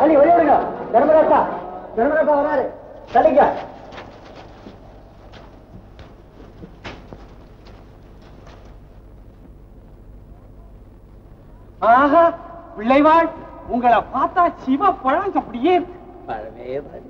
தள்ளி வெளியே விடுங்க தர்மராஜா தர்மராஜா வராரு தள்ளிங்க ஆஹா பிள்ளைவாள் உங்களை பார்த்தா சிவ பழம் அப்படியே பழமே பழமே.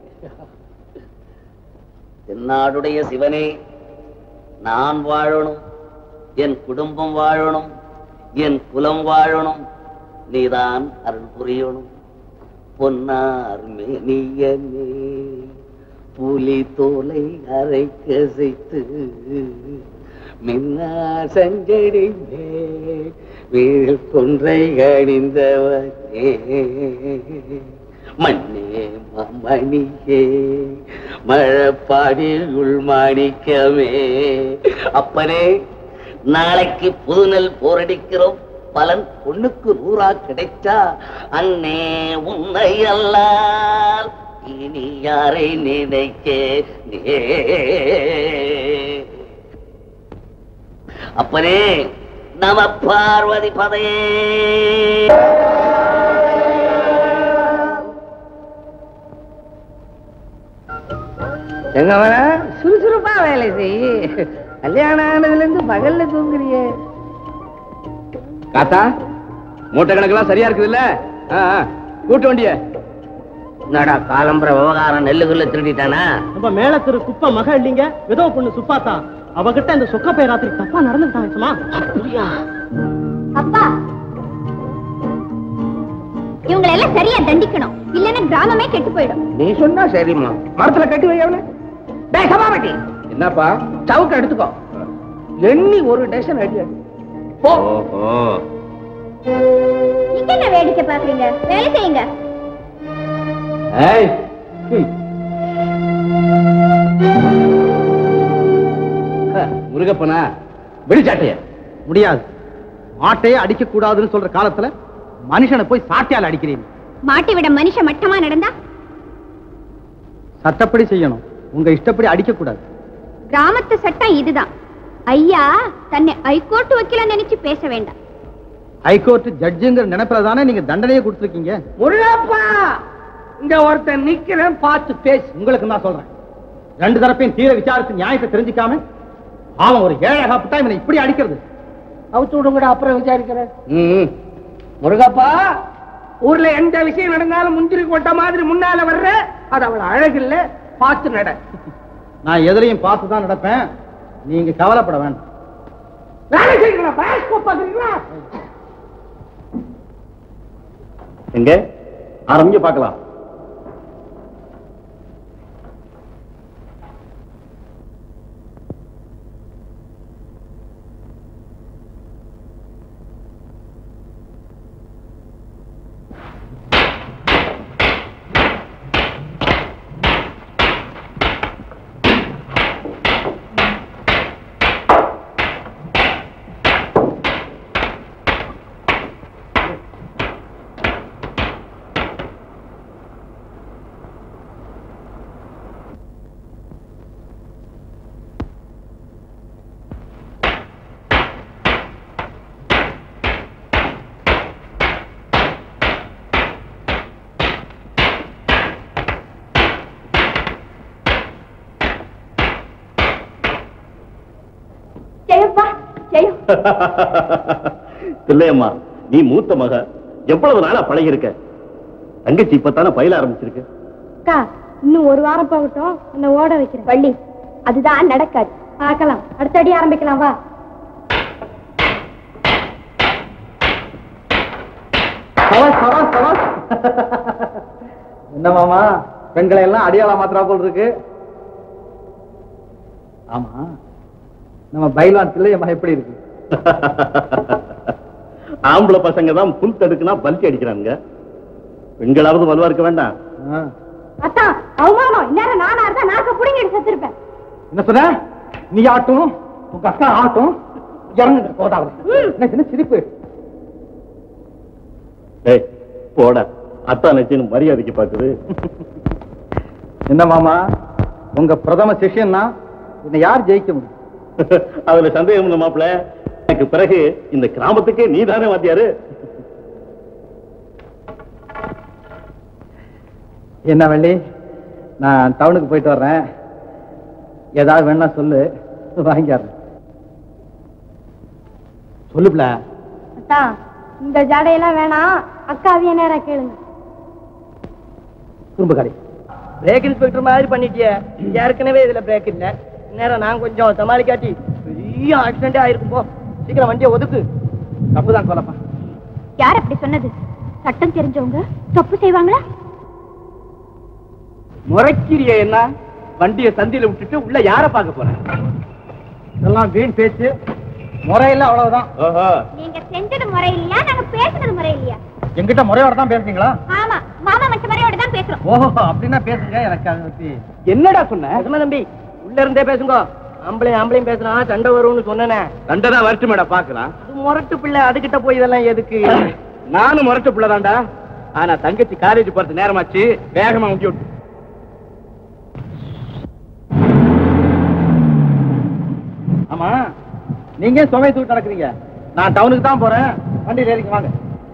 தென்னாடுடைய சிவனே நான் வாழணும் என் குடும்பம் வாழணும் என் குலம் வாழணும் நீதான் அருள் புரியணும் பொன்னார் மேனியனே புலி தோலை அரைக்க செய்து மின்னா சஞ்சடி மேல் வீழ் கொன்றை அணிந்தவனே மண்ணே மணியே மழப்பாடியுள் மாணிக்கமே அப்பனே நாளைக்கு புதுநெல் போரடிக்கிறோம் பலன் பொண்ணுக்கு நூறா கிடைச்சா அண்ணே உன்னை அல்லால் இனி யாரை நினைக்க நே அப்பனே நம பார்வதி பதையே எங்க வர சுறுசுறுப்பா வேலை செய் கல்யாணம் ஆனதுல இருந்து பகல்ல தூங்குறியே காத்தா மூட்டை கணக்கெல்லாம் சரியா இருக்குது இல்ல கூட்டு வண்டிய என்னடா காலம்பர விவகாரம் நெல்லுக்குள்ள திருடிட்டானா நம்ம மேல திரு குப்ப மக இல்லீங்க விதவ பொண்ணு சுப்பாத்தா அவகிட்ட இந்த சொக்க பை ராத்திரி தப்பா நடந்துட்டான் சும்மா அப்பா இவங்களை எல்லாம் சரியா தண்டிக்கணும் இல்லன்னா கிராமமே கெட்டு போயிடும் நீ சொன்னா சரிம்மா மரத்துல கட்டி வை அவனை டேய் சபாபதி என்னப்பா சவுக்கு எடுத்துக்கோ எண்ணி ஒரு டேஷன் அடி அடி போ நீங்க என்ன வேடிக்கை பாக்குறீங்க வேலை செய்யுங்க ஏய் ம். ஹ, முருகப்பனா வெளிச்சாட்டைய முடியாது மாட்டையே அடிக்க கூடாதுன்னு சொல்ற காலத்துல மனுஷனை போய் சாட்டியால் அடிக்கிறீங்க மாட்டி விட மனுஷன் மட்டமா நடந்தா சட்டப்படி செய்யணும் உங்க இஷ்டப்படி அடிக்க கூடாது கிராமத்து சட்டம் இதுதான் ஐயா தன்னை ஐகோர்ட் வக்கீல நினைச்சு பேச வேண்டாம் ஹைகோர்ட் ஜட்ஜுங்கிற நினைப்புல தானே நீங்க தண்டனையே கொடுத்துருக்கீங்க முருகப்பா இங்க ஒருத்தன் நிக்கிறேன் பார்த்து பேசு உங்களுக்கு நான் சொல்றேன் ரெண்டு தரப்பையும் தீர விசாரிச்சு நியாயத்தை தெரிஞ்சுக்காம அவன் ஒரு ஏழகாப்பட்டா இவனை இப்படி அடிக்கிறது அவுத்து விடுங்கடா அப்புறம் விசாரிக்கிறேன் ம் முருகப்பா ஊர்ல எந்த விஷயம் நடந்தாலும் முந்திரி கொட்ட மாதிரி முன்னால வர்ற அது அவள அழகு இல்ல பார்த்து நட நான் எதிரையும் பார்த்து தான் நடப்பேன் நீங்க கவலைப்பட வேண்டாம் வேலை செய்யுங்களா பேஸ்கோப் பாக்குறீங்களா எங்க ஆரம்பிங்க பார்க்கலாம் ஜெயப்பா ஜெயம் இல்லையம்மா நீ மூத்த மக எவ்வளவு நாளா பழகி இருக்க தங்கச்சி இப்பத்தானே பயில ஆரம்பிச்சிருக்கு அக்கா இன்னும் ஒரு வாரம் போகட்டும் உன்னை ஓட வைக்கிறேன் வள்ளி அதுதான் நடக்காது பார்க்கலாம் அடுத்த அடி ஆரம்பிக்கலாம் வா சவாஸ் சவாஸ் சவாஸ் என்ன மாமா பெண்களை எல்லாம் அடியாளா மாத்திரா போல் இருக்கு ஆமா நம்ம பைல்வான் தில்லையம்மா எப்படி இருக்கு ஆம்பளை பசங்க தான் புல் தடுக்குனா பல்ட்டி அடிக்கிறாங்க பெண்களாவது வலுவா இருக்க வேண்டாம் ஆ. அத்தான் அவமானம் இந்நேரம் நானா இருந்தா நாக்க புடிங்கிட்டு செத்துருப்பேன் என்ன சொன்ன நீ ஆட்டும் உங்க அக்கா ஆட்டும் இறங்குங்க கோதாவரி என்ன சின்ன சிரிப்பு ஏய் போடா அத்தா நச்சின்னு மரியாதைக்கு பாக்குது என்ன மாமா உங்க பிரதம சிஷ்யன்னா என்னை யார் ஜெயிக்க முடியும் அதுல சந்தேகம் இல்லை மாப்பிள எனக்கு பிறகு இந்த கிராமத்துக்கே நீ தானே வாத்தியாரு என்ன வள்ளி நான் டவுனுக்கு போயிட்டு வர்றேன் ஏதாவது வேணா சொல்லு வாங்கிடுறேன் சொல்லுப்ல அத்தா இந்த ஜடையெல்லாம் வேணாம் அக்காவிய நேரா கேளுங்க குறும்புக்காரி பிரேக் இன்ஸ்பெக்டர் மாதிரி பண்ணிட்டியே ஏற்கனவே இதுல பிரேக் இல்ல நேரம் நான் கொஞ்சம் சமாளிக்காட்டி பெரிய ஆக்சிடென்டே ஆயிருக்கும் போ சீக்கிரம் வண்டியை ஒதுக்கு தப்புதான் சொல்லப்பா யார் அப்படி சொன்னது சட்டம் தெரிஞ்சவங்க தப்பு செய்வாங்களா முறைக்கிறிய என்ன வண்டியை சந்தியில விட்டுட்டு உள்ள யார பார்க்க போறேன் இதெல்லாம் வீண் பேச்சு முறையில அவ்வளவுதான் ஓஹோ நீங்க செஞ்சது முறை இல்லையா நாங்க பேசுனது முறை இல்லையா எங்கிட்ட முறையோட தான் பேசுறீங்களா ஆமா மாமா மச்ச முறையோட தான் பேசுறோம் ஓஹோ அப்படின்னா பேசுங்க எனக்கு அதை பத்தி என்னடா சொன்ன சும்மா தம்பி உள்ள இருந்தே பேசுங்க ஆம்பளையும் ஆம்பளையும் பேசினா சண்டை வரும்னு சொன்னேனே சண்டை தான் வரட்டு மேடம் பாக்கலாம் அது முரட்டு பிள்ளை அதுகிட்ட போய் இதெல்லாம் எதுக்கு நானும் முரட்டு பிள்ளைதான்டா ஆனா தங்கச்சி காலேஜ் போறது நேரமாச்சு வேகமா முட்டி விட்டு ஆமா நீங்க சுமை தூக்கிட்டு நடக்கிறீங்க நான் டவுனுக்கு தான் போறேன் வண்டியில் ஏறிங்க வாங்க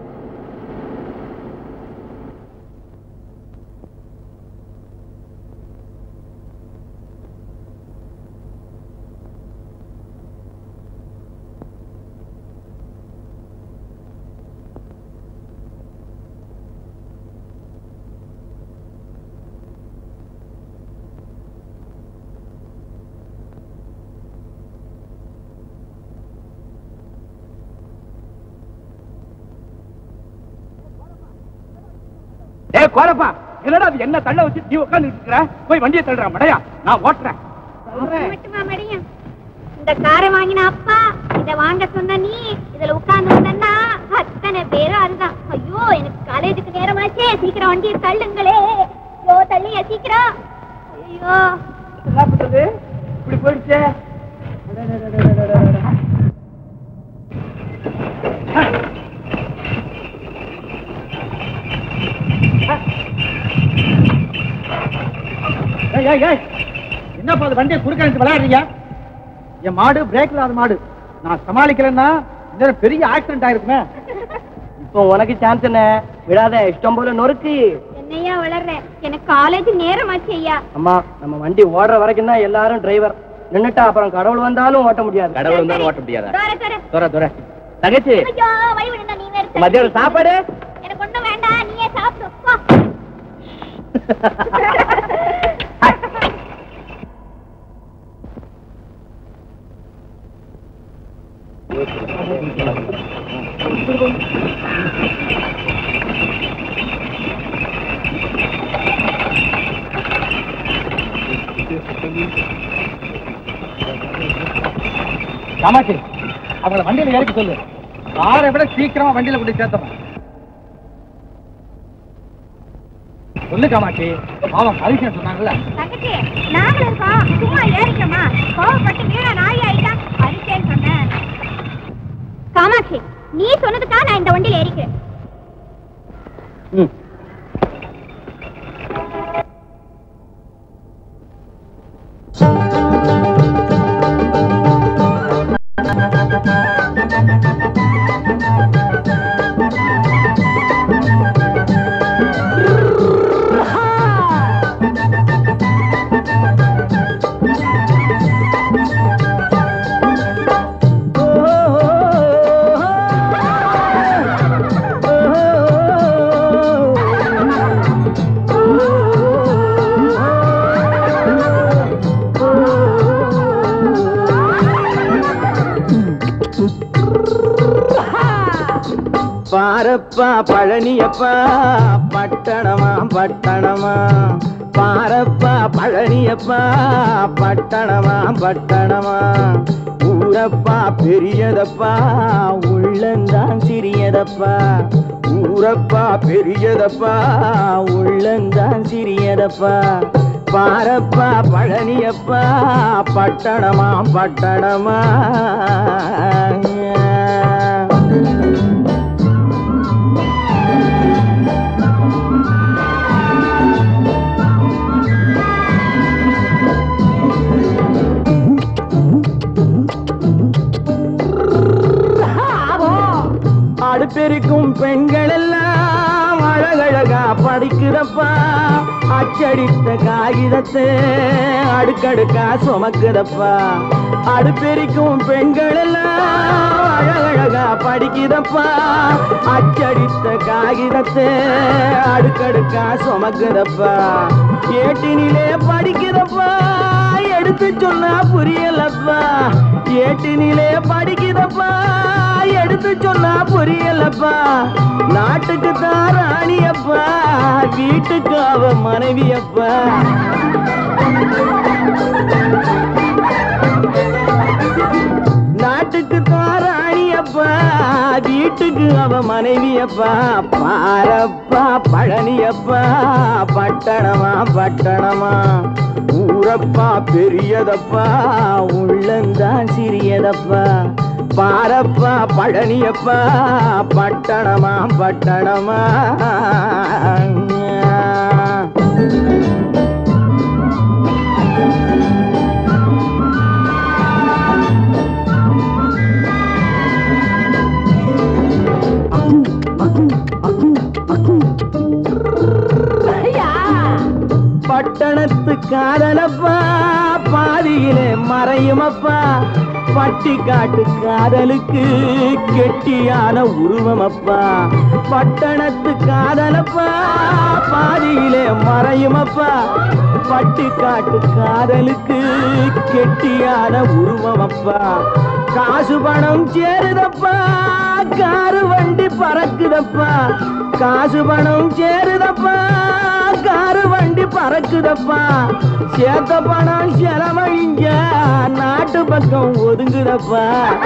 ஏ கோரப்பா என்னடா அது என்ன தள்ள வச்சு நீ உட்கார்ந்து இருக்கிற போய் வண்டியை தள்ளுற மடையா நான் ஓட்டுறேன் மட்டுமா மடியும் இந்த காரை வாங்கின அப்பா இத வாங்க சொன்ன நீ இதுல உட்கார்ந்து வந்தா அத்தனை பேரும் அதுதான் ஐயோ எனக்கு காலேஜுக்கு நேரமாச்சே சீக்கிரம் வண்டியை தள்ளுங்களே ஐயோ தள்ளியா சீக்கிரம் ஐயோ என்ன பண்றது இப்படி போயிடுச்சே ஏய், ஏய், ஏய். என்னப்பா அது வண்டியை குறுக்க நினைச்சு விளையாடுறீங்க என் மாடு பிரேக் இல்லாத மாடு நான் சமாளிக்கலன்னா இந்த பெரிய ஆக்சிடென்ட் ஆயிருக்குமே இப்போ உனக்கு சான்ஸ் என்ன விடாத இஷ்டம் போல நொறுக்கு என்னையா வளர்ற எனக்கு காலேஜ் நேரமாச்சு ஐயா அம்மா நம்ம வண்டி ஓடுற வரைக்கும் தான் எல்லாரும் டிரைவர் நின்னுட்டா அப்புறம் கடவுள் வந்தாலும் ஓட்ட முடியாது கடவுள் இருந்தாலும் ஓட்ட முடியாதா தோர தோர துற துற தங்கச்சி ஐயோ வழி விடுங்க நீ வேற தள்ளி. மத்தியானம் சாப்பாடு எனக்கு ஒண்ணும் வேண்டாம் நீயே சாப்பிடு போ. காமாட்சி அவங்கள வண்டியில ஏறிக்க சொல்லு காரை விட சீக்கிரமா வண்டியில கொண்டு சேர்த்தோம் சொல்லு காமாட்சி பாவம் பரிசு சொன்னாங்கல்ல தங்கச்சி நாங்களும் இருக்கோம் சும்மா ஏறிக்கமா கோவப்பட்டு வீணா நாய் ஆயிட்டா அரிசேன்னு சொன்னேன் காமாட்சி நீ சொன்னதுக்கா நான் இந்த வண்டியில ஏறிக்கிறேன் ம் பாரப்பா பழனியப்பா பட்டணமா பட்டணமா பாரப்பா பழனியப்பா பட்டணமா பட்டணமா ஊரப்பா பெரியதப்பா உள்ளந்தான் சிறியதப்பா ஊரப்பா பெரியதப்பா உள்ளந்தான் சிறியதப்பா பாரப்பா பழனியப்பா பட்டணமா பட்டணமா அடுப்பெருக்கும் பெண்கள் எல்லாம் அழகழகா படிக்குதப்பா அச்சடித்த காகிதத்தை அடுக்கடுக்கா சுமக்குதப்பா அடுப்பெரிக்கும் பெண்கள் எல்லாம் அழகழகா படிக்குதப்பா அச்சடித்த காகிதத்தை அடுக்கடுக்கா சுமக்குதப்பா ஏட்டினிலே படிக்குதப்பா எடுத்து சொன்னா புரியலப்பா ஏட்டினிலே படிக்குதப்பா எடுத்து சொன்னா புரியலப்பா நாட்டுக்கு தான் ராணியப்பா வீட்டுக்கு அவ மனைவியப்பா நாட்டுக்கு தான் ராணியப்பா வீட்டுக்கு அவ மனைவியப்பா பாரப்பா பழனியப்பா பட்டணமா பட்டணமா ஊரப்பா பெரியதப்பா உள்ளந்தான் சிறியதப்பா பாரப்பா பழனியப்பா பட்டணமா பட்டணமா பட்டணத்து காதலப்பா பாதியிலே மறையுமப்பா பட்டி காட்டு காதலுக்கு கெட்டியான உருவமப்பா பட்டணத்து காதலப்பா பாதியிலே மறையுமப்பா பட்டி காட்டு காதலுக்கு கெட்டியான உருவமப்பா காசு பணம் சேருதப்பா காரு வண்டி பறக்குதப்பா காசு பணம் சேருதப்பா காரு வண்டி பறக்குதப்பா சேத்த பணம் செலவழிங்க நாட்டு பக்கம் ஒதுங்குதப்பா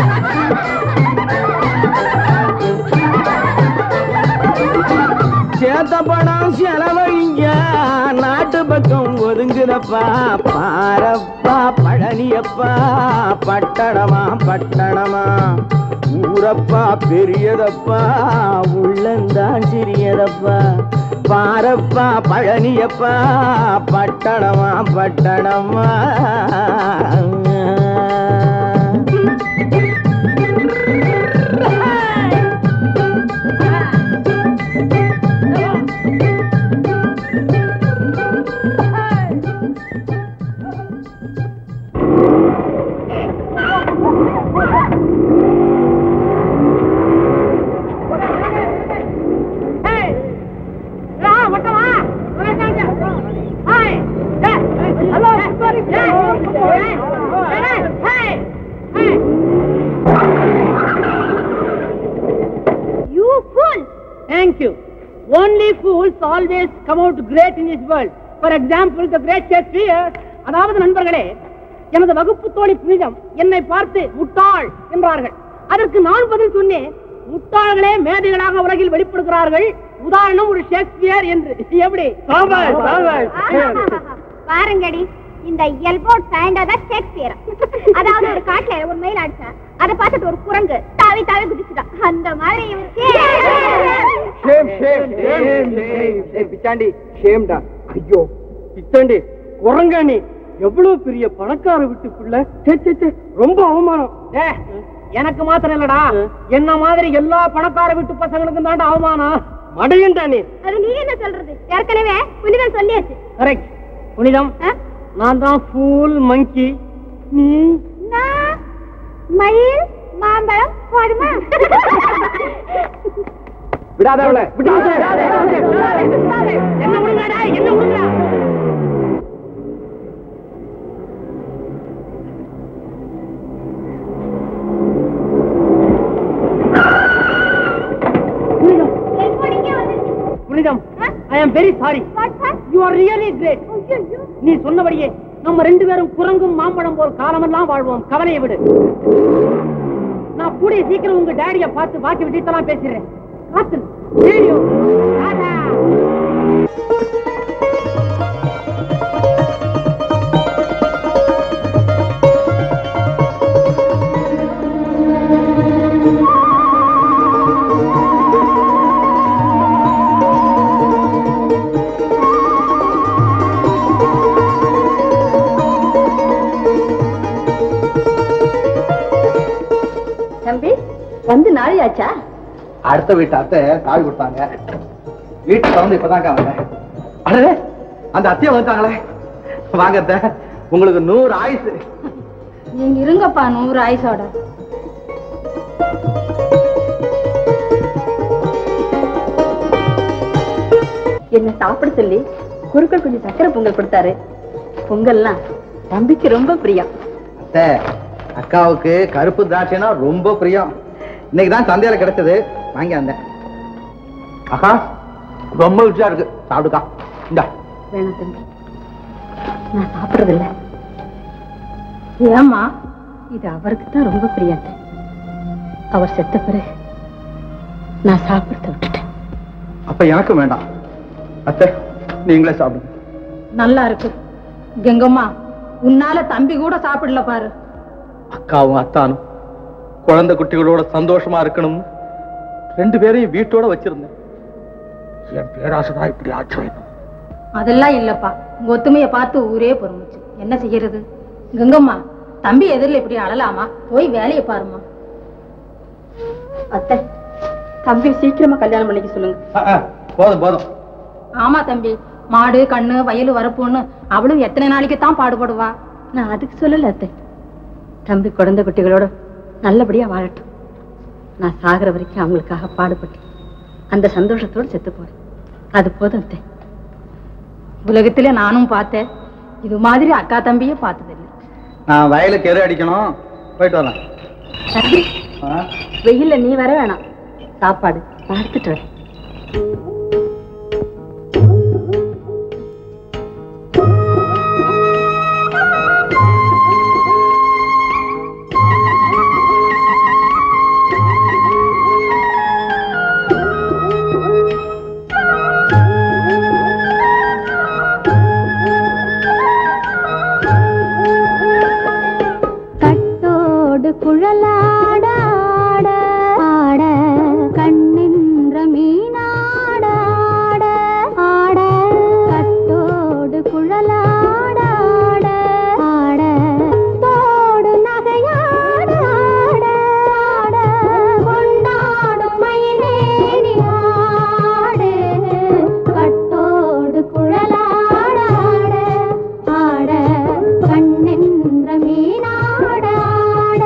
சேத்த பணம் செலவழிங்க நாட்டு பக்கம் ஒதுங்குதப்பா பாரப்பா Palaniappa பட்டணமா பட்டணமா ஊரப்பா பெரியதப்பா உள்ளந்தான் சிறியதப்பா பாரப்பா Palaniappa பட்டணமா பட்டணமா You fool! Thank you. Only fools always come out great in this world. For example, the great Shakespeare. அதாவது நண்பர்களே எனது வகுப்பு தோழி புனிதம் என்னை பார்த்து முட்டாள் என்றார்கள் அதற்கு நான் பதில் சொன்னேன் முட்டாள்களே மேதைகளாக உலகில் வெளிப்படுகிறார்கள் உதாரணம் ஒரு ஷேக்ஸ்பியர் என்று எப்படி பாருங்கடி இந்த எல்போர்ட் பேண்டா தான் ஷேக்ஸ்பியர் அதாவது ஒரு காட்டுல ஒரு மயில் அடிச்சா அதை பார்த்துட்டு ஒரு குரங்கு தாவி தாவி குதிச்சுட்டான் அந்த மாதிரி இவருக்கு பிச்சாண்டி ஷேம்டா ஐயோ பிச்சாண்டி குரங்கா நீ எவ்வளவு பெரிய பணக்கார வீட்டு பிள்ளை சே, சே, சே, ரொம்ப அவமானம் ஏ, எனக்கு மாத்திரம் இல்லடா என்ன மாதிரி எல்லா பணக்கார வீட்டு பசங்களுக்கும் தாண்டா அவமானம் மடையன்டா நீ அது நீ என்ன சொல்றது ஏற்கனவே புனிதம் சொல்லியாச்சு கரெக்ட் புனிதம் ஆ? நான் தான் ஃபூல் மங்கி நீ நான் மயில் மாம்பழம் போதுமா விடாத அவளை விடாத என்ன விடுங்கடா என்ன விடுங்க எல்போர்டிங்கே வந்துருச்சு புனிதம் ஆ? I am very sorry What, sir? You are really great ஐயையோ. நீ சொன்னபடியே நம்ம ரெண்டு பேரும் குரங்கும் மாம்பழம் போல் காலமெல்லாம் வாழ்வோம் கவலையை விடு நான் கூடிய சீக்கிரம் உங்க டேடிய பார்த்து பாக்கி விஷயத்தெல்லாம் பேசுறேன் காத்து ரேடியோ டாடா. தம்பி வந்து நாளையாச்சா அடுத்த வீட்டு அத்தை காவி கொடுத்தாங்க வீட்டுக்கு வந்து இப்பதான்க்கா வந்தேன் அடே அந்த அத்தையை வந்துட்டாங்களே வாங்க அத்தை உங்களுக்கு நூறு ஆயுசு நீங்க இருங்கப்பா நூறு ஆயுசோட என்ன சாப்பிட சொல்லி குறுக்கள் கொஞ்சம் சக்கரை பொங்கல் கொடுத்தாரு பொங்கல்லாம் தம்பிக்கு ரொம்ப பிரியம் அத்தை அக்காவுக்கு கருப்பு திராட்சைனா ரொம்ப பிரியம் இன்னைக்கு தான் சந்தையில கிடைச்சது வாங்கி வந்தேன் அக்கா ரொம்ப ருச்சியா இருக்கு சாப்பிடுக்கா இந்தா வேணாம் தம்பி நான் சாப்பிடுறதில்ல ஏம்மா இது அவருக்கு தான் ரொம்ப பிரியம் அவர் செத்த பிறகு நான் சாப்பிடுறத விட்டுட்டேன் அப்ப எனக்கு வேண்டாம் அத்தை நீங்களே சாப்பிடுங்க நல்லா இருக்கு கெங்கம்மா உன்னால தம்பி கூட சாப்பிடல பாரு அக்காவும் அத்தானும் குழந்தை குட்டிகளோட சந்தோஷமா இருக்கணும் ரெண்டு பேரையும் வீட்டோட வச்சிருந்தேன் என் பேராசைதான் இப்படி ஆச்சு வைக்கணும் அதெல்லாம் இல்லப்பா உங்க ஒத்துமையை பார்த்து ஊரே பொறுமுச்சு என்ன செய்யறது கங்கம்மா தம்பி எதிரில் இப்படி அழலாமா போய் வேலையை பாருமா அத்தை தம்பி சீக்கிரமா கல்யாணம் பண்ணிக்க சொல்லுங்க போதும் போதும் ஆமா தம்பி மாடு கண்ணு வயல் வரப்புன்னு அவளும் எத்தனை நாளைக்கு தான் பாடுபடுவா நான் அதுக்கு சொல்லல அத்தை தம்பி குழந்தை குட்டிகளோட நல்லபடியா வாழட்டும் நான் சாகிற வரைக்கும் அவங்களுக்காக பாடுபட்டு அந்த சந்தோஷத்தோட செத்து போறேன் அது போதும் அத்தை உலகத்திலே நானும் பார்த்தேன் இது மாதிரி அக்கா தம்பியே பார்த்ததில்லை நான் வயலுக்கு எரு அடிக்கணும் போயிட்டு வரேன் தம்பி ஆ? வெயில்ல நீ வர வேணாம் சாப்பாடு நான் எடுத்துட்டு வரேன் கட்டோடு குழலாட ஆட ஆட கண்ணின்ற மீனாட ஆட ஆட கட்டோடு குழலாட ஆட ஆட தோடு நகையாட ஆட ஆட கொண்டாடும் மயிலேறி ஆடு கட்டோடு குழலாட ஆட ஆட கண்ணென்ற மீனாட ஆட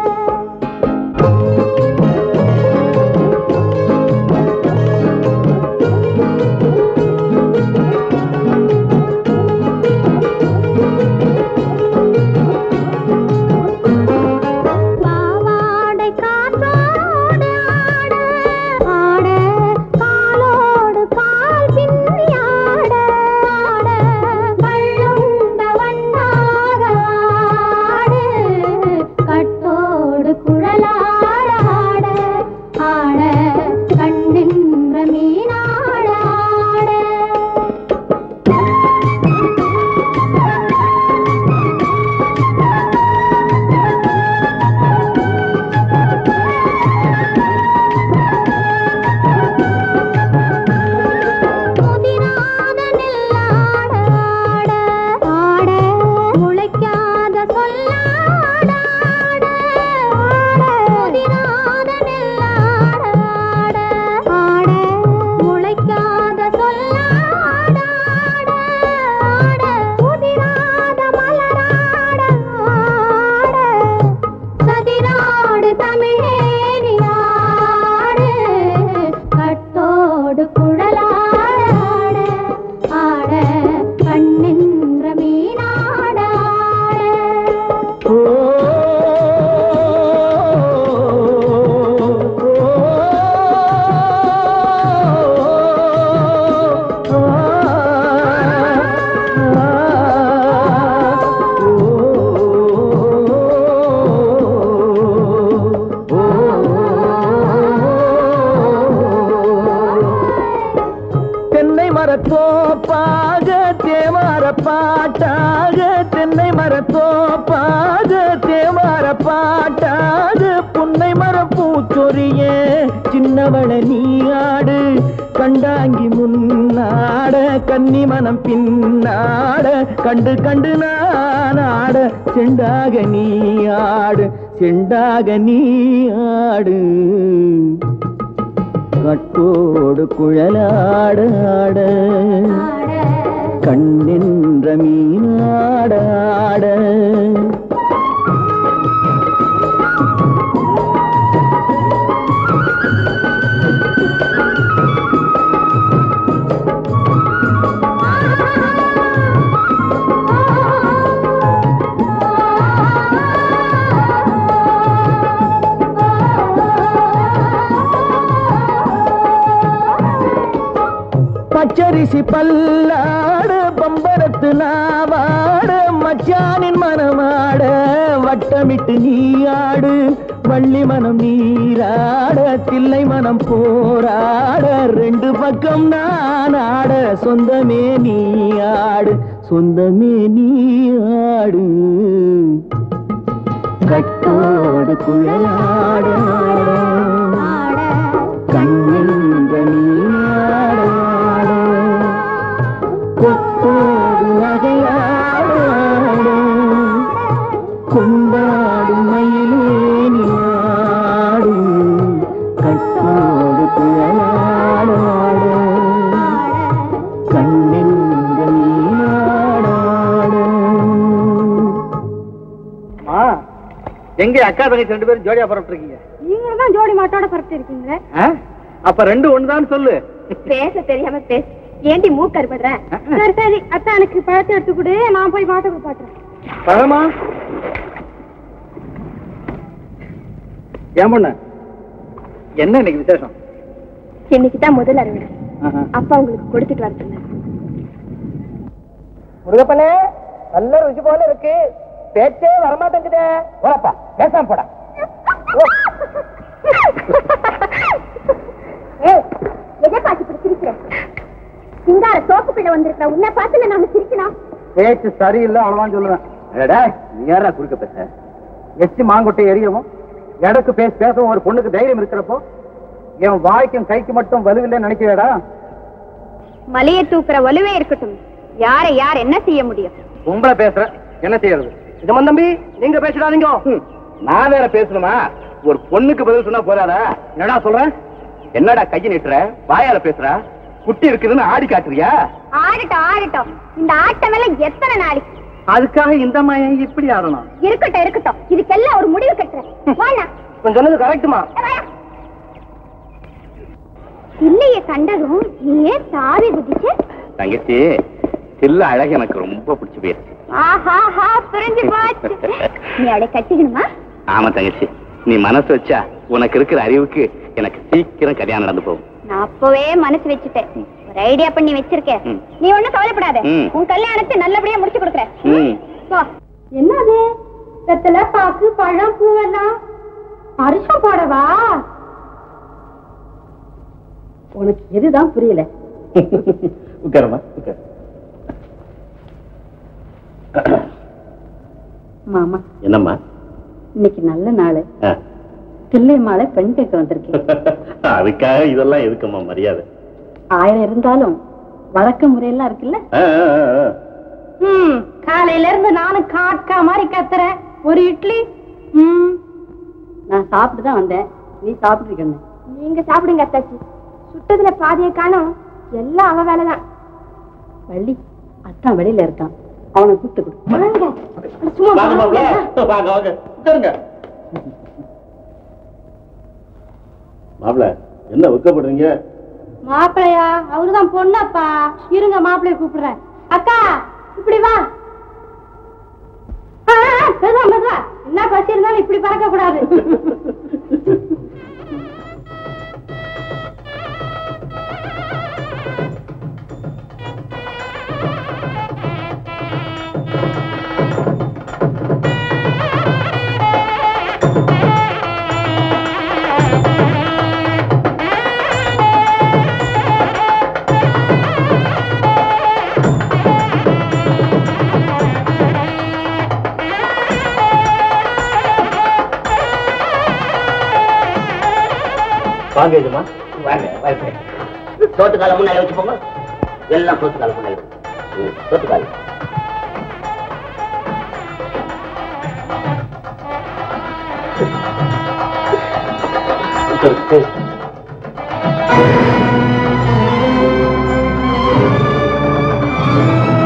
பாவாடை காற்றோடு ஆட ஆட காலோடு கால் பின்னி ஆட ஆட கள்ளுண்ட வண்ணாக ஆடு கட்டோடு குழலாட ஆட ஆட கண்ணின்ற மீனாட ஆட முதிராத நெல்லாட ஆட ஆட முளைக்காத சொல்லாட ஆட ஆட முதிராத நெல்லாட ஆட ஆட முளைக்காத சொல்லாட ஆட ஆட முதிராத மலராட ஆட சதிராடு தமிழேறி ஆடு கட்டோடு குழலாட ஆட ஆட கண்ணின்ற மீனாட ஆட தென்னை மரத்தோப்பாக தேமார பாட்டாக தென்னை மரத்தோப்பாக தேமார பாட்டாக புன்னை மரம் பூச்சொரிய சின்னவள நீயாடு கண்டாங்கி முன்னாட கன்னி மனம் பின்னாட கண்டு கண்டு நானாட செண்டாக நீயாடு செண்டாக நீயாடு கட்டோடு குழலாட ஆட ஆட கண்ணென்ற மீனாட ஆட பச்சரிசி பல்லாடு பம்பரத்து நாவாடு மச்சானின் மனமாட வட்டமிட்டு நீயாடு வள்ளி மனம் நீராட தில்லை மனம் போராட ரெண்டு பக்கம் நான் ஆட சொந்தமே நீயாடு சொந்தமே நீயாடு கட்டோடு குழலாட கண்ணென்ற நீயாட கொத்தோடு நகையாட கொண்டாடும் மயிலே நீயாடு கட்டோடு குழலாட கண்ணென்ற நீயாட எங்க அக்கா தங்கச்சி ரெண்டு பேரும் ஜோடியா புறப்பட்டு இருக்கீங்க நீங்க தான் ஜோடி மாட்டோட பரப்பிட்டு இருக்கீங்க அப்ப ரெண்டு ஒண்ணுதான் சொல்லு பேச தெரியாம பேச ஏண்டி மூக்கு அறுபடுற சரி சரி அத்தா எனக்கு பழத்தை எடுத்து கொடு நான் போய் மாட்ட பாட்டுறேன் பழமா ஏன் பொண்ணு என்ன இன்னைக்கு விசேஷம் இன்னைக்கு தான் முதல் அறுவடை அப்பா உங்களுக்கு கொடுத்துட்டு வர சொன்னார் முருகப்பனே நல்ல ருசி போல இருக்கு பேச்சே வரமாட்டேங்குதே போடப்பா பேசாம போடா ஏய், எதை பார்த்து இப்படி சிரிக்கிற சிங்கார சோப்புக்குள்ள வந்திருக்கிற உன்னை பார்த்துல நாம சிரிக்கலாம் பேச்சு சரியில்லை அவ்வளவுதான் சொல்லுவேன் ஏடா நீ யாரா குறுக்க பேச எச்சி மாங்கொட்டை எரியவும் எடக்கு பேச பேசவும் ஒரு பொண்ணுக்கு தைரியம் இருக்கிறப்போ என் வாய்க்கும் கைக்கு மட்டும் வலுவில்லைன்னு நினைக்கிறேடா மலையை தூக்குற வலுவே இருக்கட்டும் யாரை யார் என்ன செய்ய முடியும் பொம்பளை பேசுற என்ன செய்யறது இதமன் தம்பி நீங்க பேசிடாதீங்க நான் வேற பேசணுமா ஒரு பொண்ணுக்கு பதில் சொன்னா போறாதா என்னடா சொல்ற என்னடா கையை நீட்டுற வாயால பேசுற குட்டி இருக்குதுன்னு ஆடி காட்டுறியா ஆடட்டும் ஆடட்டும் இந்த ஆட்டம் எல்லாம் எத்தனை நாளைக்கு அதுக்காக இந்த மாயம் இப்படி ஆடணும் இருக்கட்டும் இருக்கட்டும் இதுக்கெல்லாம் ஒரு முடிவு கட்டுறேன் வாண்ணா. கொஞ்சம் சொன்னது கரெக்டுமா ஏ, வாயா. இல்லையே கண்டதும் நீ ஏன் தாவி குதிச்சு தங்கச்சி சில்ல அழகு எனக்கு ரொம்ப பிடிச்சு போயிருச்சு ஆஹாஹா புரிஞ்சு போச்சு நீ அவளை கட்டிக்கணுமா ஆமா தங்கச்சி நீ மனசு வச்சா உனக்கு இருக்கிற அறிவுக்கு எனக்கு சீக்கிரம் கல்யாணம் நடந்து போகும் நான் அப்பவே மனசு வச்சுட்டேன் ஒரு ஐடியா பண்ணி வச்சிருக்கேன் ம். நீ ஒண்ணும் கவலைப்படாத ம். உன் கல்யாணத்தை நல்லபடியா முடிச்சு கொடுக்குறேன் ம். போ. என்னது வெத்தலை பாக்கு பழம் பூவெல்லாம் அரிசம் போடவா உனக்கு எதுதான் புரியல உட்காரமா உட்கார் மாமா என்னம்மா இன்னைக்கு நல்ல நாள் ஆ. தில்லை மாலை பெண் கேட்க வந்திருக்கேன் அதுக்காக இதெல்லாம் எதுக்கும்மா மரியாதை ஆயிரம் இருந்தாலும் வழக்க முறையெல்லாம் இருக்குல்ல ஆ, ஆ, ஆ, ஆ. ம் காலையில இருந்து நானும் காக்கா மாதிரி கத்துறேன் ஒரு இட்லி ம் நான் சாப்பிட்டு தான் வந்தேன் நீ சாப்பிட்டு இருக்கணும் நீங்க சாப்பிடுங்க அத்தாச்சி சுட்டதுல பாதியை காணும் எல்லாம் அவ வேலைதான் வள்ளி அத்தான் வெளியில இருக்கான் அவனை கூப்பிட்டு கொடு வாங்க. சும்மா வாங்க மாப்பிள. வாங்க. வாங்க வாங்க உட்காருங்க மாப்பிள என்ன வெக்கப்படுறீங்க மாப்பிள்ளையா அவருதான் பொண்ணப்பா இருங்க மாப்பிள்ளைய கூப்பிடுறேன் அக்கா இப்படி வா ஆ, ஆ, மெதுவா, மெதுவா. என்ன பசி இருந்தாலும் இப்படி பறக்க கூடாது வாங்க இதுமா வாங்க வாங்க சோத்து காலம் முன்னாடி வச்சு போங்க எல்லாம் சோத்து காலம் முன்னாடி ம், சோத்து காலம் உட்காரு.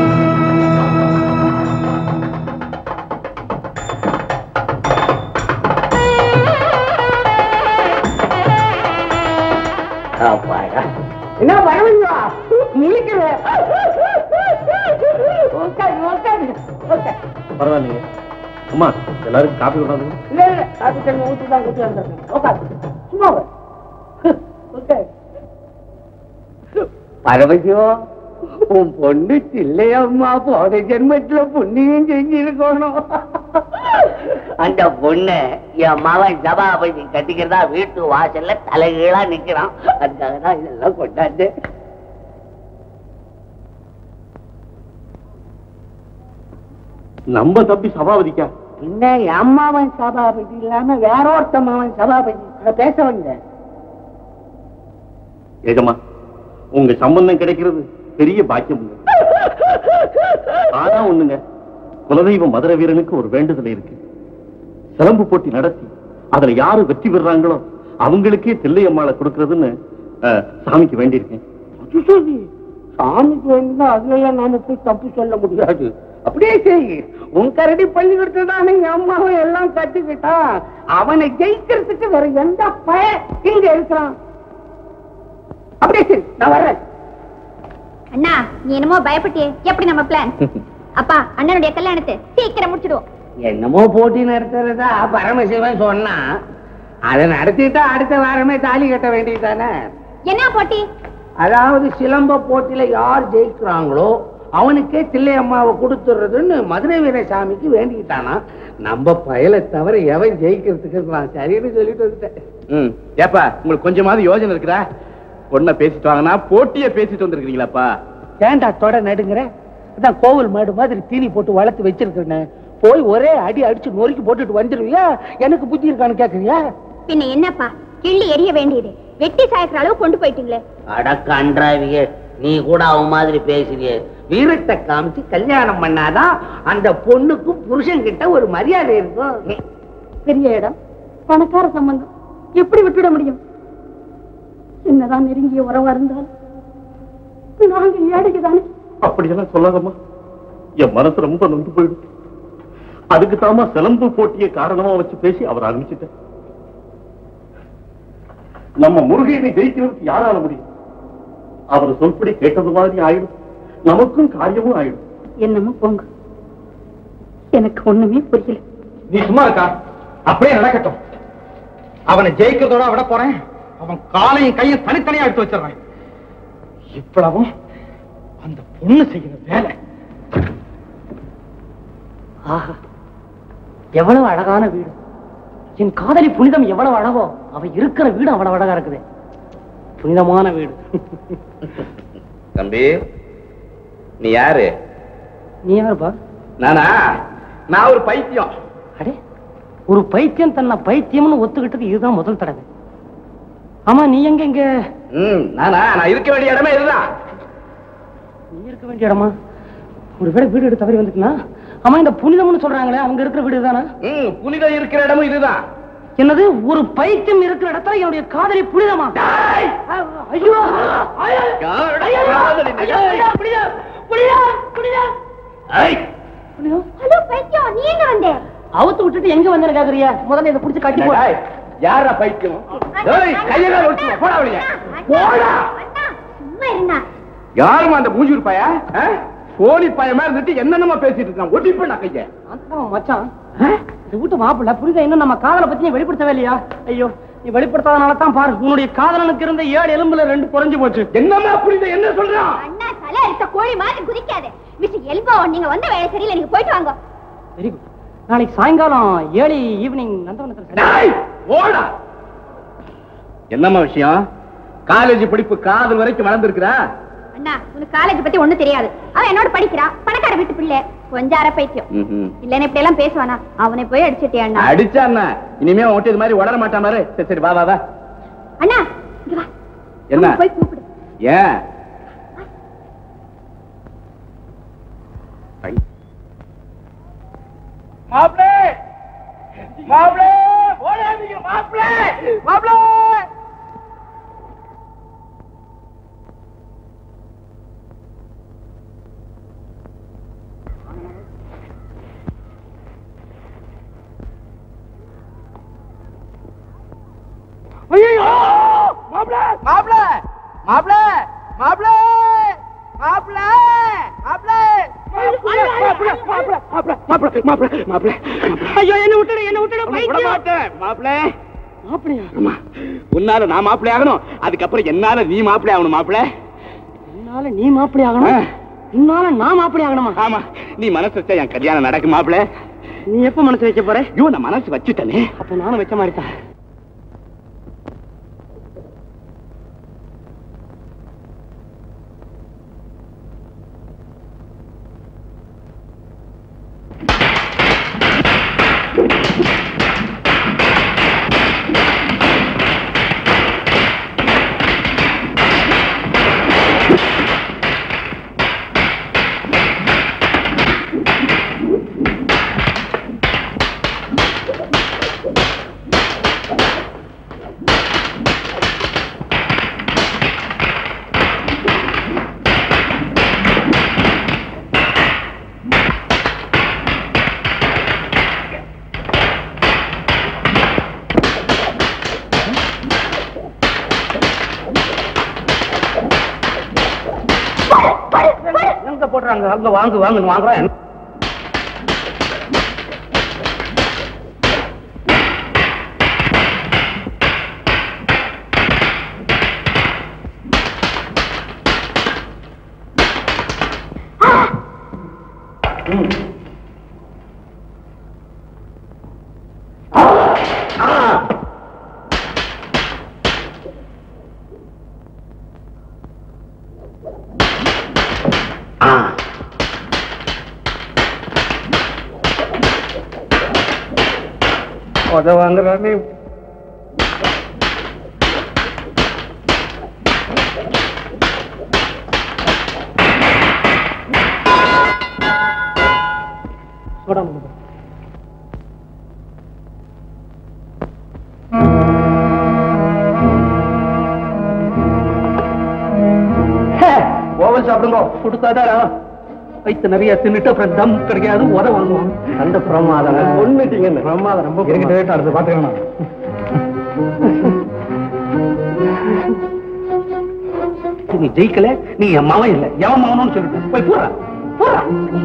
பரவாயில்லைங்க அம்மா எல்லாருக்கும் காப்பி கொண்டாந்து இல்ல இல்ல காப்பி தண்ணி ஊற்றி தான் ஊற்றி வந்திருக்கேன் உட்காரு சும்மா உட்காரு. ஓகே பரமசிவம் உன் பொண்ணு இல்லையம்மா போன ஜென்மத்துல புண்ணியம் செஞ்சிருக்கணும் அந்த பொண்ணு என் மகன் சபாபதி கட்டிக்கிறதா வீட்டு வாசல்ல தலைகீழா நிக்கிறான் அதுக்காக தான் இதெல்லாம் கொண்டாந்து நம்ம தம்பி சபாவதிக்கா என்ன என் அம்மாவன் சபாபதி இல்லாம வேற ஒருத்த மாவன் சபாபதி நான் பேச வந்தேன் ஏஜமா உங்க சம்பந்தம் கிடைக்கிறது பெரிய பாக்கியம் ஆனா ஒண்ணுங்க குலதெய்வ மதுரை வீரனுக்கு ஒரு வேண்டுதல் இருக்கு சிலம்பு போட்டி நடத்தி அதுல யாரு வெற்றி பெறாங்களோ அவங்களுக்கே தில்லையம்மாளை கொடுக்கறதுன்னு அஹ், சாமிக்கு வேண்டியிருக்கேன் அது சரி சாமிக்கு வேணும்னா அதுல எல்லாம் நாம போய் தப்பு சொல்ல முடியாது அப்படியே செய் உன் கரடி பள்ளிக்கூடத்துல தானே என் அம்மாவும் எல்லாம் கட்டிக்கிட்டான் அவனை ஜெயிக்கிறதுக்கு வேற எந்த பய இங்க இருக்கிறான் அப்படியே சரி நான் வர்றேன் அண்ணா நீ என்னமோ பயப்பட்டியே எப்படி நம்ம பிளான் அப்பா அண்ணனுடைய கல்யாணத்தை சீக்கிரம் முடிச்சிடுவோம் என்னமோ போட்டி நடத்துறதா பரமசிவன் சொன்னா அதை நடத்திட்டா அடுத்த வாரமே தாலி கட்ட வேண்டியதானே என்ன போட்டி அதாவது சிலம்ப போட்டியில யார் ஜெயிக்கிறாங்களோ அவனுக்கே தில்லை அம்மாவை கொடுத்துடுறதுன்னு மதுரை வீரசாமிக்கு வேண்டிக்கிட்டானா நம்ம பயலை தவிர எவன் ஜெயிக்கிறதுக்கு இருக்கலாம் சரின்னு சொல்லிட்டு வந்துட்டேன் ம் ஏப்பா உங்களுக்கு கொஞ்சமாவது யோசனை இருக்குதா பொண்ணை பேசிட்டு வாங்கினா போட்டிய பேசிட்டு வந்திருக்கீங்களாப்பா ஏன்டா தொட நடுங்கிற அதான் கோவில் மாடு மாதிரி தீனி போட்டு வளர்த்து வச்சிருக்கிறேன் போய் ஒரே அடி அடிச்சு நொறுக்கி போட்டுட்டு வந்துருவியா எனக்கு புத்தி இருக்கான்னு கேக்குறியா பின்ன என்னப்பா கிள்ளி எரிய வேண்டியது வெட்டி சாய்க்கிற அளவு கொண்டு போயிட்டீங்களே அடக்கன்றாவிய நீ கூட அவன் மாதிரி பேசுறியே வீரத்தை காமிச்சு கல்யாணம் பண்ணாதான் அந்த பொண்ணுக்கும் புருஷன் கிட்ட ஒரு மரியாதை இருக்கும் பெரிய இடம் பணக்கார சம்பந்தம் எப்படி விட்டுட முடியும் என்னதான் நெருங்கிய உறவா இருந்தாலும் நாங்க ஏழைக்கு தானே அப்படியெல்லாம் சொல்லாதம்மா என் மனசு ரொம்ப நொந்து போயிடும் அதுக்கு தாமா சிலம்பு போட்டிய காரணமா வச்சு பேசி அவர் ஆரம்பிச்சுட்டேன் நம்ம முருகையனை ஜெயிக்கிறதுக்கு யாரால முடியும் அவர் சொல்படி கேட்டது மாதிரி ஆயிடும் நமக்கும் காரியமும் ஆயிடும் என்னமோ போங்க எனக்கு ஒண்ணுமே புரியல நீ சும்மா இருக்கா அப்படியே நடக்கட்டும் அவனை ஜெயிக்கிறதோட விட போறேன் அவன் காலையும் கையும் தனித்தனியா எடுத்து வச்சிடறேன் இவ்வளவும் அந்த பொண்ணு செய்கிற வேலை ஆஹா எவ்வளவு அழகான வீடு என் காதலி புனிதம் எவ்வளவு அழகோ அவ இருக்கிற வீடு அவ்வளவு அழகா இருக்குது புனிதமான வீடு தம்பி நீ யாரு நீ யாருப்பா நானா நான் ஒரு பைத்தியம் அடே ஒரு பைத்தியம் தன்னை பைத்தியம்னு ஒத்துக்கிட்டது இதுதான் முதல் தடவை ஆமா நீ எங்க இங்க ம் நானா நான் இருக்க வேண்டிய இடமே இதுதான் நீ இருக்க வேண்டிய இடமா ஒரு வேளை வீடு எடுத்து தவறி வந்துட்டுனா ஆமா இந்த புனிதம்னு சொல்றாங்களே அவங்க இருக்கிற வீடு தானே ம் புனிதம் இருக்கிற இடமும் இதுதான் என்னது ஒரு பைத்தியம் இருக்கிற இடத்துல என்னுடைய காதலி புனிதமா ஐயோ யாருடைய காதலி நிஜம்? புனிதம் புனிதம் புனிதம் ஐய், புனிதம் ஹலோ பைத்தியம் நீ எங்க வந்த அவுத்து விட்டுட்டு எங்க வந்தேன்னு கேக்குறியா முதல்ல இதை புடிச்சு கட்டி போ டேய், யாரா பைத்தியம் ஏய் கையெல்லாம் ஒட்டுங்க போடா வெளிய போடா அண்ணா சும்மா இருந்தா யாருமா அந்த மூஞ்சூர் பைய போலி பையன் மாதிரி இருந்துட்டு என்னென்னமா பேசிட்டு இருக்கான் ஒட்டிப்ப நான் கைய அந்த மச்சான் இந்த வீட்டு மாப்பிள்ள புரியுதா இன்னும் நம்ம காதலை பத்தி நீ வெளிப்படுத்தவே இல்லையா ஐயோ நீ வெளிப்படுத்தாதனால தான் பாரு உன்னுடைய காதலனுக்கு இருந்த ஏழு எலும்புல ரெண்டு குறைஞ்சு போச்சு என்னமா புரியுது என்ன சொல்றான் அண்ணா தலை இருக்க கோழி மாதிரி குதிக்காத மிஸ்டர் எல்போ நீங்க வந்த வேலை சரியில்லை நீங்க போயிட்டு வாங்க வெரி குட் நாளைக்கு சாயங்காலம் ஏழு ஈவினிங் நந்தவனத்தில் டேய், போடா என்னம்மா விஷயம் காலேஜ் படிப்பு காதல் வரைக்கும் வளர்ந்துருக்குறா அண்ணா உனக்கு காலேஜ் பத்தி ஒண்ணும் தெரியாது அவன் என்னோட படிக்கிறா பணக்கார வீட்டு பிள்ளை கொஞ்சம் அரை பைத்தியம் இல்லன்னு இப்படி எல்லாம் பேசுவானா அவனை போய் அடிச்சிட்டே அண்ணா அடிச்சான்னா இனிமே அவன் ஒட்டியது மாதிரி வளர மாட்டான் பாரு சரி சரி வா வா வா அண்ணா இங்க வா என்ன அவனை போய் கூப்பிடு ஏன் மாப்பிளே மாப்பிளே ஓடாதீங்க மாப்பிளே மாப்பிளே ஐயோ மாப்பிள மாப்பிள மாப்பிள மாப்பிள மாப்பிள மாப்பிள மாப்பிள மாப்பிள மாப்பிள மாப்பிள மாப்பிள மாப்பிள ஐயோ என்ன விட்டுடு என்ன விட்டுடு விட பைத்தியம் மாட்டேன் மாப்பிள மாப்பிளையா ஆமா உன்னால நான் மாப்பிளை ஆகணும் அதுக்கப்புறம் என்னால நீ மாப்பிளை ஆகணும் மாப்பிள என்னால நீ மாப்பிளை ஆகணும் உன்னால நான் மாப்பிளை ஆகணுமா ஆமா நீ மனசு வச்சா என் கல்யாணம் நடக்கும் மாப்பிள நீ எப்ப மனசு வைக்க போற ஐயோ நான் மனசு வச்சுட்டேனே அப்ப நானும் வச்ச மாதிரி தான் எங்க போடுறாங்க அங்க வாங்கு வாங்க வாங்குறேன் உத வாங்குறானே ஓவல் சாப்பிடுங்க கொடுத்தாதான் வயிற்று நிறைய தின்னுட்டு அப்புறம் தம் கிடைக்காது உத வாங்குவோம் அந்த பிரமாதம் ஒண்ணுட்டீங்க பிரமாதம் ரொம்ப இருக்கட்டும் அடுத்து பாத்துக்கலாம் நீ ஜெயிக்கல நீ என் மவன் இல்ல எவன் மவனும் சொல்லிட்டு போய் போறா போறா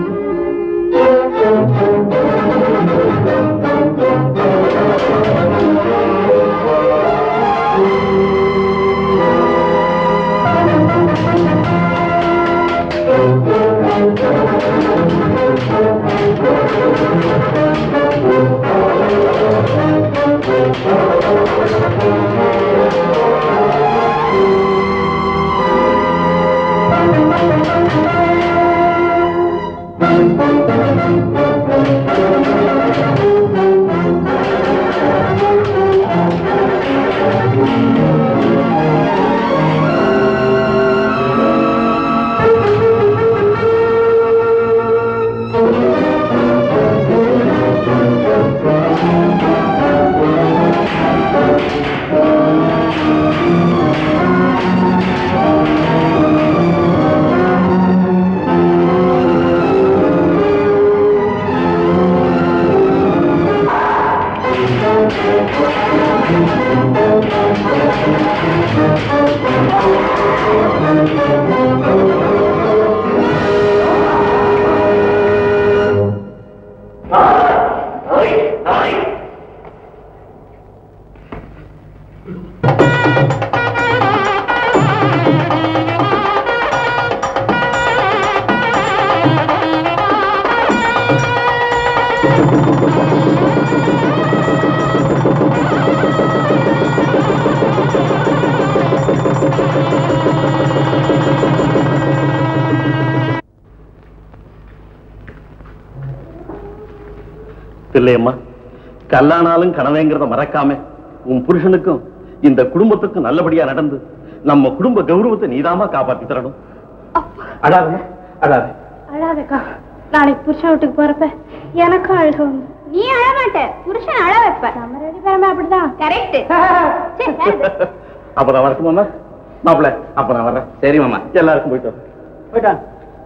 இல்லையம்மா கல்லானாலும் கனவேங்கிறத மறக்காம உன் புருஷனுக்கும் இந்த குடும்பத்துக்கும் நல்லபடியா நடந்து நம்ம குடும்ப கௌரவத்தை நீதாமா காப்பாத்தி தரணும் அடாத அடாத அழாதக்கா நாளைக்கு புருஷன் வீட்டுக்கு போறப்ப எனக்கும் அழுக வந்து நீ அழ மாட்ட புருஷன் அழ வைப்ப நம்ம ரெண்டு பேருமே அப்படிதான் கரெக்ட் அப்ப நான் வரட்டுமாமா மாப்பிள்ள அப்ப நான் வர்றேன் சரி மாமா எல்லாருக்கும் போயிட்டு வரேன் போயிட்டான்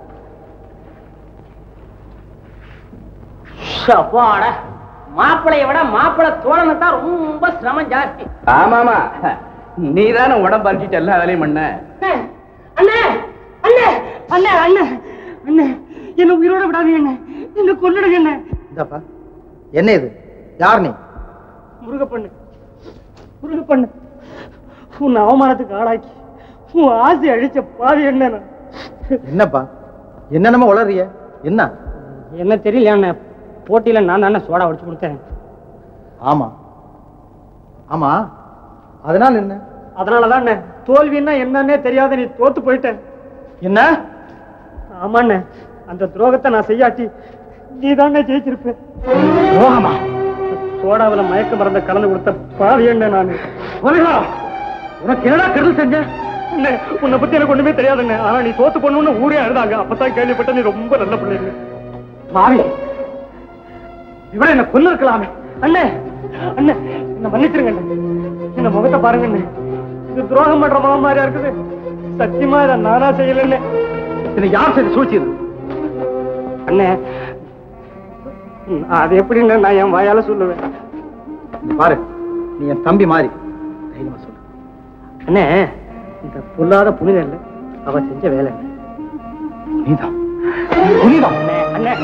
அப்பாடா மாப்பிளைய விட மாப்பிளை தோழனை தான் ரொம்ப சிரமம் ஜாஸ்தி ஆமாமா நீ தானே உடம்பு அரிச்சிட்டு எல்லா வேலையும் பண்ண அண்ணே அண்ணே அண்ணே அண்ணே அண்ணே என்ன உயிரோட விடாதீங்க அண்ணே என்ன கொன்னுடுங்க அண்ணே இந்தாப்பா என்ன இது யார் நீ முருகப்பண்ணு முருகப்பண்ணு உன் அவமானத்துக்கு ஆளாக்கி உன் ஆசை அழிச்ச பாவி என்ன நான்? என்னப்பா என்னென்னமோ உளறிய என்ன என்ன தெரியல அண்ணே போட்டியில நான் தானே சோடா உடைச்சு கொடுத்தேன் ஆமா ஆமா அதனால என்ன அதனாலதான் அண்ணே தோல்வின்னா என்னன்னே தெரியாத நீ தோத்து போயிட்ட என்ன ஆமாண்ணே அந்த துரோகத்தை நான் செய்யாட்டி நீ தானே ஜெயிச்சிருப்ப துரோகமா சோடாவுல மயக்க மருந்த கலந்து கொடுத்த பாவி என்ன நானு உனக்கு என்னடா கெடுதல் செஞ்ச அண்ணே, உன்னை பத்தி எனக்கு ஒண்ணுமே தெரியாதுண்ணே ஆனா நீ தோத்து போடணும்னு ஊரே அழுதாங்க அப்பதான் கேள்விப்பட்ட நீ ரொம்ப நல்ல பிள்ளைங்க மாமி இவரை என்ன கொண்டு இருக்கலாமே அண்ணே அண்ணே என்ன மன்னிச்சிருங்க அண்ணே இந்த முகத்தை பாருங்க அண்ணே இது துரோகம் பண்ற முகம் மாதிரியா இருக்குது சத்தியமா இதை நானா செய்யலன்னு இதை யார் செய்து சூழ்ச்சியது அண்ணே ம், அது எப்படின்னு நான் என் வாயால சொல்லுவேன் இங்க பாரு நீ என் தம்பி மாதிரி தைரியமா சொல்லு அண்ணே இந்த பொல்லாத புனிதம் இல்ல அவ செஞ்ச வேலை அண்ணே. நீதான் புனிதம் அண்ணே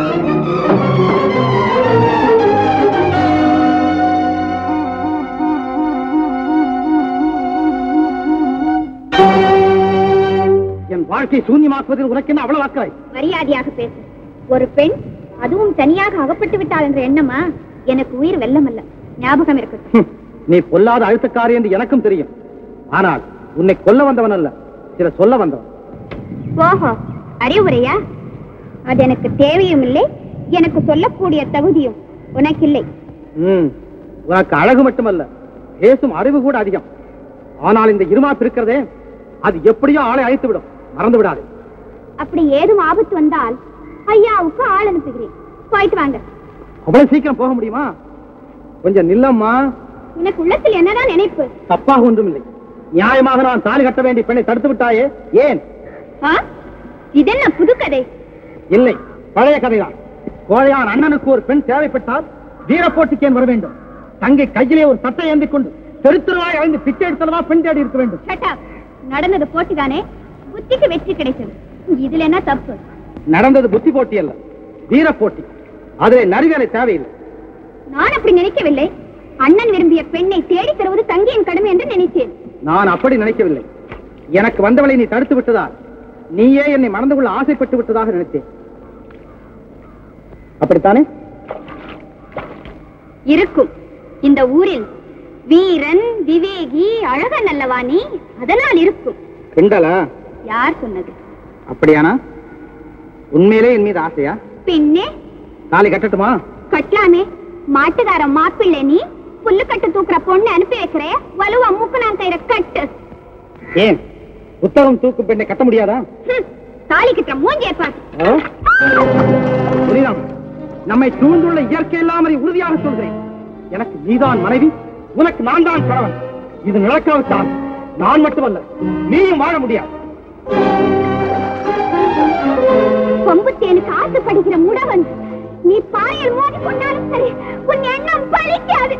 என் வாழ்க்கை சூன்யமாக்குவதில் உனக்கு என்ன அவ்வளவு அக்கறை மரியாதையாக பேசு ஒரு பெண் அதுவும் தனியாக அகப்பட்டு விட்டாள் என்ற எண்ணமா எனக்கு உயிர் வெல்லமல்ல ஞாபகம் இருக்கட்டும் ஹம், நீ பொல்லாத அழுத்தக்காரி என்று எனக்கும் தெரியும் ஆனால் உன்னை கொல்ல வந்தவன் அல்ல சில சொல்ல வந்தவன் ஓஹோ அறிவுரையா அது எனக்கு தேவையும் இல்லை எனக்கு சொல்லக்கூடிய தகுதியும் உனக்கில்லை ம், உனக்கு அழகு மட்டுமல்ல பேசும் அறிவு கூட அதிகம் ஆனால் இந்த இருமாப்பு இருக்கிறதே அது எப்படியோ ஆளை அழைத்து விடும் மறந்து விடாது அப்படி ஏதும் ஆபத்து வந்தால் ஐயாவுக்கு ஆள் அனுப்புகிறேன் போயிட்டு வாங்க அவ்வளவு சீக்கிரம் போக முடியுமா கொஞ்சம் நில்லம்மா உனக்கு உள்ளத்தில் என்னதான் நினைப்பு தப்பாக ஒன்றுமில்லை நியாயமாக நான் தாலி கட்ட வேண்டிய பெண்ணை தடுத்து விட்டாயே ஏன் ஆ? இதென்ன புதுக்கதை இல்லை பழைய கதைதான் கோழையான் அண்ணனுக்கு ஒரு பெண் தேவைப்பட்டால் வீரப்போட்டிக்கு ஏன் வர வேண்டும் தங்கை கையிலே ஒரு சட்டை ஏந்திக் கொண்டு தெரு தெருவாய் அழைந்து பிச்சை எடுத்தலவா பெண் தேடி இருக்க வேண்டும் Shut up. நடந்தது போட்டிதானே புத்திக்கு வெற்றி கிடைச்சது இதுல என்ன தப்பு நடந்தது புத்தி போட்டி அல்ல வீர போட்டி அதிலே நரிவேலை தேவையில்லை நான் அப்படி நினைக்கவில்லை அண்ணன் விரும்பிய பெண்ணை தேடி தருவது தங்கியின் கடமை என்று நினைத்தேன் நான் அப்படி நினைக்கவில்லை எனக்கு வந்தவளை நீ தடுத்து விட்டதால் நீயே என்னை மறந்து கொள்ள ஆசைப்பட்டு விட்டதாக நினைத்தேன் அப்படித்தானே இருக்கும் இந்த ஊரில் வீரன் விவேகி அழகன் அல்லவா நீ அதனால் இருக்கும் கிண்டலா யார் சொன்னது அப்படியானா உண்மையிலே என் மீது ஆசையா பின்னே தாலி கட்டட்டுமா கட்டலாமே மாட்டுக்கார மாப்பிள்ளை நீ புல்லு கட்டு தூக்குற பொண்ணு அனுப்பி வைக்கிறே வலுவா மூக்கு நான் கயிற கட்டு ஏன் புத்தகம் தூக்கும் பெண்ணை கட்ட முடியாதா ஹம், தாலி கட்டுற மூஞ்சியை பாரு ஆ? புரியுதாம் நம்மை சூழ்ந்துள்ள இயற்கை இல்லாமலை உறுதியாக சொல்கிறேன் எனக்கு நீதான் மனைவி உனக்கு நான் தான் கணவன் இது நடக்காவிட்டால் நான் மட்டுமல்ல நீயும் வாழ முடியாது கொம்பு தேனுக்கு ஆசைப்படுகிற முடவன் நீ பாறையில் மோதி கொண்டாலும் சரி உன் எண்ணம் பலிக்காது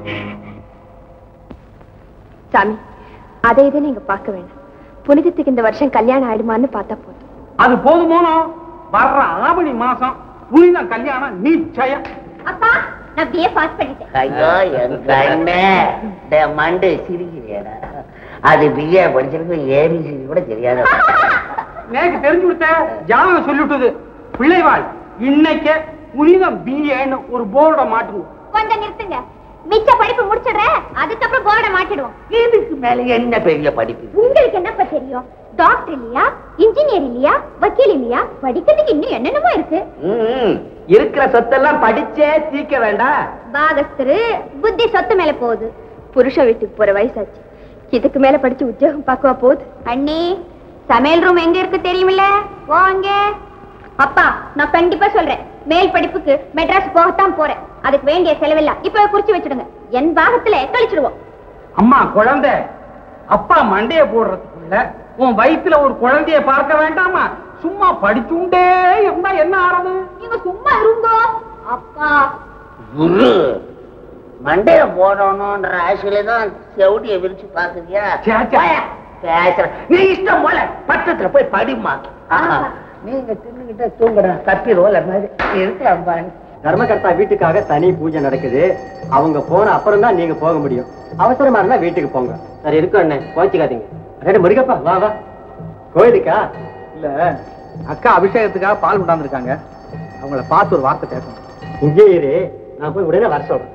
சாமி அதை இதை நீங்க பார்க்க வேண்டாம் புனிதத்துக்கு இந்த வருஷம் கல்யாணம் ஆயிடுமான்னு பார்த்தா போதும் அது போதுமோனோ வர்ற ஆவணி மாசம் புனித கல்யாணம் நிச்சயம் அப்பா நான் பிஏ பாஸ் பண்ணிட்டேன் ஐயோ என் கண்ணே டேய் மண்டு சிரிக்கிறியடா அது பிஏ படிச்சிருக்கு ஏபிசி கூட தெரியாது எனக்கு தெரிஞ்சு கொடுத்த ஜாதகம் சொல்லிவிட்டது பிள்ளைவாள் இன்னைக்கு புனிதம் பிஏன்னு ஒரு போர்டை மாட்டுவோம் கொஞ்சம் நிறுத்துங்க மிச்ச படிப்பு முடிச்சிடுறேன் அதுக்கப்புறம் போர்டை மாட்டிடுவோம் இதுக்கு மேல என்ன பெரிய படிப்பு உங்களுக்கு என்னப்பா தெரியும் டாக்டர் இல்லையா இன்ஜினியர் இல்லையா வக்கீல் இல்லையா படிக்கிறதுக்கு இன்னும் என்னென்னமோ இருக்கு ம், இருக்கிற சொத்தெல்லாம் படிச்சே தீக்க வேண்டாம் பாகஸ்தரு புத்தி சொத்து மேல போகுது புருஷ வீட்டுக்கு போற வயசாச்சு இதுக்கு மேல படிச்சு உத்தியோகம் பார்க்கவா போகுது அண்ணி சமையல் ரூம் எங்க இருக்கு தெரியுமில்ல போங்க அப்பா நான் கண்டிப்பா சொல்றேன் மேல் படிப்புக்கு மெட்ராஸ் போகத்தான் போறேன் அதுக்கு வேண்டிய செலவில்ல இப்ப குறிச்சு வச்சிடுங்க என் பாகத்துல கழிச்சிடுவோம் அம்மா குழந்தை அப்பா மண்டைய போடுறதுக்குள்ள உன் வயித்துல ஒரு குழந்தைய பார்க்க வேண்டாமா சும்மா படிச்சுண்டே இருந்தா என்ன ஆறது நீங்க சும்மா இருங்க அப்பா குரு மண்டைய போடணும்ன்ற ஆசையில தான் செவடிய விரிச்சு பாக்குறியா சே, சே. போயா, பேசுற நீ இஷ்டம் போல பட்டத்துல போய் படிமா ஆஹா. நீங்க தின்னுகிட்ட தூங்குற கப்பி ரோல மாதிரி இருக்கலாம் பாருங்க தர்மகர்த்தா வீட்டுக்காக தனி பூஜை நடக்குது அவங்க போன அப்புறம் தான் நீங்க போக முடியும் அவசரமா இருந்தா வீட்டுக்கு போங்க சரி இருக்கும் அண்ணன் கோச்சிக்காதீங்க அடே முருகப்பா வா வா கோயிலுக்கா இல்ல அக்கா அபிஷேகத்துக்காக பால் கொண்டாந்துருக்காங்க அவங்கள பார்த்து ஒரு வார்த்தை பேசணும் இங்கே இரு நான் போய் உடனே வர சொல்றேன்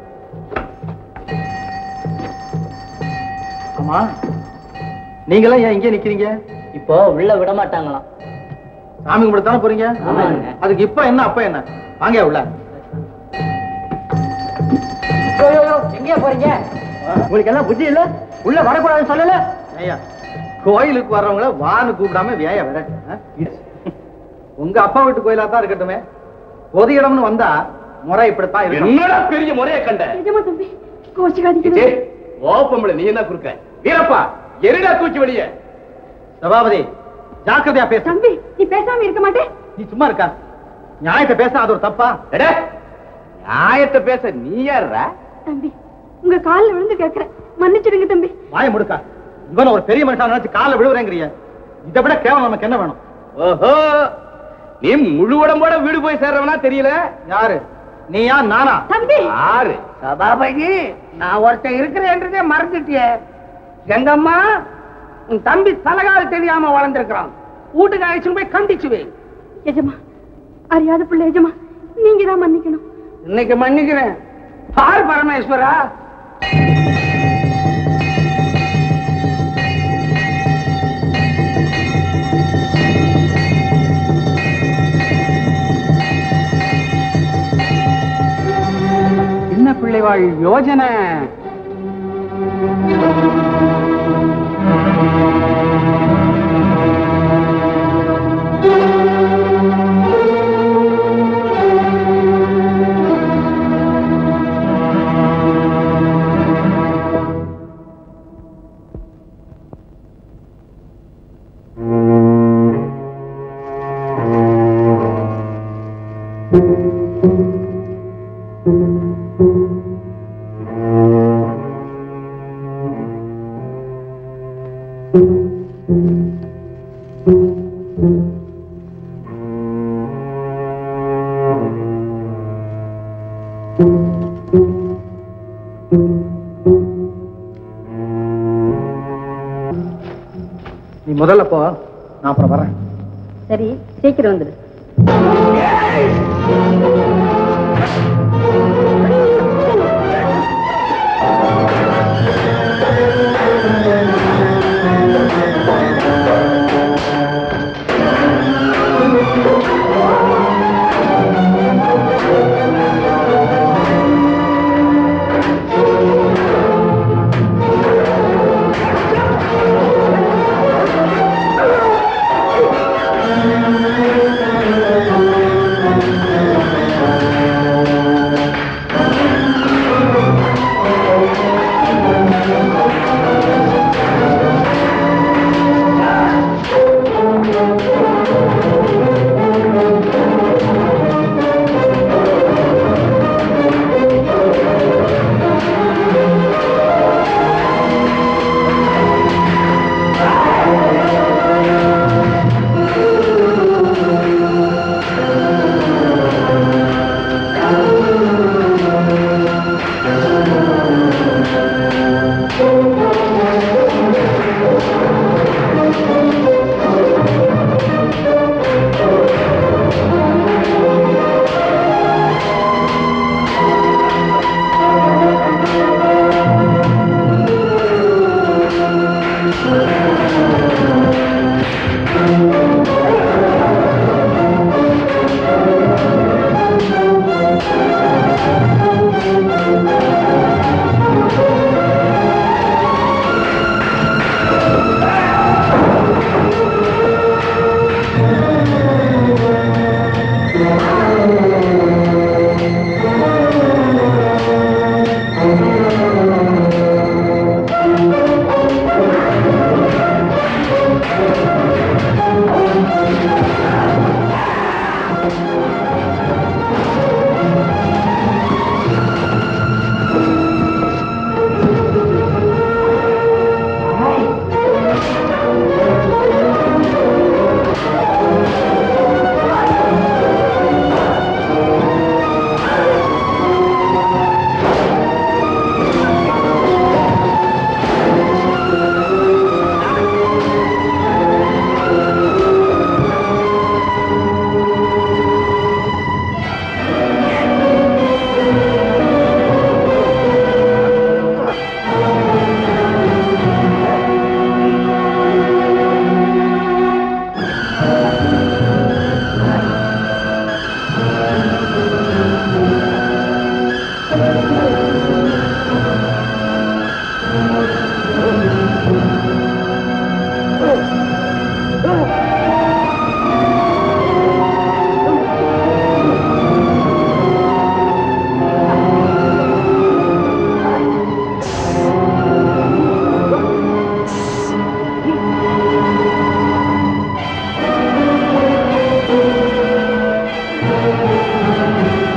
ஆமா நீங்களாம் ஏன் இங்கே நிக்கிறீங்க இப்போ உள்ள விட மாட்டாங்களாம் சாமி கும்பிடத்தானே போறீங்க ஆமாங்க. அதுக்கு இப்ப என்ன அப்ப என்ன வாங்க உள்ள எங்கேயா போறீங்க உங்களுக்கு எல்லாம் புத்தி இல்ல உள்ள வரக்கூடாதுன்னு சொல்லல ஐயா கோயிலுக்கு வர்றவங்கள வான்னு கூப்பிடாம வேய விரட்டு ஆ? இது. உங்க அப்பா வீட்டு கோயிலா தான் இருக்கட்டுமே பொது இடம்னு வந்தா முறை இப்படித்தான் இருக்கணும் என்னடா பெரிய முறையை கண்ட நிஜமா தம்பி கோச்சிக்காதீங்க ஓப்பம்பள நீ என்ன குறுக்க வீரப்பா எரிடா தூக்கி வெளியே சபாபதி ஜாக்கிரதையா பேச தம்பி நீ பேசாம இருக்க மாட்டே நீ சும்மா இருக்கா நியாயத்தை பேச அது ஒரு தப்பா எடே, நியாயத்தை பேச நீ யாருடா தம்பி உங்க கால்ல விழுந்து கேக்குறேன் மன்னிச்சிடுங்க தம்பி வாய முடுக்கா இவன் ஒரு பெரிய மனுஷன் நினைச்சு காலை விழுவுறேங்கிறிய இதை விட கேவலம் நமக்கு என்ன வேணும் ஓஹோ நீ முழு உடம்போட வீடு போய் சேர்றவனா தெரியல யாரு நீ யார் நானா தம்பி யாரு சபாபதி நான் ஒருத்தன் இருக்கிறேன்றதே மறந்துட்டியே எங்கம்மா உன் தம்பி தலகால் தெரியாம வளர்ந்துருக்கிறான் வீட்டுக்கு அழைச்சுன்னு போய் கண்டிச்சு வை எஜமா அறியாத பிள்ளை எஜமா நீங்க தான் மன்னிக்கணும் இன்னைக்கு மன்னிக்கிறேன் பார் பரமேஸ்வரா சின்ன பிள்ளைவாள் யோஜனை நீ முதல்ல போ நான் அப்புறம் வரேன் சரி சீக்கிரம் வந்துடு ஆ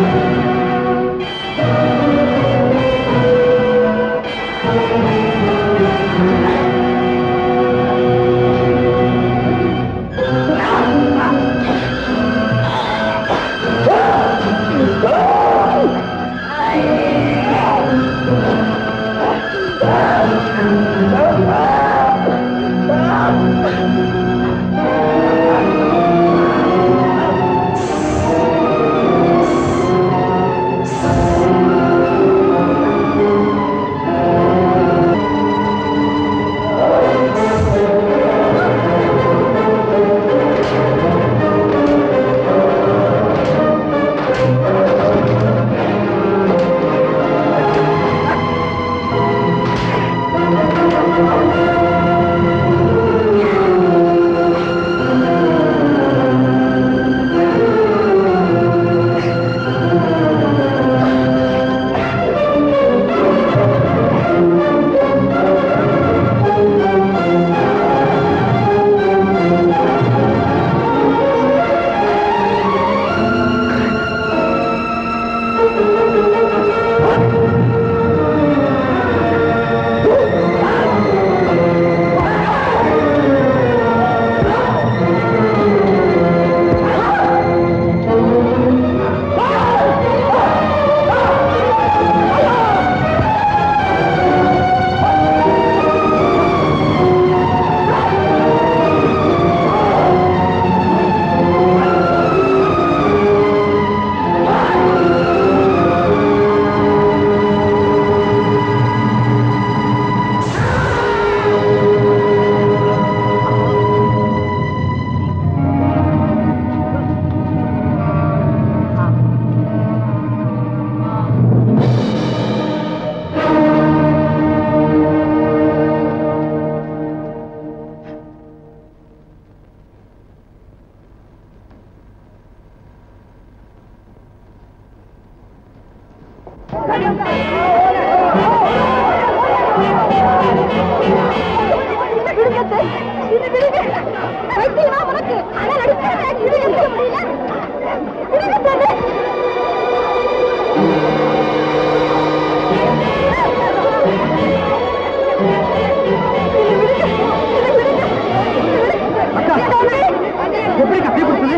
எப்படி கட்டி கொடுத்தது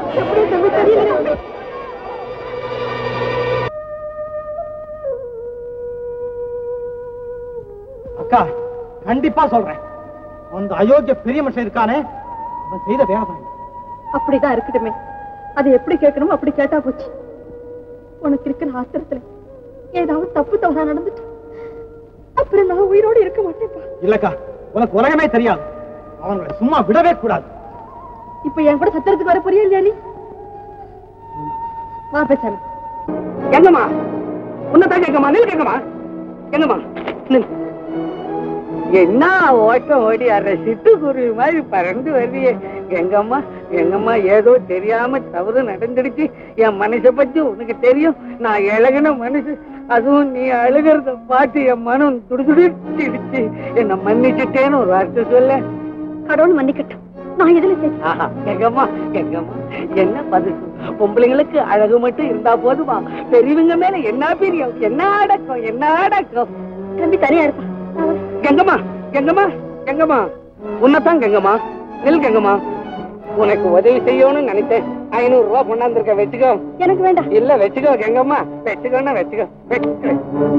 அக்கா கண்டிப்பா சொல்றேன் அந்த அயோக்கிய பெரிய மனுஷன் இருக்கானே அவன் செய்த வேலை தான் இது. அப்படிதான் இருக்கட்டுமே அது எப்படி கேட்கணுமோ அப்படி கேட்டா போச்சு உனக்கு இருக்கிற ஆத்திரத்துல ஏதாவது தப்பு தவறா நடந்துட்டு அப்புறம் நான் உயிரோடு இருக்க மாட்டேன்ப்பா இல்லக்கா உனக்கு உலகமே தெரியாது அவங்களை சும்மா விடவே கூடாது இப்ப என் கூட சத்திரத்துக்கு வர போறியா இல்லையா நீ வா பேசாம எங்கம்மா உன்னதான் கேட்கமா நில் கேட்கமா எங்கம்மா நில் என்ன ஓட்டம் ஓடி அற சிட்டுக்குருவி மாதிரி பறந்து வருவியே எங்கம்மா எங்கம்மா ஏதோ தெரியாம தவறு நடந்துடுச்சு என் மனசை பத்தி உனக்கு தெரியும் நான் இழகின மனசு அதுவும் நீ அழுகிறத பார்த்து என் மனம் துடுதுடிச்சிடுச்சு என்ன மன்னிச்சுட்டேன்னு ஒரு வார்த்தை சொல்ல கடவுள் மன்னிக்கட்டும் நான் எதுல சரி ஆஹா, எங்கம்மா எங்கம்மா என்ன பதில் பொம்பளைங்களுக்கு அழகு மட்டும் இருந்தா போதுமா பெரியவங்க மேல என்ன பிரியம் என்ன அடக்கம் என்ன அடக்கம் தம்பி தனியா இருப்பா நான் வரேன். எங்கம்மா எங்கம்மா எங்கம்மா உன்னதான் கெங்கம்மா நெல் கெங்கம்மா உனக்கு உதவி செய்யணும்னு நினைச்சேன் ஐநூறு ரூபாய் கொண்டாந்துருக்க வச்சுக்கோ எனக்கு வேண்டாம் இல்ல வச்சுக்கோ கெங்கம்மா வச்சுக்கோன்னா வச்சுக்கோ வச்சுக்கோ.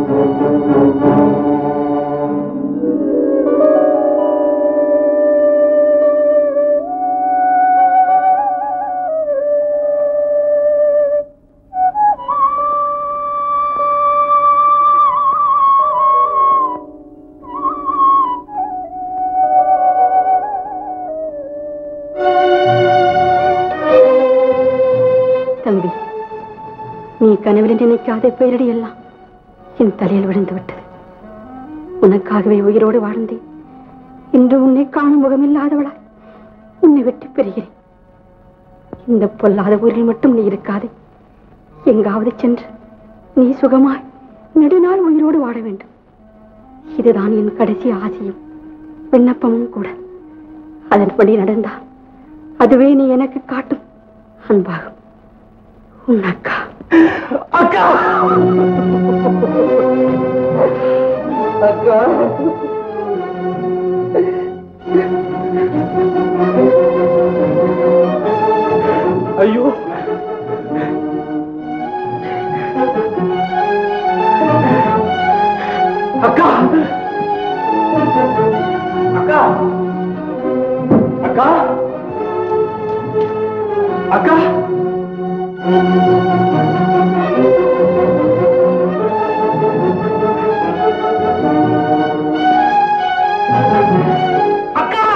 தம்பி நீ கனவில் நினைக்காத பேரடி எல்லாம் என் தலையில் விழுந்து விட்டது உனக்காகவே உயிரோடு வாழ்ந்தேன் இன்று உன்னை காணும் முகமில்லாதவளாய் உன்னை விட்டு பெறுகிறேன் இந்த பொல்லாத ஊரில் மட்டும் நீ இருக்காதே எங்காவது சென்று நீ சுகமாய் நெடுநாள் உயிரோடு வாழ வேண்டும் இதுதான் என் கடைசி ஆசையும் விண்ணப்பமும் கூட அதன்படி நடந்தால் அதுவே நீ எனக்கு காட்டும் அன்பாகும் உன் அக்கா அக்கா ஐயோ அக்கா அக்கா அக்கா அக்கா அக்கா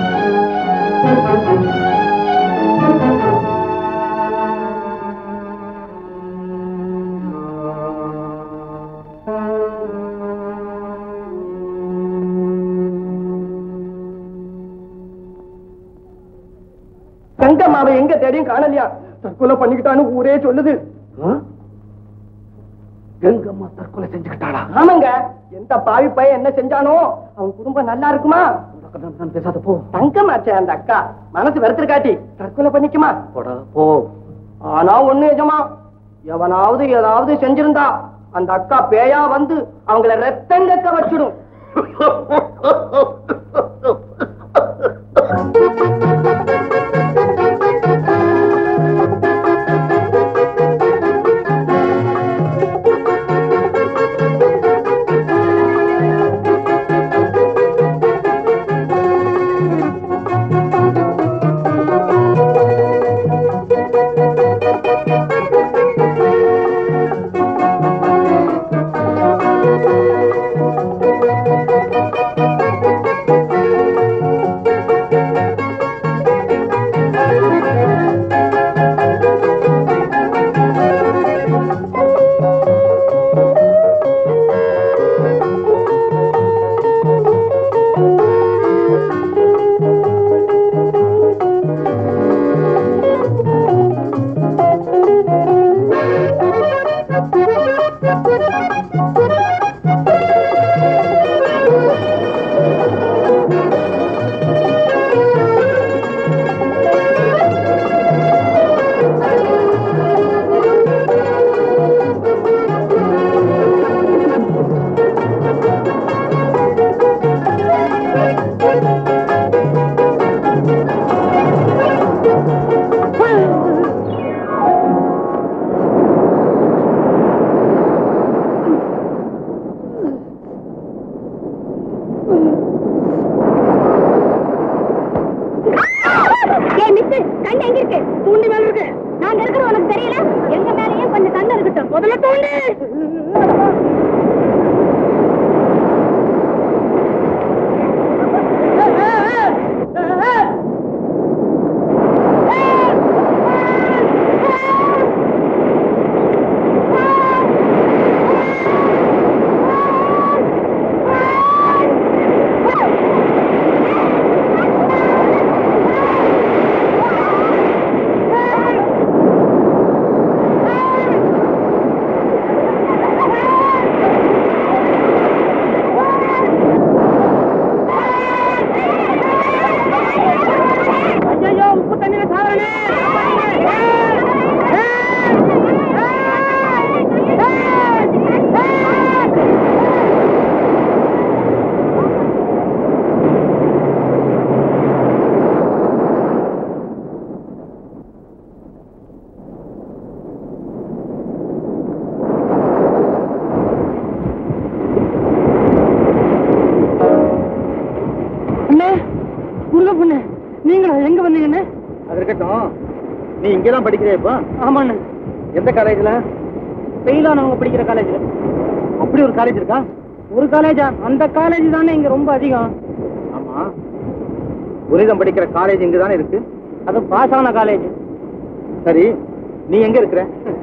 தங்கம்மாவை எங்க தேடியும் காணலையா தற்கொலை பண்ணிக்கிட்டான்னு ஊரே சொல்லுது கங்கம்மா தற்கொலை செஞ்சுக்கிட்டாளா ஆமாங்க எந்த பாவி பையன் என்ன செஞ்சானோ அவன் குடும்பம் நல்லா இருக்குமா பேசாத போ தங்கமாச்சே அந்த அக்கா மனசு வெறுத்து காட்டி தற்கொலை பண்ணிக்குமா போடா போ ஆனா ஒண்ணு எஜமா எவனாவது ஏதாவது செஞ்சிருந்தா அந்த அக்கா பேயா வந்து அவங்கள ரத்தங்கக்க வச்சிடும் ஏய் மிஸ்டர் கண்ணு எங்க இருக்கு தூண்டி மேல இருக்கு நாங்க இருக்கிற உனக்கு தெரியல எங்க மேலயும் கொஞ்சம் கண்ணு இருக்கட்டும் முதல்ல தூண்டு ஐயோ உப்பு தண்ணியில சாவரனே அண்ணே உள்ள பொண்ணு நீங்களா எங்க வந்தீங்கண்ணே அது இருக்கட்டும் நீ இங்கதான் படிக்கிறியா இப்போ ஆமாண்ணே எந்த காலேஜ்ல ஃபெயிலானவங்க படிக்கிற காலேஜ்ல அப்படி ஒரு காலேஜ் இருக்கா ஒரு காலேஜா அந்த காலேஜ் தானே இங்க ரொம்ப அதிகம் ஆமா புனிதம் படிக்கிற காலேஜ் இங்க தானே இருக்கு அது பாஸ் ஆன காலேஜ் சரி நீ எங்க இருக்கிற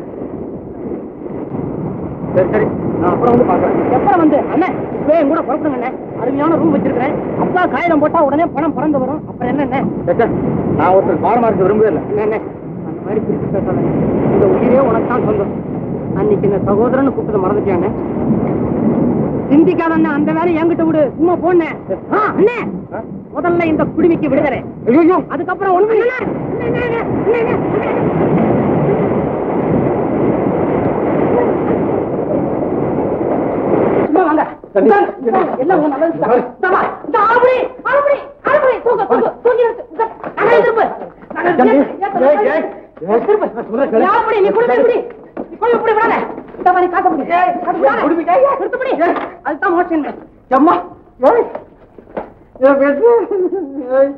சரி சரி நான் அப்புறம் வந்து பாக்குறேன் எப்ப வந்து அண்ணே இப்பவே என் கூட புறப்படுங்க அண்ணே அருமையான ரூம் வச்சிருக்கிறேன் அப்பா காகிதம் போட்டா உடனே பணம் பறந்து வரும் அப்புறம் என்ன சச்சா, நான் ஒருத்தர் பாடமா இருக்க விரும்பவே இல்லை என்ன அந்த மாதிரி பிரிச்சு பேசாத இந்த உயிரே உனக்கு தான் சொந்தம் அன்னைக்கு இந்த சகோதரன் கூப்பிட்டு மறந்துட்டியாண்ணே சிந்திக்காத அண்ணே அந்த வேலை என்கிட்ட விடு சும்மா போனே அண்ணே முதல்ல இந்த குடிமைக்கு விடுதலை ஐயோ அதுக்கப்புறம் ஒண்ணு எல்லாம் உன் நல்லது தான். இந்தாம்மா, இந்த ஆளுபடி, ஆளுபடி, ஆளுபடி, தூக்கு, தூக்கு, தூக்கி நிறுத்து. இந்த நகை திருப்பு. நகை திருப்பு. திருப்பு. இந்த ஆளுபடி, நீ குடும்பி பிடி. நீ குடும்பி பிடி, விடாத. இந்த மாதிரி காசை பிடி. காசை விடாத. நிறுத்து பிடி. அதுதான் மோசம் அம்மா ஏய் ஏய் பேசு ஏய்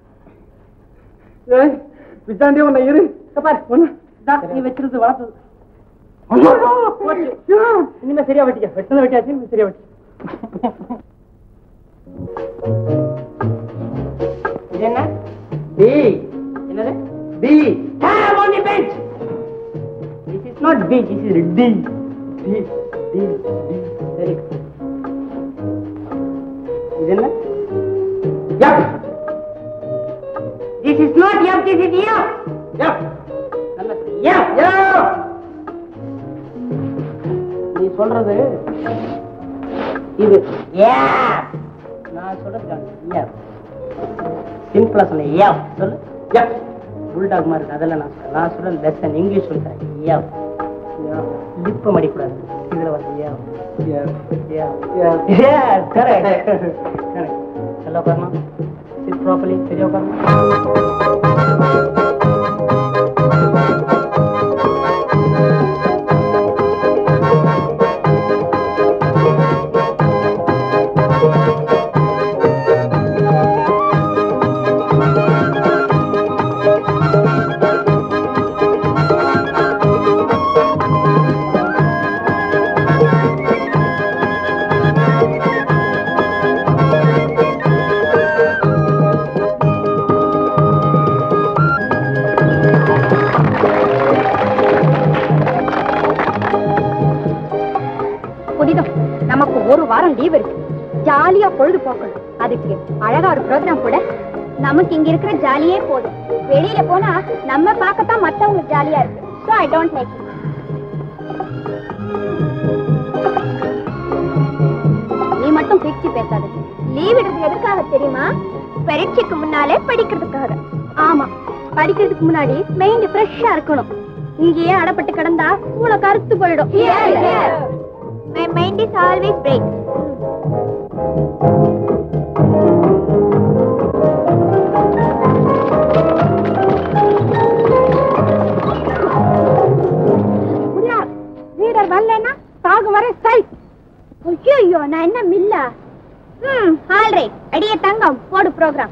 ஏய் பிச்சாண்டி உன்னை இரு இங்க பாரு ஒண்ணு இதான் நீ வச்சிருந்து வளர்த்தது போச்சு. இனிமே சரியா வெட்டிக்க வெட்டினது வெட்டியாச்சு இனிமே சரியா வெட்டி இது என்ன டி என்னது டி Have on the bench. This is not B, this is D. D, D, D. Very good. இது என்ன? F. This is not F, this is F. F. நல்லா சொல்லு. F. F. நீ சொல்றது இது F. நான் சொல்றது F. சிம்பிளா சொல்ல F. சொல்லு F. புல்டாக் மாதிரி இருக்கு அதெல்லாம் நான் சொல்றேன் நான் சொல்றேன் லெசன் இங்கிலீஷ் சொல்றேன் ஏவ் லிப்ப மடிக்கூடாது இதுல வந்து ஏவ் கரெக்ட் கரெக்ட் நல்லா உட்காரணும் சிட் ப்ராப்பர்லி சரியா உட்காரணும் புனிதம் நமக்கு ஒரு வாரம் லீவ் இருக்கு ஜாலியா பொழுது போக்கணும் அதுக்கு அழகா ஒரு ப்ரோக்ராம் கூட நமக்கு இங்க இருக்கிற ஜாலியே போதும் வெளியில போனா நம்ம பார்க்கத்தான் மத்தவங்க ஜாலியா இருக்கு சோ ஐ டோன்ட் லைக் நீ மட்டும் பிரிச்சு பேசாத லீவ் விடுறது எதுக்காக தெரியுமா பரீட்சைக்கு முன்னாலே படிக்கிறதுக்காக ஆமா படிக்கிறதுக்கு முன்னாடி மைண்ட் ஃப்ரெஷ்ஷா இருக்கணும் இங்கேயே அடப்பட்டு கிடந்தா மூளை கருத்து போயிடும் My mind is always bright. Reader வரலன்னா சாகு வர சைட் ஐயோ நான் என்ன மில்லா ம் ஆல் ரைட் அடியே தங்கம் போடு ப்ரோக்ராம்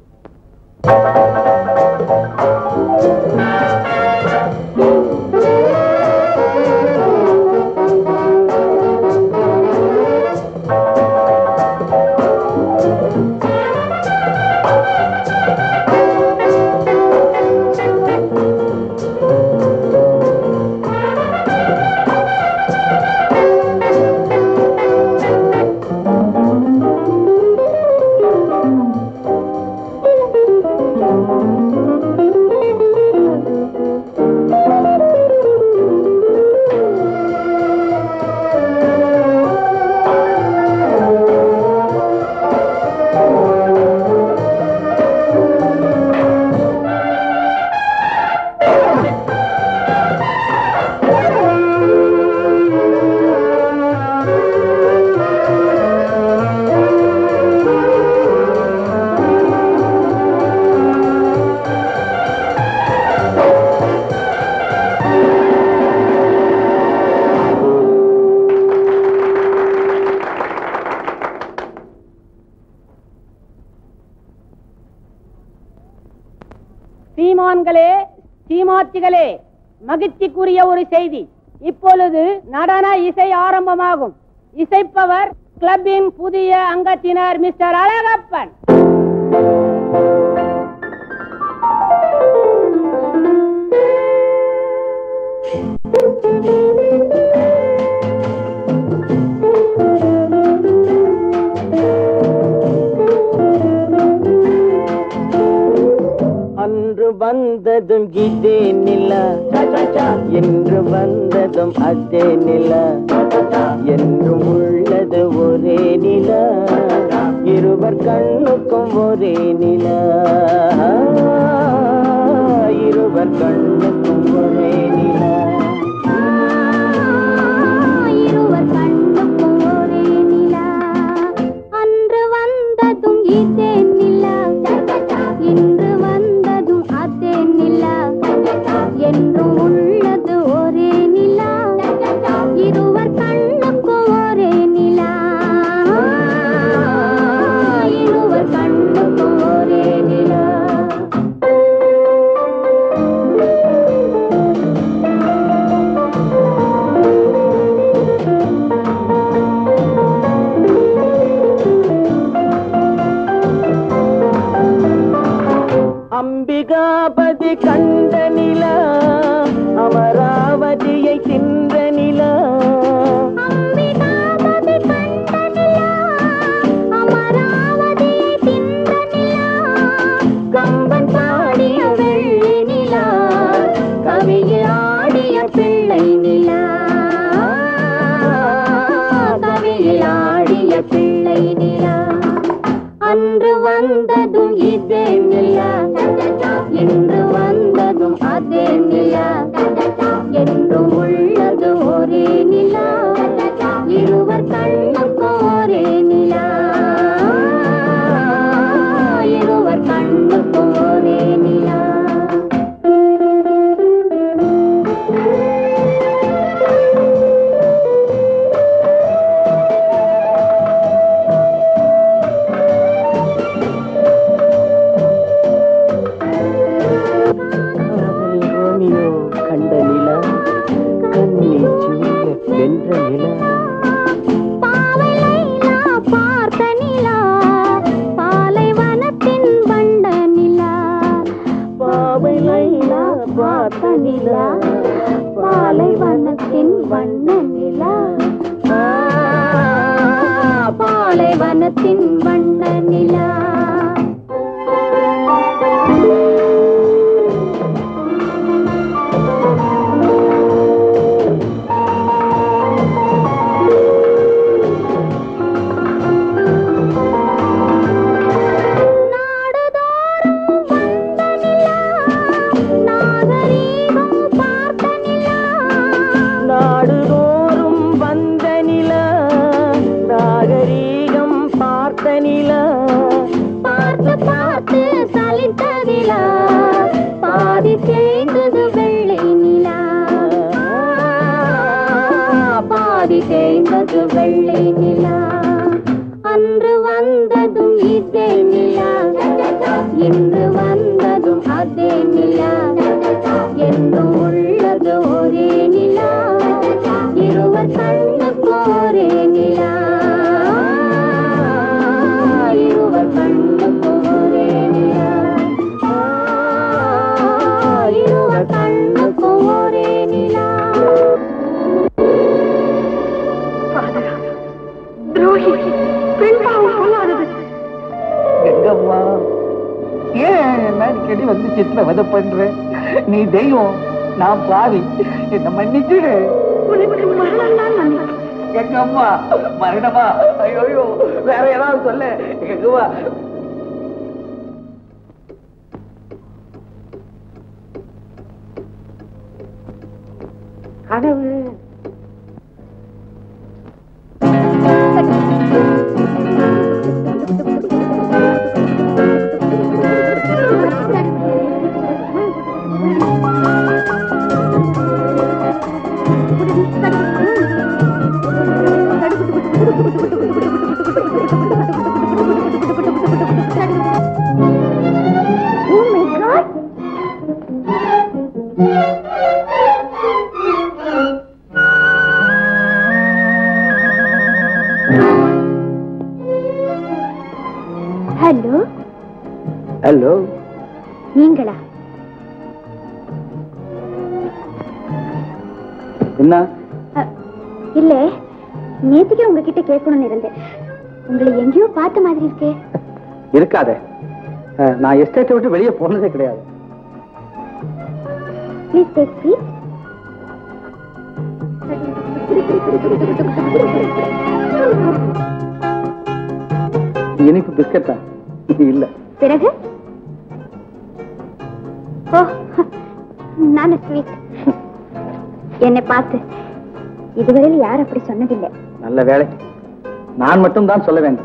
சீமான்களே சீமாத்திகளே மகிழ்ச்சிக்குரிய ஒரு செய்தி இப்பொழுது நடன இசை ஆரம்பமாகும் இசைப்பவர் கிளப்பின் புதிய அங்கத்தினர் மிஸ்டர் அழகப்பன் அன்று வந்ததும் இதே நில என்று வந்ததும் அதே நில என்றும் உள்ளது ஒரே நில இருவர் கண்ணுக்கும் ஒரே நில இருவர் கண்ணுக்கும் ஒரே நில இருவர் கண்ணுக்கும் ஒரே நிலா உள்ளது ஒரே நிலா இருவர் கண்ணுக்கும் ஒரே நிலா இருவர் கண்ணுக்கும் ஒரே நிலா காதல் ரோமியோ கண்ட நிலா கண்ணி ஜூலியட் வென்ற நிலா பாவை லைலா பார்த்த நிலா பாலைவனத்தின் வண்ட நிலா பாவை லைலா பார்த்த நிலா பாலைவனத்தின் வண்ண நிலா ஆ, பாலைவனத்தின் வண்ண நிலா நாடுதோறும் வந்த நிலா நாகரீகம் பார்த்த நிலா பார்த்து பார்த்து சலித்ததிலா பாதி தேய்ந்தது வெள்ளை நிலா பாதி தேய்ந்தது வெள்ளை நிலா அன்று வந்ததும் இதே நிலா இன்று வந்ததும் அதே நிலா என்றும் உள்ளது ஒரே நிலா இருவர் கண்ணுக்கு ஒரே நிலா இருவர் கண்ணுக்கு ஒரே நிலா இருவர் கண்ணுக்கு ஒரே நிலா துரோகி பெண் பாவம் சொல்லாதது எங்கம்மா ஏன் என்ன அடிக்கடி வந்து சித்திரவதை பண்ற நீ தெய்வம் நான் பாவி என்ன மன்னிச்சிடு உனக்கு மரணம் தான் மன்னிப்பு. எங்க அம்மா மரணமா ஐயோ வேற ஏதாவது சொல்ல எங்கம்மா கனவு Oh my God! Hello hello நீங்களா என்ன அ, இல்ல நேத்துக்கே உங்ககிட்ட கேட்கணும்னு இருந்தேன் உங்களை எங்கேயோ பார்த்த மாதிரி இருக்கே இருக்காதே அஹ், நான் எஸ்டேட்டை விட்டு வெளியே போனதே கிடையாது ப்ளீஸ் டேக் சீட் இனிப்பு பிஸ்கட்டா இல்ல பிறகு ஓ நான் ஸ்வீட் என்னை பார்த்து இதுவரையில் யார் அப்படி சொன்னதில்லை நல்ல வேலை நான் மட்டும் தான் சொல்ல வேண்டும்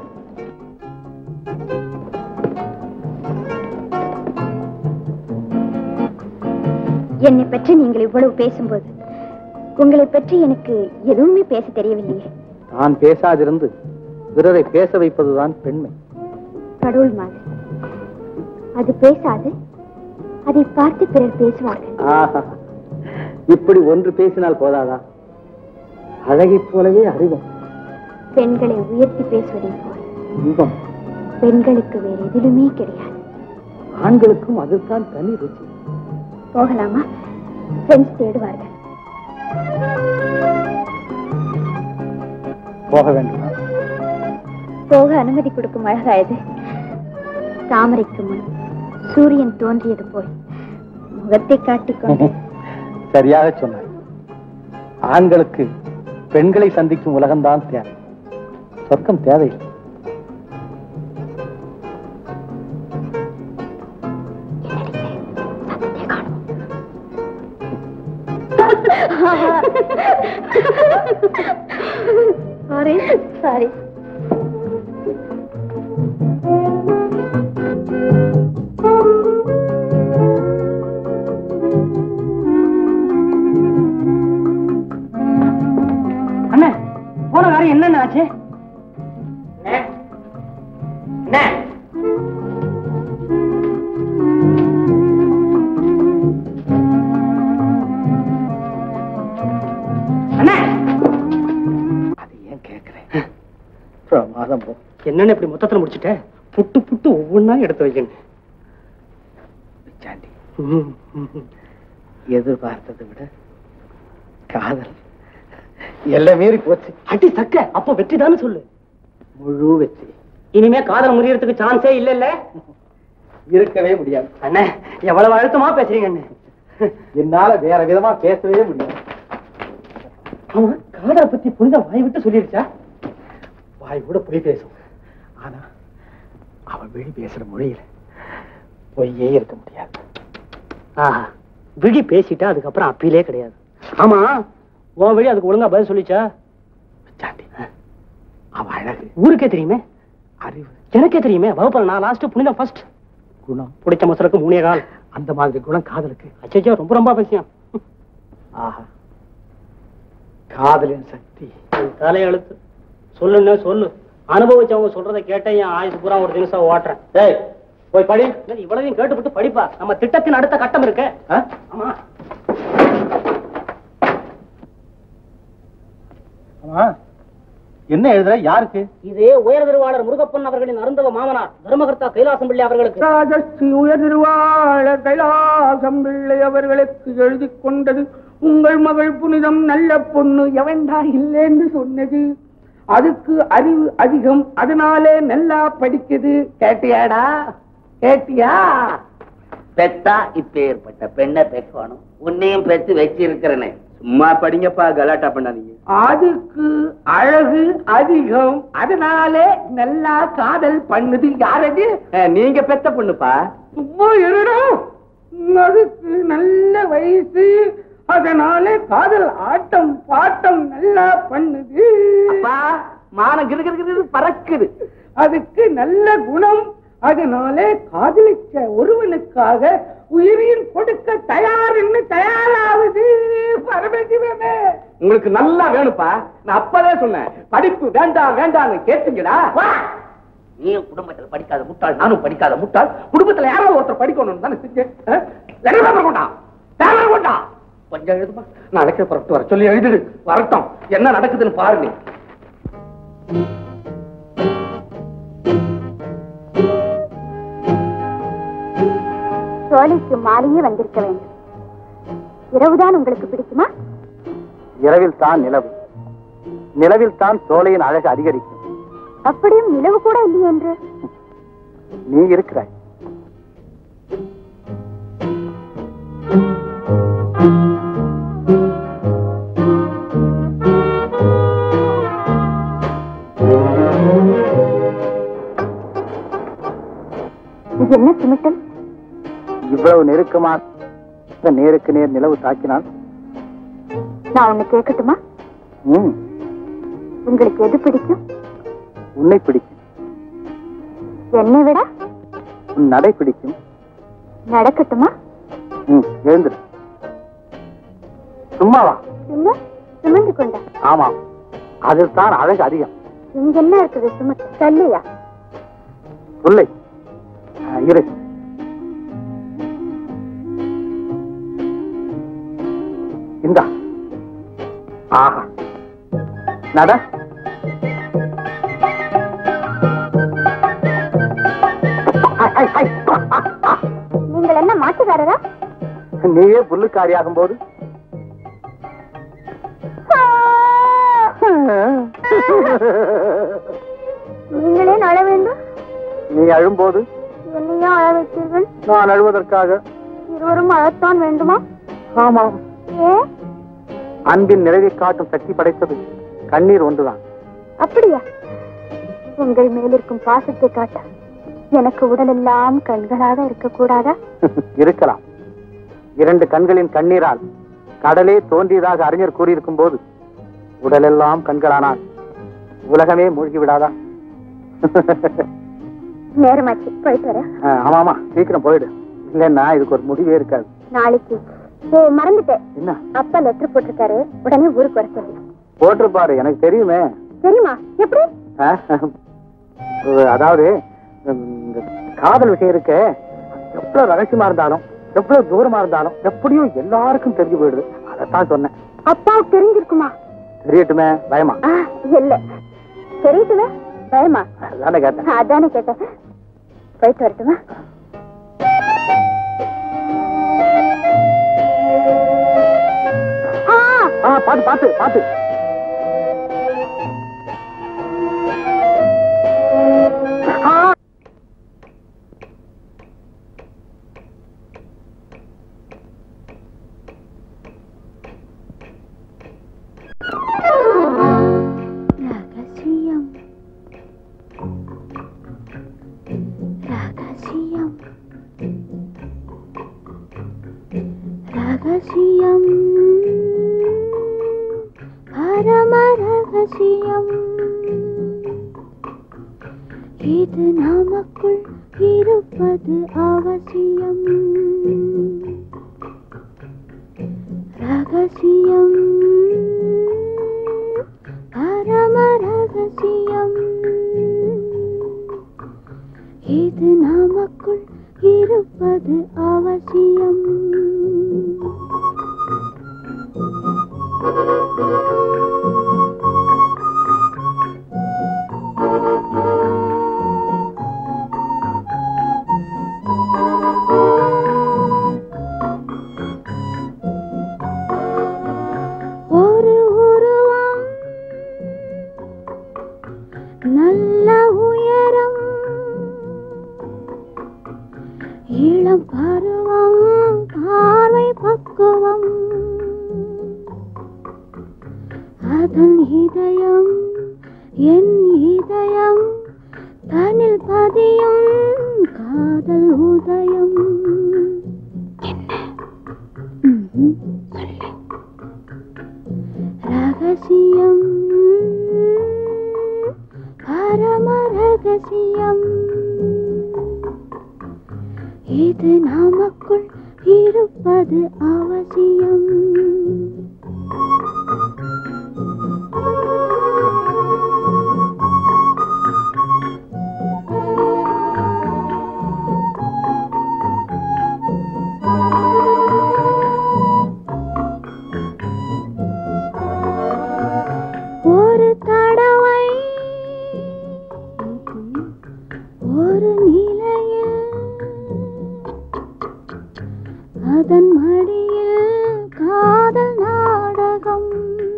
என்னை பற்றி நீங்கள் இவ்வளவு பேசும்போது உங்களை பற்றி எனக்கு எதுவுமே பேச தெரியவில்லையே நான் பேசாதிருந்து பிறரை பேச வைப்பதுதான் பெண்மை கடவுள் மாதிரி அது பேசாது அதை பார்த்து பிறர் பேசுவார்கள் ஆஹா இப்படி ஒன்று பேசினால் போதாதா அழகைப் போலவே அறிவும் பெண்களை உயர்த்தி பேசுவதை போல் இன்பம் பெண்களுக்கு வேறு எதிலுமே கிடையாது ஆண்களுக்கும் அதுதான் தனி ருச்சி போகலாமா ஃப்ரெண்ட்ஸ் தேடுவார்கள் போக வேண்டுமா போக அனுமதி கொடுக்கும் அழகாயது தாமரைக்கு முன் சூரியன் தோன்றியது போல் முகத்தை காட்டிக்கொண்டு சரியாக சொன்னாய் ஆண்களுக்கு பெண்களை சந்திக்கும் உலகம்தான் தேவை சொர்க்கம் தேவையில்லை சாரி சாரி அண்ணே போன காரியம் என்னென்ன ஆச்சு அண்ணே அது ஏன் கேக்குறேன் பிரமாதம் போ என்னன்னு இப்படி மொத்தத்துல முடிச்சிட்ட புட்டு புட்டு ஒவ்வொன்னா எடுத்து வைக்கணும் பிச்சாண்டி எதிர்பார்த்ததை விட காதல் எல்லாம் மீறி போச்சு அடி சக்க அப்ப வெற்றி தானே சொல்லு முழு வெற்றி இனிமே காதல் முறியறதுக்கு சான்ஸே இல்ல இல்ல இருக்கவே முடியாது அண்ணே எவ்வளவு அழுத்தமா பேசுறீங்க அண்ணே என்னால வேற விதமா பேசவே முடியாது ஆமா காதலை பத்தி புனித வாய் விட்டு சொல்லிருச்சா வாய் கூட பொய் பேசும் ஆனா அவன் விழி பேசுற மொழியில பொய்யே இருக்க முடியாது ஆஹா விழி பேசிட்டா அதுக்கப்புறம் அப்பீலே கிடையாது ஆமா உன் வழி அதுக்கு ஒழுங்கா பதில் சொல்லிச்சா பிச்சாண்டி அவன் அழகு ஊருக்கே தெரியுமே அறிவு எனக்கே தெரியுமே வகுப்பில் நான் லாஸ்ட் புனிதம் ஃபர்ஸ்ட் குணம் பிடிச்ச மசலுக்கு மூணே கால் அந்த மாதிரி குணம் காதலுக்கு அச்சோ ரொம்ப ரொம்ப அவசியம் ஆஹா காதலின் சக்தி தலை எழுத்து சொல்லுன்னு சொல்லு அனுபவிச்சவங்க சொல்றதை கேட்டேன் என் ஆயுசு பூரா ஒரு தினசம் ஓட்டுறேன் டேய் போய் படி இல்ல, இவ்வளவையும் கேட்டுவிட்டு படிப்பா நம்ம திட்டத்தின் அடுத்த கட்டம் இருக்கு ஆ? ஆமா ஆமா என்ன எழுதுற யாருக்கு இது உயர் திருவாளர் முருகப்பன் அவர்களின் அருந்தவ மாமனார் தர்மகர்த்தா கைலாசம் பிள்ளை அவர்களுக்கு ராஜஸ்ரீ உயர் திருவாளர் கைலாசம் பிள்ளை அவர்களுக்கு எழுதி கொண்டது உங்கள் மகள் புனிதம் நல்ல பொண்ணு எவன்டா இல்லைன்னு சொன்னது அதுக்கு அறிவு அதிகம் அதனாலே நல்லா படிக்குது கேட்டியாடா கேட்டியா பெத்தா இப்பேற்பட்ட பெண்ணை பெக்கணும் உன்னையும் பெத்து வச்சிருக்கிறனே சும்மா படிங்கப்பா கலாட்டா பண்ணாதீங்க அதுக்கு அழகு அதிகம் அதனாலே நல்லா காதல் பண்ணுது யாரது அஹ், நீங்க பெத்த பொண்ணுப்பா சும்மா இருடா அதுக்கு நல்ல வயசு அதனாலே காதல் ஆட்டம் பாட்டம் நல்லா பண்ணுது அப்பா மானம் கிரு கிரு கிரு பறக்குது அதுக்கு நல்ல குணம் அதனாலே காதலிச்ச ஒருவனுக்காக உயிரையும் கொடுக்க தயார்னு தயாராகுது பரமசிவமே உங்களுக்கு நல்லா வேணுப்பா நான் அப்பவே சொன்னேன் படிப்பு வேண்டாம் வேண்டாம்னு கேட்டீங்களா நீயும் குடும்பத்துல படிக்காத முட்டாள் நானும் படிக்காத முட்டாள் குடும்பத்துல யாராவது ஒருத்தர் படிக்கணும்னு தானே செஞ்சேன் ஆ? லெட்டர் பேப்பர் கொண்டா பேப்பர் கொண்டா கொஞ்சம் எழுதுமா நாளைக்கே புறப்பட்டு வர சொல்லி எழுதிடு வரட்டும் என்ன நடக்குதுன்னு பாருங்க சோலைக்கு மாலையே வந்திருக்க வேண்டும் இரவுதான் உங்களுக்கு பிடிக்குமா இரவில் தான் நிலவு நிலவில் தான் சோலையின் அழகு அதிகரிக்கும் அப்படியும் நிலவு கூட இல்லையே என்று நீ இருக்கிறாய் இது என்ன சிமிட்டல் இவ்வளவு நெருக்கமா நேருக்கு நேர் நிலவு தாக்கினால் நான் ஒண்ணு கேட்கட்டுமா ம், உங்களுக்கு எது பிடிக்கும் உன்னை பிடிக்கும் என்னை விட உன் நடை பிடிக்கும் நடக்கட்டுமா ம், எழுந்திரு சும்மாவா இல்ல சுமந்து கொண்ட ஆமாம் அதில் தான் அழகு அதிகம் இங்க என்ன இருக்குது சுமத்து சொல்லியா சொல்லை ஆ, இரு இந்தா ஆஹா நட ஐ, ஐ, ஐ. நீங்கள் என்ன மாட்டுக்காரரா நீயே புல்லுக்காரியாகும் போது நீங்களே அழ வேண்டும் நீ அழும்போது என்னையும் அழ வைத்தீர்கள் நான் அழுவதற்காக இருவரும் அழத்தான் வேண்டுமா ஆமாம் ஏ அன்பின் நிறைவை காட்டும் சக்தி படைத்தது கண்ணீர் ஒன்றுதான் அப்படியா உங்கள் மேலிருக்கும் பாசத்தை காட்ட எனக்கு உடலெல்லாம் கண்களாக இருக்கக்கூடாதா இருக்கலாம் இரண்டு கண்களின் கண்ணீரால் கடலே தோன்றியதாக அறிஞர் கூறியிருக்கும் போது உடலெல்லாம் கண்களானால் உலகமே மூழ்கி விடாதா நேரமாச்சு போயிட்டு வரேன் ஆ, ஆமா ஆமா சீக்கிரம் போயிடு இல்லைன்னா இதுக்கு ஒரு முடிவே இருக்காது நாளைக்கு ஓ மறந்துட்டேன் என்ன அப்பா லெட்டர் போட்டிருக்காரு உடனே ஊருக்கு வர சொல்லி போட்டிருப்பாரு எனக்கு தெரியுமே தெரியுமா எப்படி ஆ, அதாவது இந்த காதல் விஷயம் இருக்கு எவ்வளவு ரகசியமா இருந்தாலும் எவ்வளவு தூரமா இருந்தாலும் எப்படியும் எல்லாருக்கும் தெரிஞ்சு போயிடுது அதைத்தான் சொன்னேன் அப்பாவுக்கு தெரிஞ்சிருக்குமா தெரியட்டுமே பயமா ஆ, இல்ல தெரியுதுல பயமா அதானே கேட்டேன் அதானே கேட்டேன் போயிட்டு வரட்டுமா ஆ, ஆ பாத்து பாத்து பாத்து ஆ ரகசியம் ரகசியம் ரகசியம் பரம ரகசியம் இது நமக்குள் இருப்பது அவசியம் ரகசியம் பரம ரகசியம் இது நமக்குள் இருப்பது அவசியம் ஒரு உருவம் நல்ல உயரம் இளம் பருவம் பார்வை பக்குவம் அதன் இதயம் என் இதயம் தனில் பதியும் காதல் உதயம் ம்ஹும். ரகசியம் பரம ரகசியம் இது நமக்குள் இருப்பது அவசியம் ஒரு தடவை ஒரு நிலையில் அதன் மடியில் காதல் நாடகம்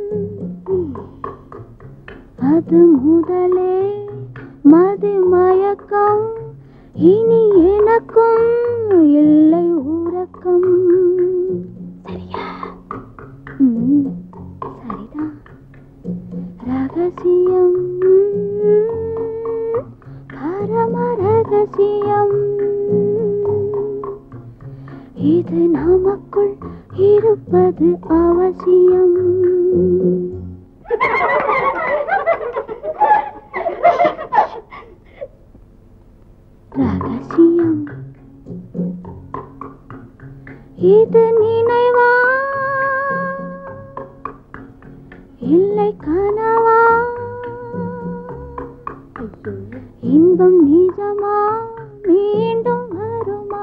அது முதலே மது மயக்கம் இனி எனக்கும் இல்லை உறக்கம் சரியா ம், சரிதான் ரகசியம் பரம ரகசியம் இது நமக்குள் இருப்பது அவசியம் ரகசியம் இது நினைவா இல்லை கனவா இன்பம் நிஜமா மீண்டும் வருமா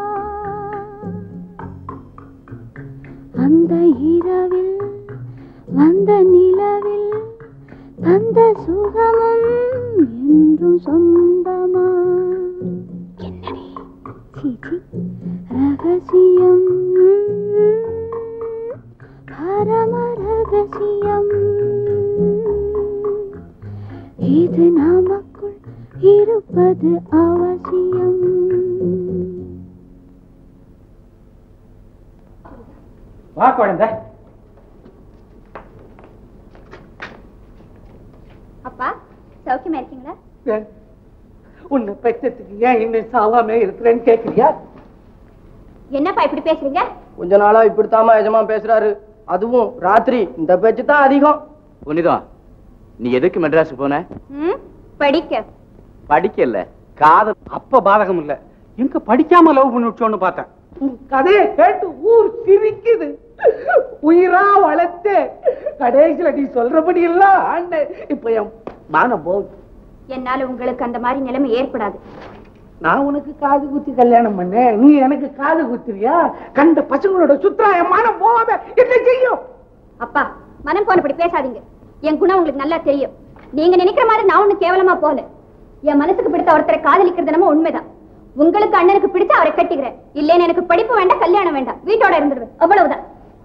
அந்த இரவில் வந்த நிலவில் தந்த சுகமும் என்றும் சொந்தமா என்னடி சீச்சி ரகசியம் பரம ரகசியம் இது நமக்குள் இருப்பது அவசியம் வா குழந்தை அப்பா சௌக்கியமா இருக்கீங்களா ஏன், உன்னை பெற்றதுக்கு ஏன் இன்னும் சாவாமே இருக்கிறேன்னு கேக்குறியா என்னப்பா இப்படி பேசுறீங்க கொஞ்ச நாளா இப்படித்தாம்மா எஜமான் பேசுறாரு அதுவும் ராத்திரி இந்த பேச்சு தான் அதிகம் புனிதம் நீ எதுக்கு மெட்ராஸ் போன ம் படிக்க படிக்கல காதல் அப்ப பாதகம் இல்ல எங்க படிக்காம லவ் பண்ணி விட்டோன்னு பார்த்தேன் உன் கதையை கேட்டு ஊர் சிரிக்குது உயிரா வளர்த்து கடைசியில நீ சொல்றபடி எல்லாம் ஆண்டு இப்ப என் மானம் போகுது என்னால உங்களுக்கு அந்த மாதிரி நிலைமை ஏற்படாது நான் உனக்கு காது குத்தி கல்யாணம் பண்ணேன் நீ எனக்கு காது குத்துறியா கண்ட பசங்களோட சுத்தா என் மானம் போகாம என்ன செய்யும் அப்பா மனம் போனபடி பேசாதீங்க என் குணம் உங்களுக்கு நல்லா தெரியும் நீங்க நினைக்கிற மாதிரி நான் ஒண்ணு கேவலமா போல என் மனசுக்கு பிடித்த ஒருத்தரை காதலிக்கிறது என்னமோ உண்மைதான் உங்களுக்கு அண்ணனுக்கு பிடிச்ச அவரை கட்டிக்கிறேன் இல்லைன்னு எனக்கு படிப்பு வேண்டாம் கல்யாணம் வேண்டாம் வீட்டோட இருந்துடுவேன் அவ்வளவுதான்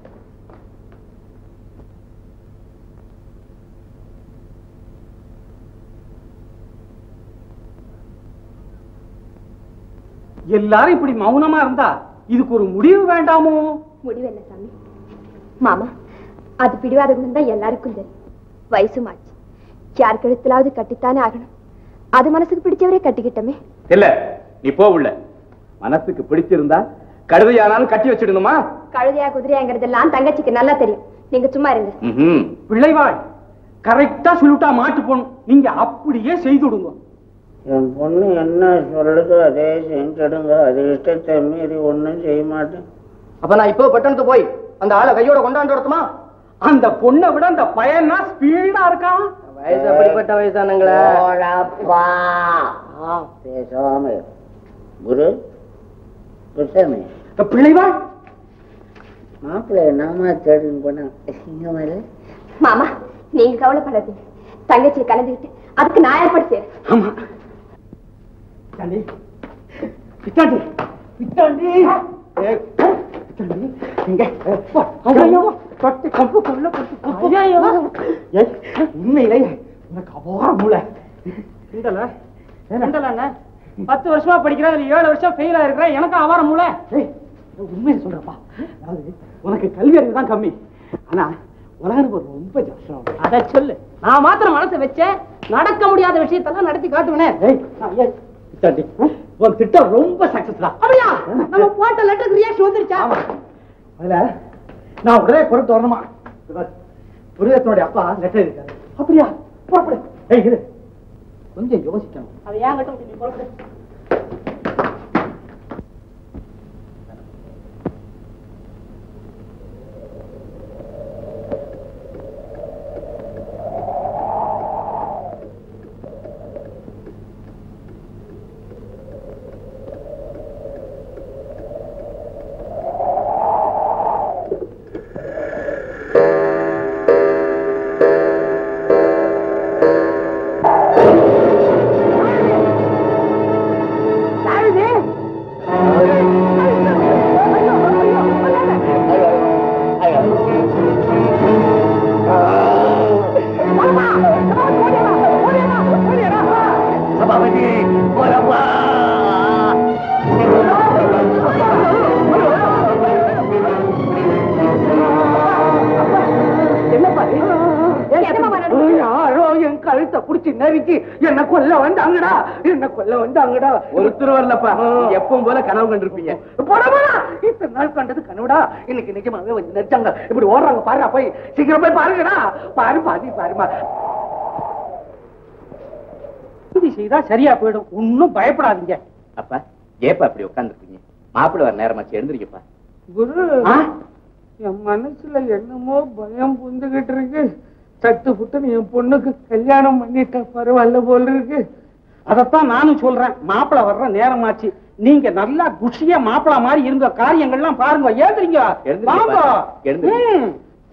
எல்லாரும் இப்படி மௌனமா இருந்தா இதுக்கு ஒரு முடிவு வேண்டாமோ முடிவு என்ன சாமி மாமா அது பிடிவாத குணம் தான் எல்லாருக்கும் தெரியும் வயசு மாச்சு யார் கழுத்திலாவது கட்டித்தானே ஆகணும் அது மனசுக்கு பிடிச்சவரே கட்டிக்கிட்டமே இல்ல நீ போ உள்ள மனசுக்கு பிடிச்சிருந்தா கழுதையானாலும் கட்டி வச்சிடணுமா கழுதையா குதிரையாங்கிறதெல்லாம் தங்கச்சிக்கு நல்லா தெரியும் நீங்க சும்மா இருங்க ம்ஹும். பிள்ளைவாள் கரெக்டா சொல்லிட்டா மாட்டு போகணும் நீங்க அப்படியே செய்துடுங்க என் பொண்ணு என்ன சொல்லுதோ அதே செஞ்சிடுங்க அது இஷ்டத்தை மீறி ஒண்ணும் செய்ய மாட்டேன் அப்ப நான் இப்போ பட்டணத்துக்கு போய் அந்த ஆளை கையோட கொண்டாந்து வரட்டுமா அந்த பொண்ணை விட அந்த பையனா ஸ்பீடா இருக்கான் வயசு அப்படிப்பட்ட வயசானங்களே போடப்பா. பேசாம இரு. குரு குருசாமி பிள்ளைவாள் மாப்பிள்ளை நாம தேடின்னு போனா இங்க மேல மாமா நீங்க கவலைப்படாதீங்க தங்கச்சியை கலந்துக்கிட்டு அதுக்கு நான் ஏற்பாடு செய்யறேன் ஆமா பித்தாண்டி பித்தாண்டி பித்தாண்டி ஏய், பித்தாண்டி இங்க எப்பா, ஐயோ, தொட்டு கம்பு கொள்ள கொட்டு கம்பு. ஏய், உண்மையிலேயே உனக்கு அபார மூளை கிண்டல கிண்டல பத்து வருஷமா படிக்கிறேன் அதுல ஏழு வருஷம் ஃபெயில் ஆயிருக்கிறேன் எனக்கு அவார மூளை ஏய், உண்மையை சொல்றப்பா அதாவது உனக்கு கல்வி அறிவு தான் கம்மி ஆனா உலக அனுபவம் ரொம்ப ஜாஸ்தியம் அத சொல்லு நான் மாத்திரம் மனசை வச்சேன் நடக்க முடியாத விஷயத்தெல்லாம் நடத்தி காட்டுவேனே ஏய், நான் ஏய், பித்தாண்டி, உன் திட்டம் ரொம்ப சக்சஸ் தான் அப்படியா நம்ம போட்ட லெட்டருக்கு ரியாக்ஷன் வந்துருச்சா அதுல நான் உடனே புறத்து வரணுமா புரியத்தனுடைய அப்பா லெட்டர் இருக்காரு அப்படியா புறப்படு ஏய் இரு கொஞ்சம் யோசிக்கணும் அது ஏன் கட்டும் நீ புறப்படு. யாரோ என் கழுத்தை புடிச்சு நெருக்கி என்ன கொல்ல வந்தாங்கடா என்ன கொல்ல வந்தாங்கடா ஒருத்தர் வரலப்பா எப்பவும் போல கனவு கண்டிருப்பீங்க போடா போடா இத்தனை நாள் கண்டது கனவுடா இன்னைக்கு நிஜமாவே வந்து நடிச்சாங்க இப்படி ஓடுறாங்க பாருடா போய் சீக்கிரம் போய் பாருங்கடா பாரு பாதி பாருமா இது செய்தா சரியா போயிடும் ஒன்னும் பயப்படாதீங்க அப்பா ஏப்பா அப்படி உட்காந்துருக்கீங்க மாப்பிள்ளை வர நேரமாச்சு எழுந்திருக்கப்பா குரு என் மனசுல என்னமோ பயம் புந்துகிட்டு இருக்கு சட்டு புட்டுன்னு என் பொண்ணுக்கு கல்யாணம் பண்ணிட்ட பரவாயில்ல போல இருக்கு அதத்தான் நானும் சொல்றேன் மாப்பிளை வர்ற நேரமாச்சு நீங்க நல்லா குஷியா மாப்பிள மாதிரி இருந்த காரியங்கள்லாம் பாருங்க ஏந்திரிங்க எழுந்திருங்க வாங்க பாரு. எழுந்திருங்க. ம்.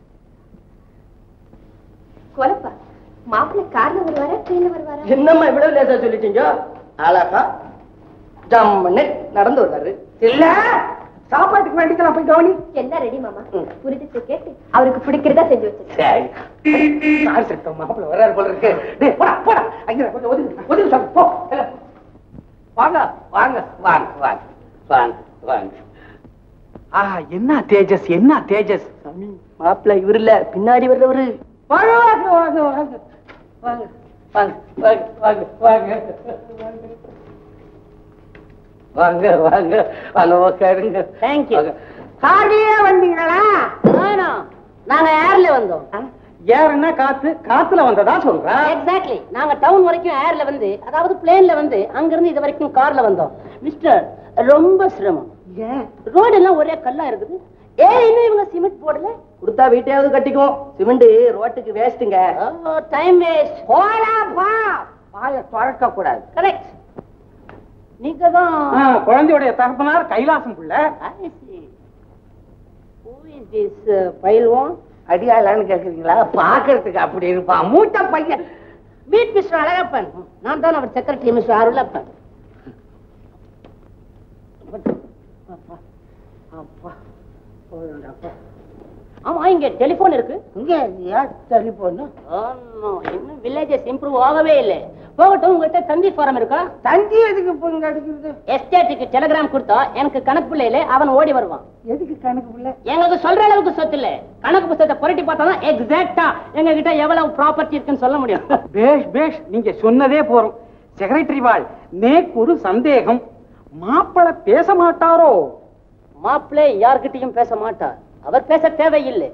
கொலப்பா மாப்பிள்ளை கார்ல வருவாரா ட்ரெயின்ல வருவாரா என்னம்மா இவ்வளவு லேசா சொல்லிட்டீங்க அழகா ஜம்மன்னு நடந்து வந்தாரு இல்ல சாப்பாட்டுக்கு வேண்டிக்கலாம் போய் கவனி எல்லாம் ரெடி மாமா புரிஞ்சுச்சு கேட்டு அவருக்கு பிடிக்கிறதா செஞ்சு வச்சிருக்கேன் யார் சத்தம் மாப்பிள வர்றாரு போல இருக்கு டேய் போடா போடா அங்க கொஞ்சம் ஒதுங்கு ஒதுங்கு சாமி போ எல்லாம். வாங்க வாங்க வாங்க வாங்க வாங்க வாங்க ஆஹா என்ன தேஜஸ் என்ன தேஜஸ் சாமி மாப்பிள்ள இவரு இல்ல பின்னாடி வர்றவரு வாங்க வாங்க வாங்க வாங்க வாங்க வாங்க வாங்க வாங்க வாங்க வாங்க வாங்க வாங்க உட்காருங்க தேங்க்யூ வாங்க. கார்லயே வந்தீங்களா நானா நாங்க ஏர்ல வந்தோம் ஏறுன்னா காத்து காத்துல வந்ததா சொல்றேன் எக்ஸாக்ட்லி நாங்க டவுன் வரைக்கும் ஏர்ல வந்து அதாவது பிளேன்ல வந்து அங்க இருந்து இது வரைக்கும் கார்ல வந்தோம் மிஸ்டர் ரொம்ப சிரமம் ரோடு எல்லாம் ஒரே கல்லா இருக்குது ஏன் இன்னும் இவங்க சிமெண்ட் போடல கொடுத்தா வீட்டையாவது கட்டிக்கும் சிமெண்ட் ரோட்டுக்கு வேஸ்ட்டுங்க டைம் வேஸ்ட் போடா பா வாய திறக்க கூடாது கரெக்ட் நீங்க தான் ஆ, குழந்தையுடைய தகப்பனார் கைலாசம் புள்ள பயில்வோம் அடியாளான்னு கேக்குறீங்களா பாக்குறதுக்கு அப்படி இருப்பான் மூட்டை பையன் மீட் மிஸ்டர் அழகப்பன் நான் தான் அவர் செக்ரட்டரி மிஸ்டர் அருளப்பன் ஆமா இங்க டெலிபோன் இருக்கு இங்க ஏன் டெலிபோன் ஆமா, இன்னும் வில்லேஜஸ் இம்ப்ரூவ் ஆகவே இல்லை போகட்டும் உங்ககிட்ட தந்தி ஃபாரம் இருக்கா தந்தி எதுக்கு இப்போ இங்க அடிக்கிறது எஸ்டேட்டுக்கு டெலிகிராம் கொடுத்தா எனக்கு கணக்கு பிள்ளையில அவன் ஓடி வருவான் எதுக்கு கணக்கு பிள்ளை எங்களுக்கு சொல்ற அளவுக்கு சொத்து இல்ல கணக்கு புத்தகத்தை புரட்டி பார்த்தா தான் எக்ஸாக்டா எங்க கிட்ட எவ்வளவு ப்ராப்பர்ட்டி இருக்குன்னு சொல்ல முடியும் பேஷ் பேஷ் நீங்க சொன்னதே போறோம் செக்ரட்டரி வாழ் நேக்கு ஒரு சந்தேகம் மாப்பிள பேச மாட்டாரோ மாப்பிள்ளை யார்கிட்டயும் பேச மாட்டார் அவர் பேச தேவையில்லை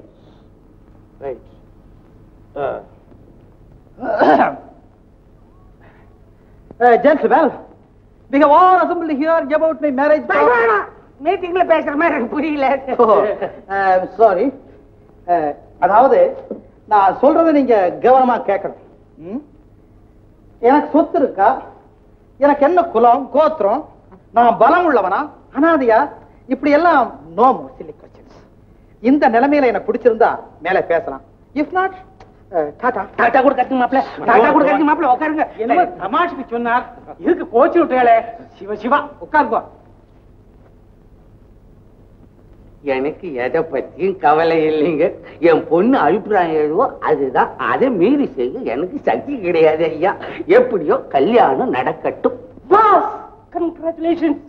gentleman we have all assembled here about my marriage மீட்டிங்ல பேசுற மாதிரி எனக்கு புரியல சாரி அதாவது நான் சொல்றதை நீங்க கவனமா கேட்கணும் ம்? எனக்கு சொத்து இருக்கா எனக்கு என்ன குலம் கோத்திரம் நான் பலம் உள்ளவனா அனாதையா இப்படி எல்லாம் நோ சில்லி கொஸ்டின்ஸ் இந்த நிலைமையில எனக்கு பிடிச்சிருந்தா மேல பேசலாம் இஃப் நாட் டாடா டாட்டா கூட கட்டுங்க மாப்பிள்ள டாட்டா கூட கட்டுங்க மாப்பிள்ள உட்காருங்க என்ன தமாஷுக்கு சொன்னார் இதுக்கு கோச்சு விட்டுகளே சிவ சிவா உட்காருங்க எனக்கு எதை பத்தியும் கவலை இல்லைங்க என் பொண்ணு அபிப்பிராயம் எழுவோ அதுதான் அதை மீறி செய்ய எனக்கு சக்தி கிடையாது ஐயா எப்படியோ கல்யாணம் நடக்கட்டும் பாஸ் கங்க்ராச்சுலேஷன்ஸ்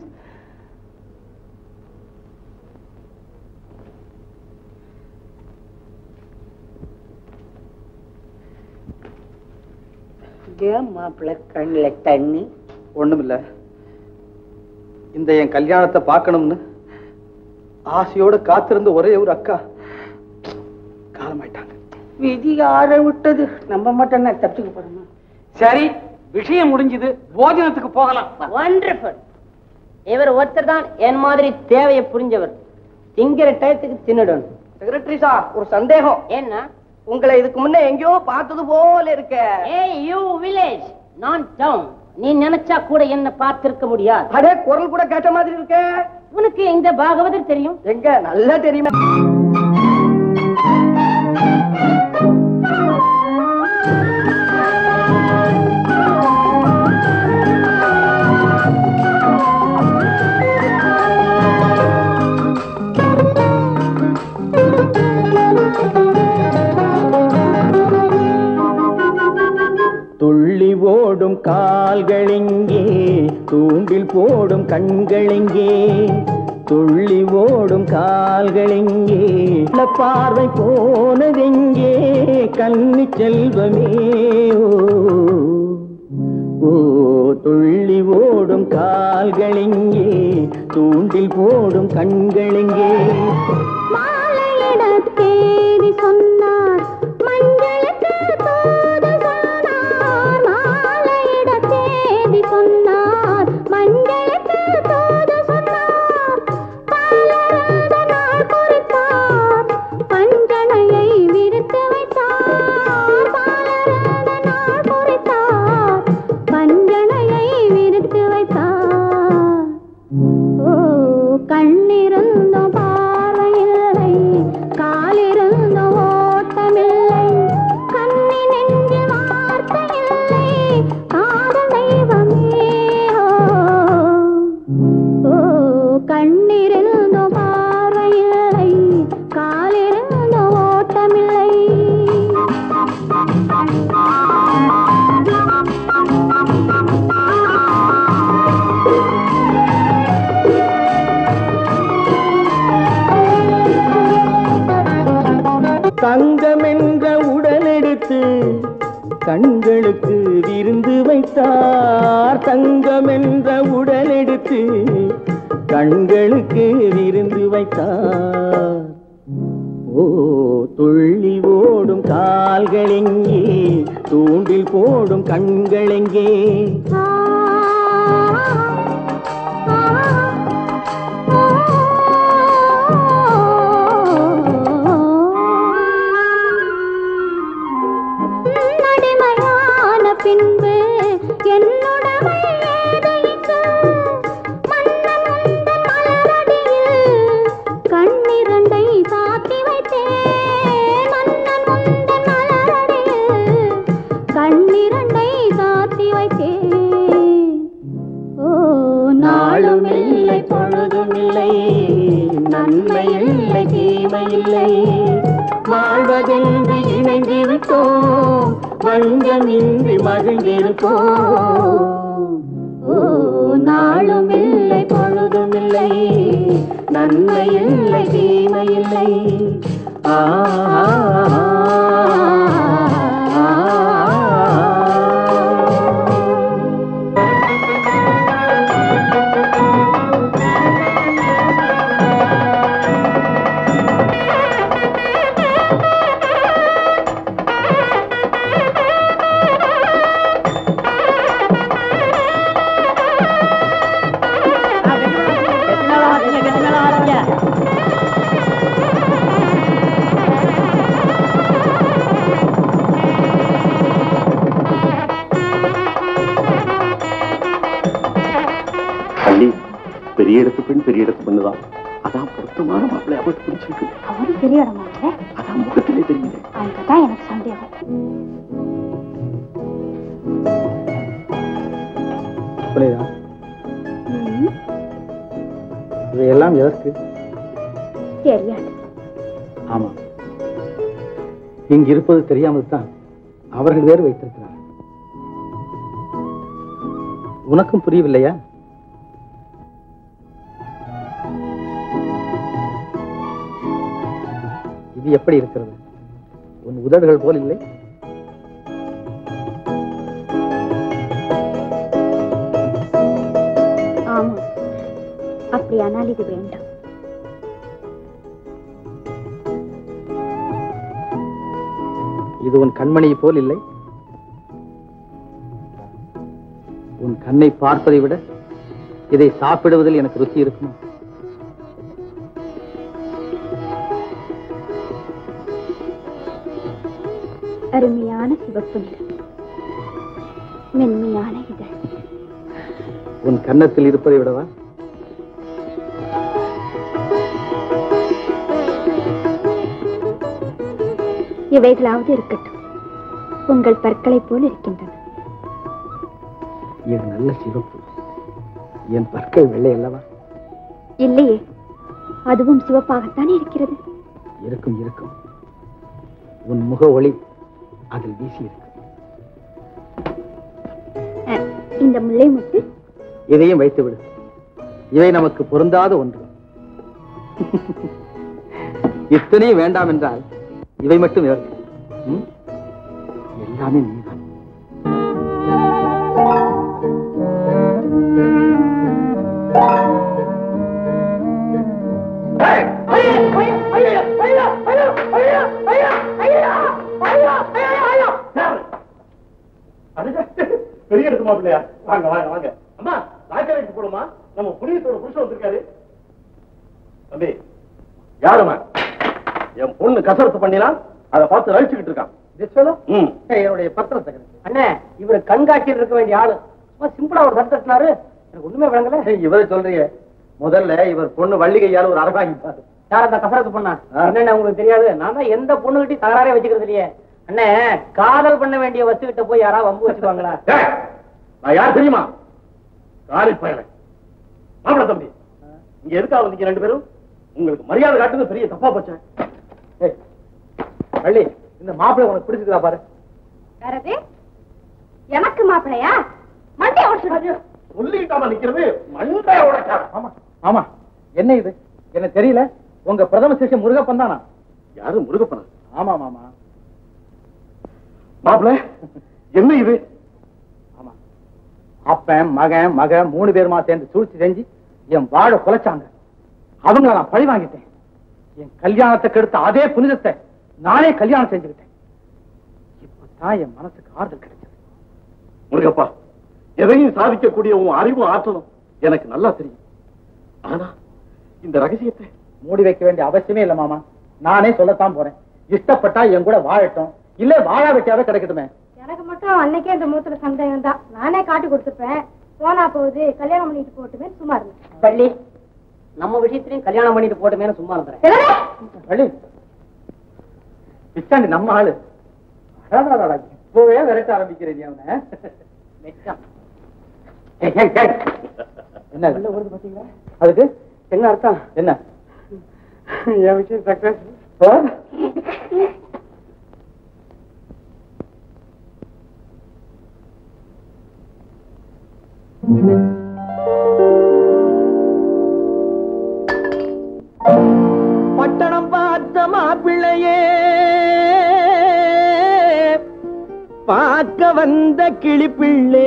ஏன் மாப்பிள்ள கண்ணுல தண்ணி ஒண்ணுமில்ல இந்த என் கல்யாணத்தை பார்க்கணும்னு ஆசையோட காத்திருந்த ஒரே ஒரு அக்கா காலமாயிட்டாங்க விதி ஆற விட்டது நம்ம மட்டும் என்ன தப்பிச்சுக்க போறோமா சரி விஷயம் முடிஞ்சது போஜனத்துக்கு போகலாம் வண்டர்ஃபுல் இவர் ஒருத்தர் தான் என் மாதிரி தேவையை புரிஞ்சவர் திங்கிற டயத்துக்கு தின்னுடணும் செக்ரட்டரி சார் ஒரு சந்தேகம் என்ன உங்களை இதுக்கு முன்ன எங்கேயோ பார்த்தது போல இருக்க ஏய் யூ வில்லேஜ் நான் டவுன் நீ நினைச்சா கூட என்ன பார்த்திருக்க முடியாது அடே குரல் கூட கேட்ட மாதிரி இருக்க உனக்கு இந்த பாகவதர் தெரியும் எங்க நல்லா தெரியுமே துள்ளி ஓடும் கால்களிங்கே தூண்டில் போடும் கண்களிங்கே துள்ளி ஓடும் கால்களிங்கே உள்ள பார்வை போனதெங்கே கன்னி செல்வமே ஓ ஓ துள்ளி ஓடும் கால்களிங்கே தூண்டில் போடும் கண்களிங்கே மாலையிட தேதி சொன்னார் மஞ்சளுக்கு தூது சொன்னார் மாலையிட தேதி சொன்னார் மஞ்சளுக்கு தூது சொன்னார் பாலரந்த நாள் குறித்தார் பஞ்சனையை விரித்து வைத்தார் பாலரந்த நாள் குறித்தார் பஞ்சனையை விரித்து வைத்தார் ஓ கண்ணிருந்த பார்வையில்லை காலிருந்த ஓட்டமில்லை கண்ணி நெஞ்சு வார்த்தையில்லை காதல் தெய்வமே ஓ கண்ணிருந்த பார்வையில்லை காலிருந்த ஓட்டமில்லை தங்கம் என்ற உடல் எடுத்து கண்களுக்கு விருந்து வைத்தார் தங்கம் என்ற உடல் எடுத்து கண்களுக்கு விருந்து வைத்தார் ஓ துள்ளி ஓடும் கால்களெங்கே தூண்டில் போடும் கண்களெங்கே நடைமையான பின்பு என்னுடமை ஏதைக்கு மன்னன் உந்தன் மலரடியில் கண்ணிரண்டை சாத்தி வைத்தேன் மன்னன் உந்தன் மலரடியில் கண்ணிரண்டை சாத்தி வைத்தேன் ஓ நாளும் இல்லை பொழுதும் இல்லை நன்மை இல்லை தீமை இல்லை வாழ்வதென்று இணைந்து விட்டோம் வஞ்சமின்றி மகிழ்ந்திருப்போம் ஓ நாளும் இல்லை பொழுதும் இல்லை நன்மை இல்லை தீமை இல்லை ஆ ஆ, ஆ, பள்ளி பெரிய இடத்து பெண் பெரிய இடத்து பெண்ணுதான் அதான் பொருத்தமான மாப்பிள்ளை அவருக்கு பிடிச்சிருக்கு அவரு பெரிய இடமா இல்லை அதான் முகத்திலே தெரியல அங்கதான் எனக்கு சந்தேகம் புரியுதா ம், இவையெல்லாம் எதற்கு தெரியாது ஆமா இங்கு இருப்பது தெரியாமல் தான் அவர்கள் வேறு வைத்திருக்கிறார் உனக்கும் புரியவில்லையா இது எப்படி இருக்கிறது உன் உதடுகள் போல் இல்லை ஆமா அப்படியானால் இது வேண்டாம் இது உன் கண்மணியை போல் இல்லை உன் கண்ணை பார்ப்பதை விட இதை சாப்பிடுவதில் எனக்கு ருச்சி இருக்குமா அருமையான சிவப்பு நிறம் மென்மையான இதழ் உன் கன்னத்தில் இருப்பதை விடவா இவைகளாவது இருக்கட்டும் உங்கள் பற்களை போல் இருக்கின்றன இது நல்ல சிவப்பு என் பற்கள் வெள்ளை அல்லவா இல்லையே அதுவும் சிவப்பாகத்தானே இருக்கிறது இருக்கும் இருக்கும் உன் முக ஒளி அதில் வீசி இருக்கு அஹ், இந்த முல்லை முத்து இதையும் வைத்து விடு இவை நமக்கு பொருந்தாத ஒன்று இத்தனையும் வேண்டாம் என்றால் இவை மட்டும் எதற்கு? ம்? எல்லாமே நீதான் பெரிய இடத்து மாப்பிள்ளையா வாங்க வாங்க வாங்க அம்மா லாக்கரைக்கு போடுமா நம்ம புனிதத்தோட புருஷன் வந்திருக்காரு தம்பி யாருமா என் பொண்ணு கசரத்து பண்ணிலாம் அதை பார்த்து ரசிச்சுக்கிட்டு இருக்கான் ம் என்னுடைய பத்திரத்தை அண்ணே இவரு கண்காட்சியில் இருக்க வேண்டிய ஆளு சும்மா சிம்பிளா ஒரு சட்டை கட்டினாரு எனக்கு ஒண்ணுமே விளங்கல இவரை சொல்றீங்க முதல்ல இவர் பொண்ணு வள்ளிகையால ஒரு அரகாங்கிப்பாரு யார் அந்த கசரத்து பண்ணா என்னென்ன உங்களுக்கு தெரியாது நான் தான் எந்த பொண்ணுகிட்டயும் தகராறே வச்சுக்கிறது இல்லையே அண்ணே காதல் பண்ண வேண்டிய வஸ்து கிட்ட போய் யாராவது வம்பு வச்சுக்குவாங்களா ஏய், நான் யார் தெரியுமா காலி பயணம் மாப்பிள தம்பி இங்க எதுக்காக வந்தீங்க ரெண்டு பேரும் உங்களுக்கு மரியாதை காட்டுறது பெரிய தப்பா போச்சேன் ஏய், வள்ளி இந்த மாப்பிள்ளை உனக்கு பிடிச்சிருக்கா பாரு யாரது எனக்கு மாப்பிளையா மண்டே உடச்சு சொல்லிக்கிட்டாம நிக்கிறது மண்டைய உடைக்காத ஆமா ஆமா என்ன இது என்ன தெரியல உங்க பிரதம சிஷ்ய முருகப்பன் தானா யாரு முருகப்பன ஆமா மாமா மாப்பிள என்ன இது ஆமா அப்பன் மகன் மக மூணு பேருமா சேர்ந்து சூழ்ச்சி செஞ்சு என் வாழ குலைச்சாங்க அவங்கள நான் பழி வாங்கிட்டேன் என் கல்யாணத்தை கெடுத்த அதே புனிதத்தை நானே கல்யாணம் செஞ்சுக்கிட்டேன் இப்பதான் என் மனசுக்கு ஆறுதல் கிடைச்சது முருகப்பா எதையும் சாதிக்கக்கூடிய உன் அறிவும் ஆற்றலும் எனக்கு நல்லா தெரியும் ஆனா இந்த ரகசியத்தை மூடி வைக்க வேண்டிய அவசியமே இல்ல மாமா நானே சொல்லத்தான் போறேன் இஷ்டப்பட்டா என் கூட வாழட்டும் இல்ல வாழா வெட்டியாவே கிடைக்கட்டுமே எனக்கு மட்டும் அன்னைக்கே இந்த முகத்துல சந்தேகம் தான் நானே காட்டி கொடுத்துப்பேன் போனா போகுது கல்யாணம் பண்ணிட்டு போட்டுமே சும்மா இருந்தேன் பள்ளி நம்ம விஷயத்திலையும் கல்யாணம் பண்ணிட்டு போட்டுமேனு சும்மா இருந்துறேன் வள்ளி பிச்சாண்டி நம்ம ஆளு அடாடாடாடா, இப்பவே விரட்ட ஆரம்பிக்கிறேன் நீ அவனை ஏய், ஏய், ஏய். என்ன இது? பாத்தீங்களா அதுக்கு என்ன அர்த்தம் என்ன என் விஷயம் சக்சஸ் ஆ? பட்டணம் பார்த்த மாப்பிள்ளையே பார்க்க வந்த கிளிப்பிள்ளே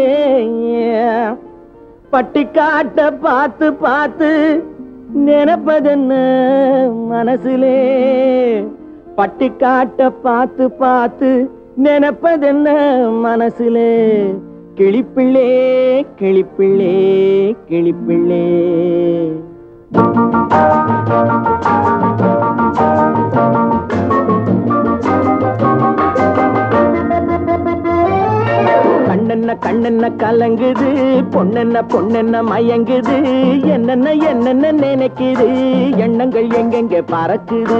பட்டிக்காட்ட பார்த்து பார்த்து நினைப்பதென்ன மனசுலே பட்டிக்காட்ட பார்த்து பார்த்து நினைப்பதென்ன மனசுலே கிளிப்பிள்ளே கிளிப்பிள்ளே கிளிப்பிள்ளே கண்ணென்ன கண்ணென்ன கலங்குது பொண்ணென்ன பொண்ணென்ன மயங்குது என்னென்ன என்னென்ன நினைக்குது எண்ணங்கள் எங்கெங்க பறக்குது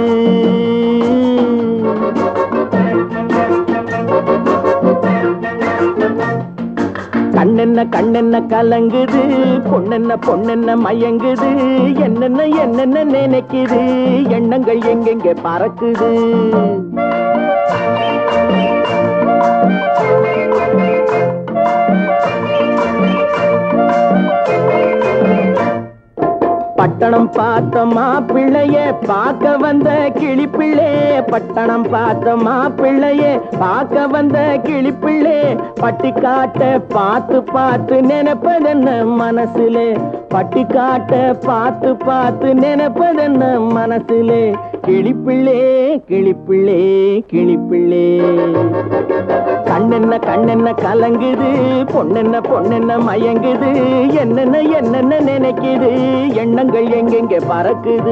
கண்ணென்ன கண்ணென்ன கலங்குது பொண்ணென்ன பொண்ணென்ன மயங்குது என்னென்ன என்னென்ன நினைக்குது எண்ணங்கள் எங்கெங்க பறக்குது பட்டணம் பார்த்த மாப்பிள்ளைய பார்க்க வந்த கிளிப்பிள்ளே பட்டணம் பார்த்த மாப்பிள்ளைய பார்க்க வந்த கிளிப்பிள்ளே பட்டி காட்ட பார்த்து பார்த்து நினைப்பதென்ன மனசுலே பட்டி காட்ட பார்த்து பார்த்து நினைப்பதென்ன மனசுலே கிளிப்பிள்ளே கிளிப்பிள்ளே கிளிப்பிள்ளே கண்ணென்ன கண்ணென்ன கலங்குது பொண்ணென்ன பொண்ணென்ன மயங்குது என்னென்ன என்னென்ன நினைக்குது எண்ணங்கள் எங்கெங்க பறக்குது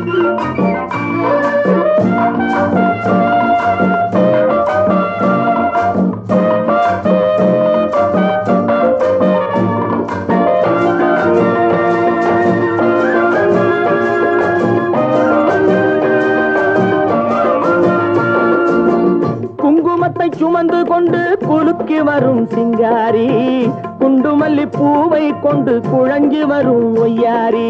குங்குமத்தை சுமந்து கொண்டு குலுக்கி வரும் சிங்காரி குண்டுமல்லி பூவை கொண்டு குழஞ்சி வரும் ஒய்யாரி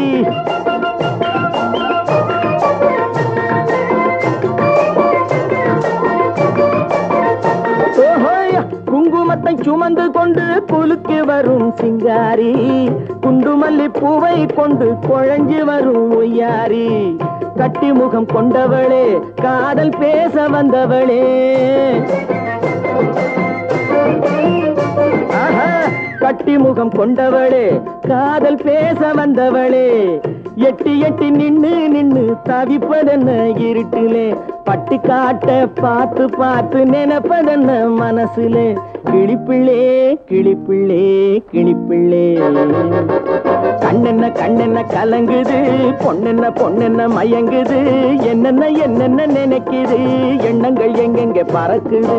ஓஹோய், குங்குமத்தை சுமந்து கொண்டு குலுக்கி வரும் சிங்காரி குண்டுமல்லி பூவை கொண்டு குழஞ்சி வரும் ஒய்யாரி கட்டி முகம் கொண்டவளே காதல் பேச வந்தவளே ஆஹா, கட்டி முகம் கொண்டவளே காதல் பேச வந்தவளே எட்டி எட்டி நின்னு நின்னு தவிப்பதென்ன இருட்டிலே பட்டி காட்ட பார்த்து பார்த்து நினைப்பதென்ன மனசுலே கிளிப்பிள்ளே கிளிப்பிள்ளே கிளிப்பிள்ளே கண்ணென்ன கண்ணென்ன கலங்குது பொண்ணென்ன பொண்ணென்ன மயங்குது என்னென்ன என்னென்ன நினைக்குது எண்ணங்கள் எங்கெங்க பறக்குது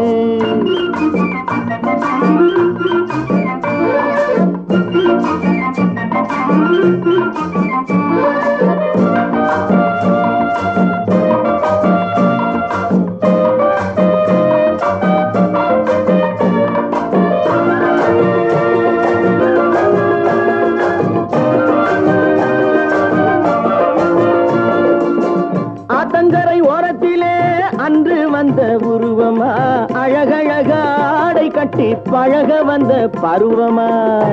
ஆத்தங்கரை ஓரத்திலே அன்று வந்த உருவமா அழகழக ஆடை கட்டி பழக வந்த பருவமா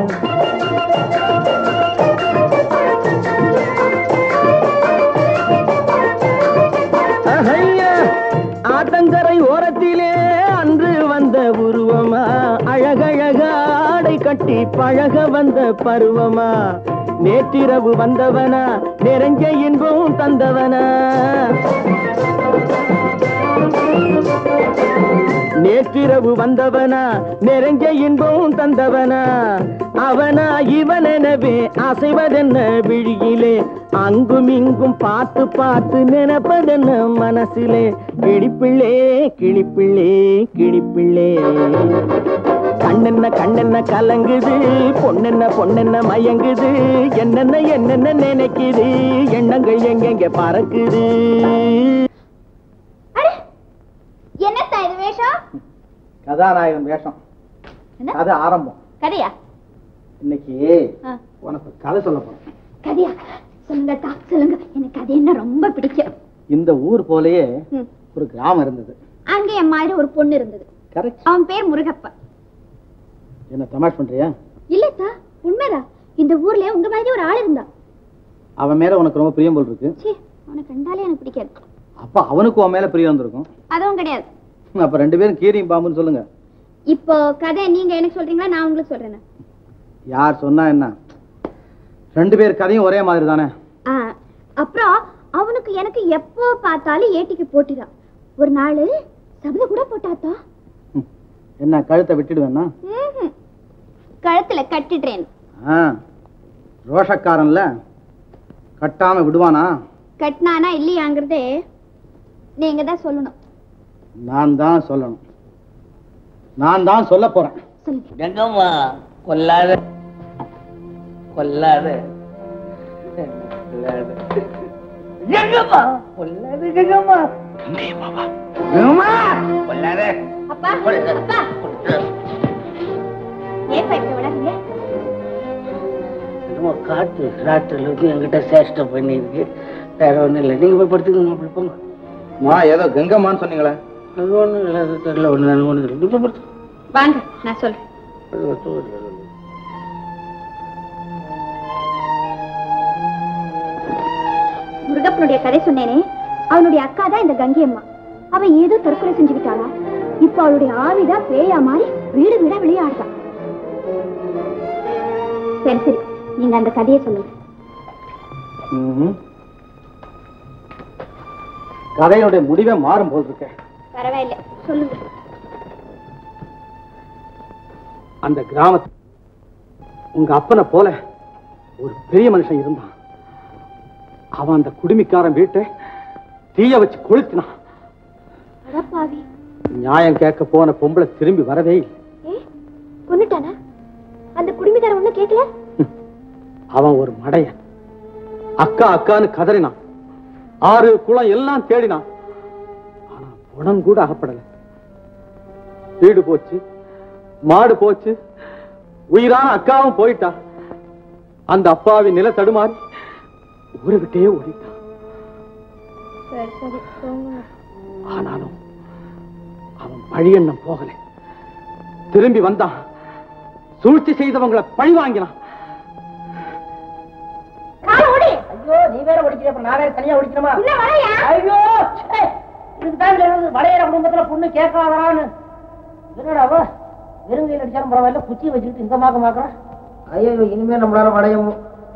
அஹையா, ஆத்தங்கரை ஓரத்திலே அன்று வந்த உருவமா அழகழக ஆடை கட்டி பழக வந்த பருவமா நேற்றிரவு வந்தவனா நிறைஞ்ச இன்பம் தந்தவனா நேற்றிரவு வந்தவனா நிறைஞ்ச இன்பம் தந்தவனா அவனா இவனெனவே அசைவதென்ன விழியிலே அங்கும் இங்கும் பார்த்து பார்த்து நினைப்பதென்ன மனசிலே கிளிப்பிள்ளே கிளிப்பிள்ளே கிளிப்பிள்ளே கண்ணென்ன கண்ணென்ன கலங்குது பொண்ணென்ன பொண்ணென்ன மயங்குது என்னென்ன என்னென்ன நினைக்குது எண்ணங்கள் எங்கெங்க பறக்குது என்னத்தா இது வேஷம் கதாநாயகன் வேஷம் என்ன? கதை ஆரம்பம் கதையா இன்னைக்கு ஆ. உனக்கு கதை சொல்ல போறேன் கதையா சொல்லுங்கக்கா சொல்லுங்க எனக்கு கதை என்ன ரொம்ப பிடிக்கும் இந்த ஊர் போலயே ம். ஒரு கிராமம் இருந்தது அங்க என் மாதிரி ஒரு பொண்ணு இருந்தது கரெக்ட் அவன் பேர் முருகப்பா என்ன தமாஷ் பண்றியா இல்லத்தா உண்மைதான் இந்த ஊர்ல உங்க மாதிரி ஒரு ஆள் இருந்தா அவன் மேல உனக்கு ரொம்ப பிரியம் போல் இருக்கு சீ அவனை கண்டாலே எனக்கு பிடிக்காது அப்ப அவனுக்கு உன் மேல பிரியம் வந்திருக்கும் அதுவும் கிடையாது அப்ப ரெண்டு பேரும் கீரியும் பாம்புன்னு சொல்லுங்க இப்போ கதை நீங்க எனக்கு சொல்றீங்களா நான் உங்களுக்கு சொல்றேனா யார் சொன்னா என்ன ரெண்டு பேர் கதையும் ஒரே மாதிரி தானே ஆ, அப்புறம் அவனுக்கு எனக்கு எப்போ பார்த்தாலும் ஏட்டிக்கு போட்டிதான் ஒரு நாள் சபத கூட போட்டாத்தா என்ன கழுத்தை விட்டுடுவேன்னா ம்ஹும். கழுத்துல கட்டிடுறேன் ஆ ரோஷக்காரன்ல கட்டாம விடுவானா கட்டினானா இல்லையாங்கிறதே நீங்க தான் சொல்லணும் நான் தான் சொல்லணும் நான் தான் சொல்ல போறேன் சொல்லுங்க கங்கம்மா கொல்லாத கொல்லாத கொல்லாத கங்கம்மா கொல்லாத கங்கம்மா கொல்லாத அப்பா அப்பா ஏன் இப்படி விடாதீங்க என்னமோ காட்டு ராட்டில் இருந்து என்கிட்ட சேஷ்டை பண்ணியிருக்கு வேற ஒண்ணும் இல்லை நீங்க போய் படுத்துக்கோங்க அப்படி போங்க மா ஏதோ கங்கம்மான்னு சொன்னீங்களே அது ஒண்ணும் இல்லை அது தெரியல ஒண்ணு நான் ஒண்ணு இல்லை போய் படுத்து வாங்க நான் சொல்றேன் முருகப்பனுடைய கதை சொன்னேனே அவனுடைய அக்கா தான் இந்த கங்கை அம்மா அவ ஏதோ தற்கொலை செஞ்சுக்கிட்டாளா இப்ப அவளுடைய ஆவிதான் பேயா மாறி வீடு வீடா விளையாடுதான் சரி சரி நீங்க அந்த கதையை சொல்லுங்க ம்ஹும். கதையினுடைய முடிவே மாறும் போல் இருக்க பரவாயில்ல சொல்லுங்க அந்த கிராமத்து உங்க அப்பனை போல ஒரு பெரிய மனுஷன் இருந்தான் அவன் அந்த குடுமிக்காரன் வீட்டை தீய வச்சு கொளுத்தினான் அடப்பாவி நியாயம் கேட்க போன பொம்பளை திரும்பி வரவே இல்லை ஏ கொன்னுட்டானா அந்த குடும்பிக்காரன் ஒண்ணும் கேட்கல அவன் ஒரு மடையன் அக்கா அக்கான்னு கதறினான் ஆறு குளம் எல்லாம் தேடினான் ஆனா குணம் கூட அகப்படல வீடு போச்சு மாடு போச்சு உயிரான அக்காவும் போயிட்டா அந்த அப்பாவி நில தடுமாறி ஊரை விட்டே ஓடிட்டான் சரி சரி போங்க ஆனாலும் அவன் பழியெண்ணம் போகல திரும்பி வந்தான் சூழ்ச்சி செய்தவங்களை பழி வாங்கினான் ஐயோ நீ வேற ஒடிக்கிற அப்புறம் நான் வேற தனியா ஒடிக்கணுமா இல்ல வரையா ஐயோ ச்சே. இதுக்கு தான் இருந்து வளையற குடும்பத்துல பொண்ணு கேட்காதான்னு என்னடா அவ வெறுங்கையில் அடிச்சாலும் பரவாயில்ல குச்சி வச்சுக்கிட்டு இந்த மாக்க மாக்குறான் ஐயோ இனிமே நம்மளால வளையவும்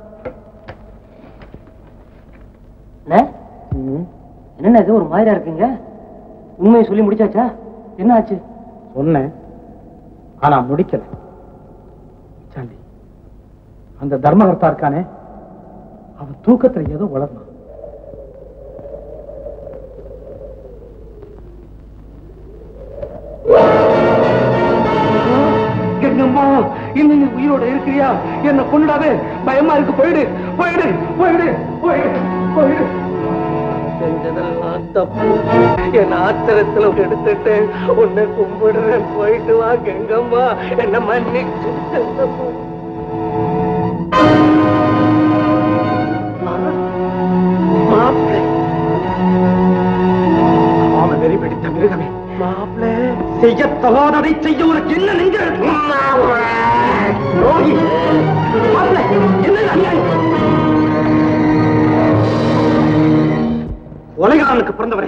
என்ன இது ஒரு மாதிரியா இருக்குங்க உண்மையை சொல்லி முடிச்சாச்சா என்ன ஆச்சு சொன்னேன் ஆனா முடிக்கல சாண்டி அந்த தர்மகர்த்தா இருக்கானே அவன் தூக்கத்துல ஏதோ வளர்னான் கங்கம்மா இன்னும் நீ உயிரோட இருக்கிறியா என்ன கொண்டுடாதே பயமா இருக்கு போயிடு போயிடு போயிடு போயிடு போயிடு செஞ்சதெல்லாம் தப்பு என் ஆத்திரத்துல எடுத்துட்டு உன்னை கும்பிடுறேன் போயிட்டு வா கங்கம்மா என்ன மன்னிச்சு கங்கம்மா. மாப்பிள்ளை அவன் வெறி பிடித்த மிருகமே மாப்பிள்ளை செய்ய தகாததை செய்ய உனக்கு என்ன நெஞ்ச துரோகி. மாப்பிள்ளை, என்ன இது அநியாயம்? கொலைகாரனுக்கு பிறந்தவரே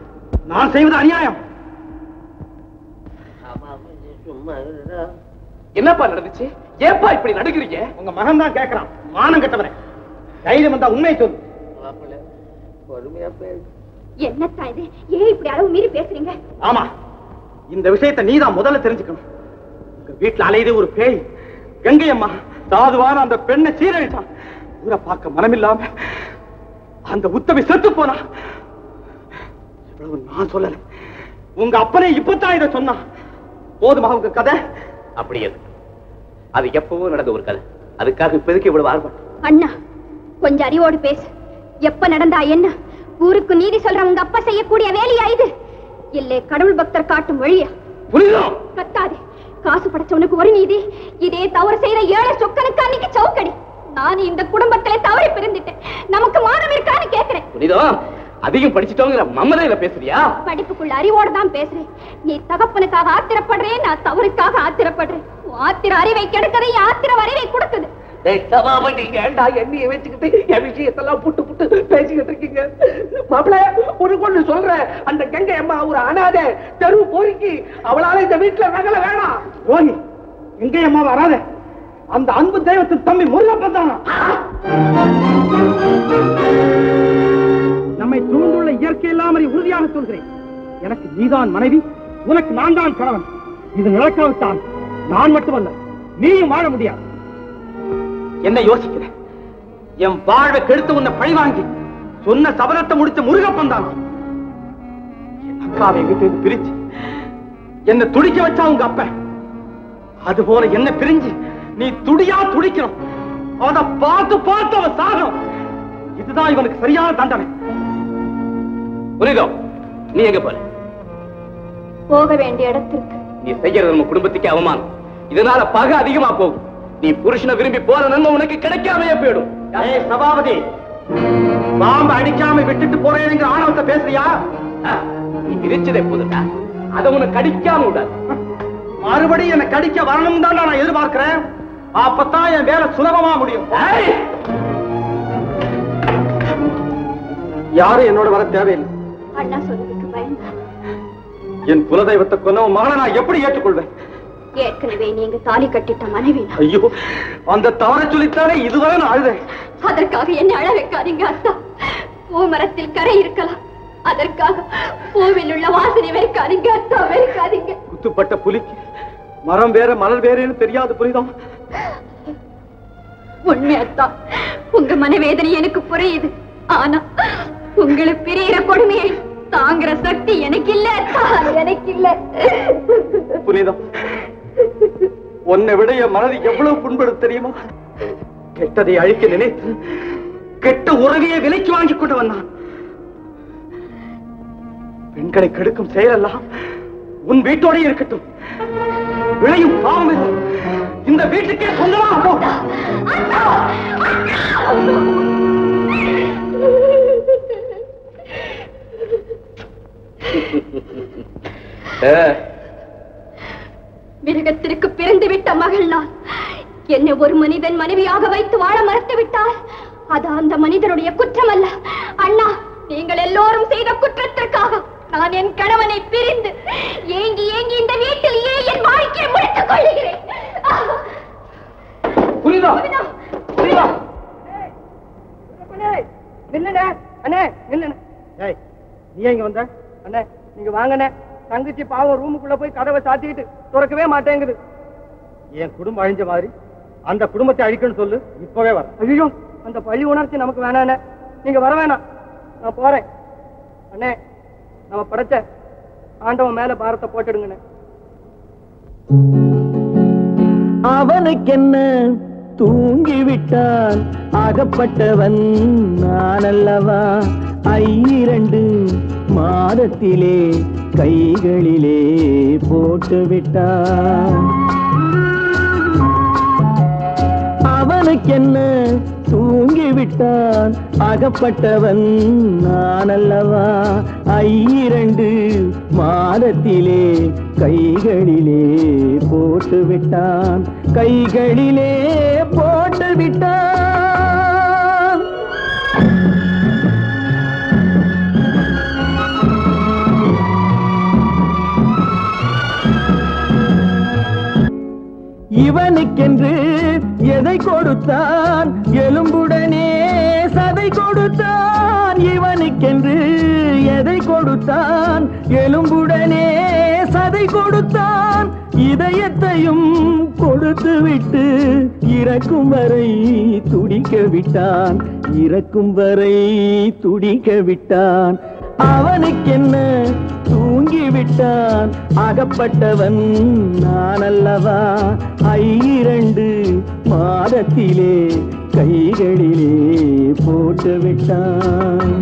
நான் செய்வது அநியாயம் சும்மா இருடா. என்னப்பா நடந்துச்சு ஏப்பா இப்படி நடுக்கிறீங்க உங்க மகன் தான் கேட்கறான் மானம் கெட்டவனே தைரியம் வந்தா உண்மையை சொல்லு பொறுமையா பேசு என்னத்தான் இது ஏன் இப்படி அளவு மீறி பேசுறீங்க ஆமா இந்த விஷயத்தை நீதான் முதல்ல தெரிஞ்சுக்கணும் உங்க வீட்டுல அலையுது ஒரு பேய் கங்கை அம்மா சாதுவான அந்த பெண்ணை சீரழிச்சான் ஊரை பார்க்க மனமில்லாம அந்த உத்தமி செத்து போனா இவ்வளவு நான் சொல்லல உங்க அப்பனே இப்பதான் இதை சொன்னான் போதுமா உங்க கதை அப்படி அது அது எப்பவோ நடந்த ஒரு கதை அதுக்காக இப்போதைக்கு இவ்வளவு ஆர்வம் அண்ணா கொஞ்சம் அறிவோடு பேசு எப்ப நடந்தா என்ன ஊருக்கு நீதி சொல்ற உங்க அப்பா செய்யக்கூடிய வேலையா இது இல்லை கடவுள் பக்தர் காட்டும் வழியா புரியுதோ கத்தாதே காசு படைச்சவனுக்கு ஒரு நீதி இதே தவறு செய்யற ஏழை சொக்கனுக்கு அன்னைக்கு சவுக்கடி நான் இந்த குடும்பத்திலே தவறி பிரிந்துட்டேன் நமக்கு மானம் இருக்கான்னு கேக்குறேன் புரியுதோ அதிகம் படிச்சுட்டோங்கிற மம்மதையில பேசுறியா படிப்புக்குள்ள அறிவோட தான் பேசுறேன் நீ தகப்பனுக்காக ஆத்திரப்படுறேன் நான் தவறுக்காக ஆத்திரப்படுறேன் உன் ஆத்திர அறிவை கெடுக்கதை என் ஆத்திர அறிவை கொடுக்குது டேய், சபாபதி, ஏன்டா எண்ணெயை வச்சுக்கிட்டு என் விஷயத்தெல்லாம் புட்டு புட்டு பேசிக்கிட்டு இருக்கீங்க மாப்பிள உனக்கு ஒண்ணு சொல்றேன் அந்த கங்கை அம்மா ஒரு அனாதை தெரு பொறுக்கி அவளால இந்த வீட்டுல நகல வேணாம் ரோஹி எங்கே அம்மா வராத அந்த அன்பு தெய்வத்தின் தம்பி முருகப்பன் தானா நம்மை சூழ்ந்துள்ள இயற்கை இல்லாமல் உறுதியாக சொல்கிறேன் எனக்கு நீதான் மனைவி உனக்கு நான் தான் கணவன் இது நடக்காவிட்டால் நான் மட்டுமல்ல நீயும் வாழ முடியாது என்ன யோசிக்கிற என் வாழ்வை கெடுத்து உன்னை பழி வாங்கி சொன்ன சபதத்தை முடிச்ச முருகப்பன் தானா என் அக்காவை வீட்டு பிரிச்சு என்ன துடிக்க வச்சா உங்க அப்ப அது போல என்ன பிரிஞ்சு நீ துடியா துடிக்கணும் அத பார்த்து பார்த்து அவன் சாகணும் இதுதான் இவனுக்கு சரியான தண்டனை புரியுதோ நீ எங்க போற போக வேண்டிய இடத்திற்கு நீ செய்யறது நம்ம குடும்பத்துக்கு அவமானம் இதனால பகை அதிகமா போகும் நீ புருஷனை விரும்பி போற நன்மை உனக்கு கிடைக்காமையே போயிடும் ஏய், சபாபதி பாம்பு அடிக்காம விட்டுட்டு போறேங்கிற ஆணவத்தை பேசுறியா ஆ, நீ விரிச்சதே போதுடா அதை உனக்கு கடிக்காம விடாது மறுபடியும் என்னை கடிக்க வரணும் தான் நான் எதிர்பார்க்கிறேன் அப்பதான் என் வேலை சுலபமா முடியும் ஏய்! யாரும் என்னோட வர தேவையில்லை அண்ணா சொன்னதுக்கு பயந்தா என் குலதெய்வத்தை கொன்ன உன் மகனை நான் எப்படி ஏற்றுக்கொள்வேன் ஏற்கனவே நீங்க தாலி கட்டிட்ட மனைவி நான். ஐயோ அந்த தவறை சொல்லித்தானே இதுவரை நான் அழுதேன் அதற்காக என்ன அழ வைக்காதீங்க அத்தா பூமரத்தில் கரை இருக்கலாம் அதற்காக பூவில் உள்ள வாசனை வெறுக்காதீங்க அத்தா வெறுக்காதீங்க குத்துப்பட்ட புலிக்கு மரம் வேற மலர் வேறேன்னு தெரியாது புரியுதா உண்மை அத்தா உங்க மனவேதனை எனக்கு புரியுது ஆனா உங்களை பிரியிற கொடுமையை தாங்குற சக்தி எனக்கு இல்ல அத்தா எனக்கு இல்ல புனிதம் உன்னை விட என் மனது எவ்வளவு புண்படும் தெரியுமா கெட்டதை அழிக்க நினைத்து கெட்ட உறவையை விலைக்கு வாங்கி கொண்டு வந்தான் பெண்களை கெடுக்கும் செயலெல்லாம் உன் வீட்டோட இருக்கட்டும் விளையும் பாவம் இது. இந்த வீட்டுக்கே சொந்தமாக போ ஆ, மிருகத்திற்கு பிறந்து விட்ட மகள் நான் என்னை ஒரு மனிதன் மனைவியாக வைத்து வாழ மறுத்து விட்டால் அது அந்த மனிதனுடைய குற்றம் அல்ல அண்ணா நீங்கள் எல்லோரும் செய்த குற்றத்திற்காக நான் என் கணவனை பிரிந்து ஏங்கி ஏங்கி இந்த வீட்டிலேயே என் வாழ்க்கையை முடித்துக் கொள்கிறேன் புரியுதா புரியுதா நில்லுண்ணே அண்ணே நில்லுண்ணே ஏய் நீ எங்க வந்த அண்ணே நீங்க வாங்கண்ணே தங்கச்சி பாவம் ரூமுக்குள்ள போய் கதவை சாத்திக்கிட்டு திறக்கவே மாட்டேங்குது என் குடும்பம் அழிஞ்ச மாதிரி அந்த குடும்பத்தை அழிக்கணும்னு சொல்லு இப்பவே வர ஐயோ அந்த பழி உணர்ச்சி நமக்கு வேணாண்ணே நீங்க வர வேணாம் நான் போறேன் அண்ணே நம்ம படைச்ச ஆண்டவன் மேல பாரத்தை போட்டுடுங்கண்ணே அவனுக்கென்ன தூங்கி விட்டான் அகப்பட்டவன் நான் அல்லவா ஐரண்டு மாதத்திலே கைகளிலே போட்டு விட்டான் அவனுக்கென்ன தூங்கி விட்டான் அகப்பட்டவன் நான் அல்லவா ஐரண்டு மாதத்திலே கைகளிலே போட்டு விட்டான் கைகளிலே போட்டு விட்டான் இவனுக்கென்று எதை கொடுத்தான் எலும்புடனே சதை கொடுத்தான் இவனுக்கென்று எதை கொடுத்தான் எலும்புடனே சதை கொடுத்தான் இதயத்தையும் கொடுத்து விட்டு இறக்கும் வரை துடிக்க விட்டான் இறக்கும் வரை துடிக்க விட்டான் அவனுக்கென்ன தூங்கி விட்டான் அகப்பட்டவன் நான் அல்லவா ஐரண்டு மாதத்திலே கைகளிலே போட்டு விட்டான்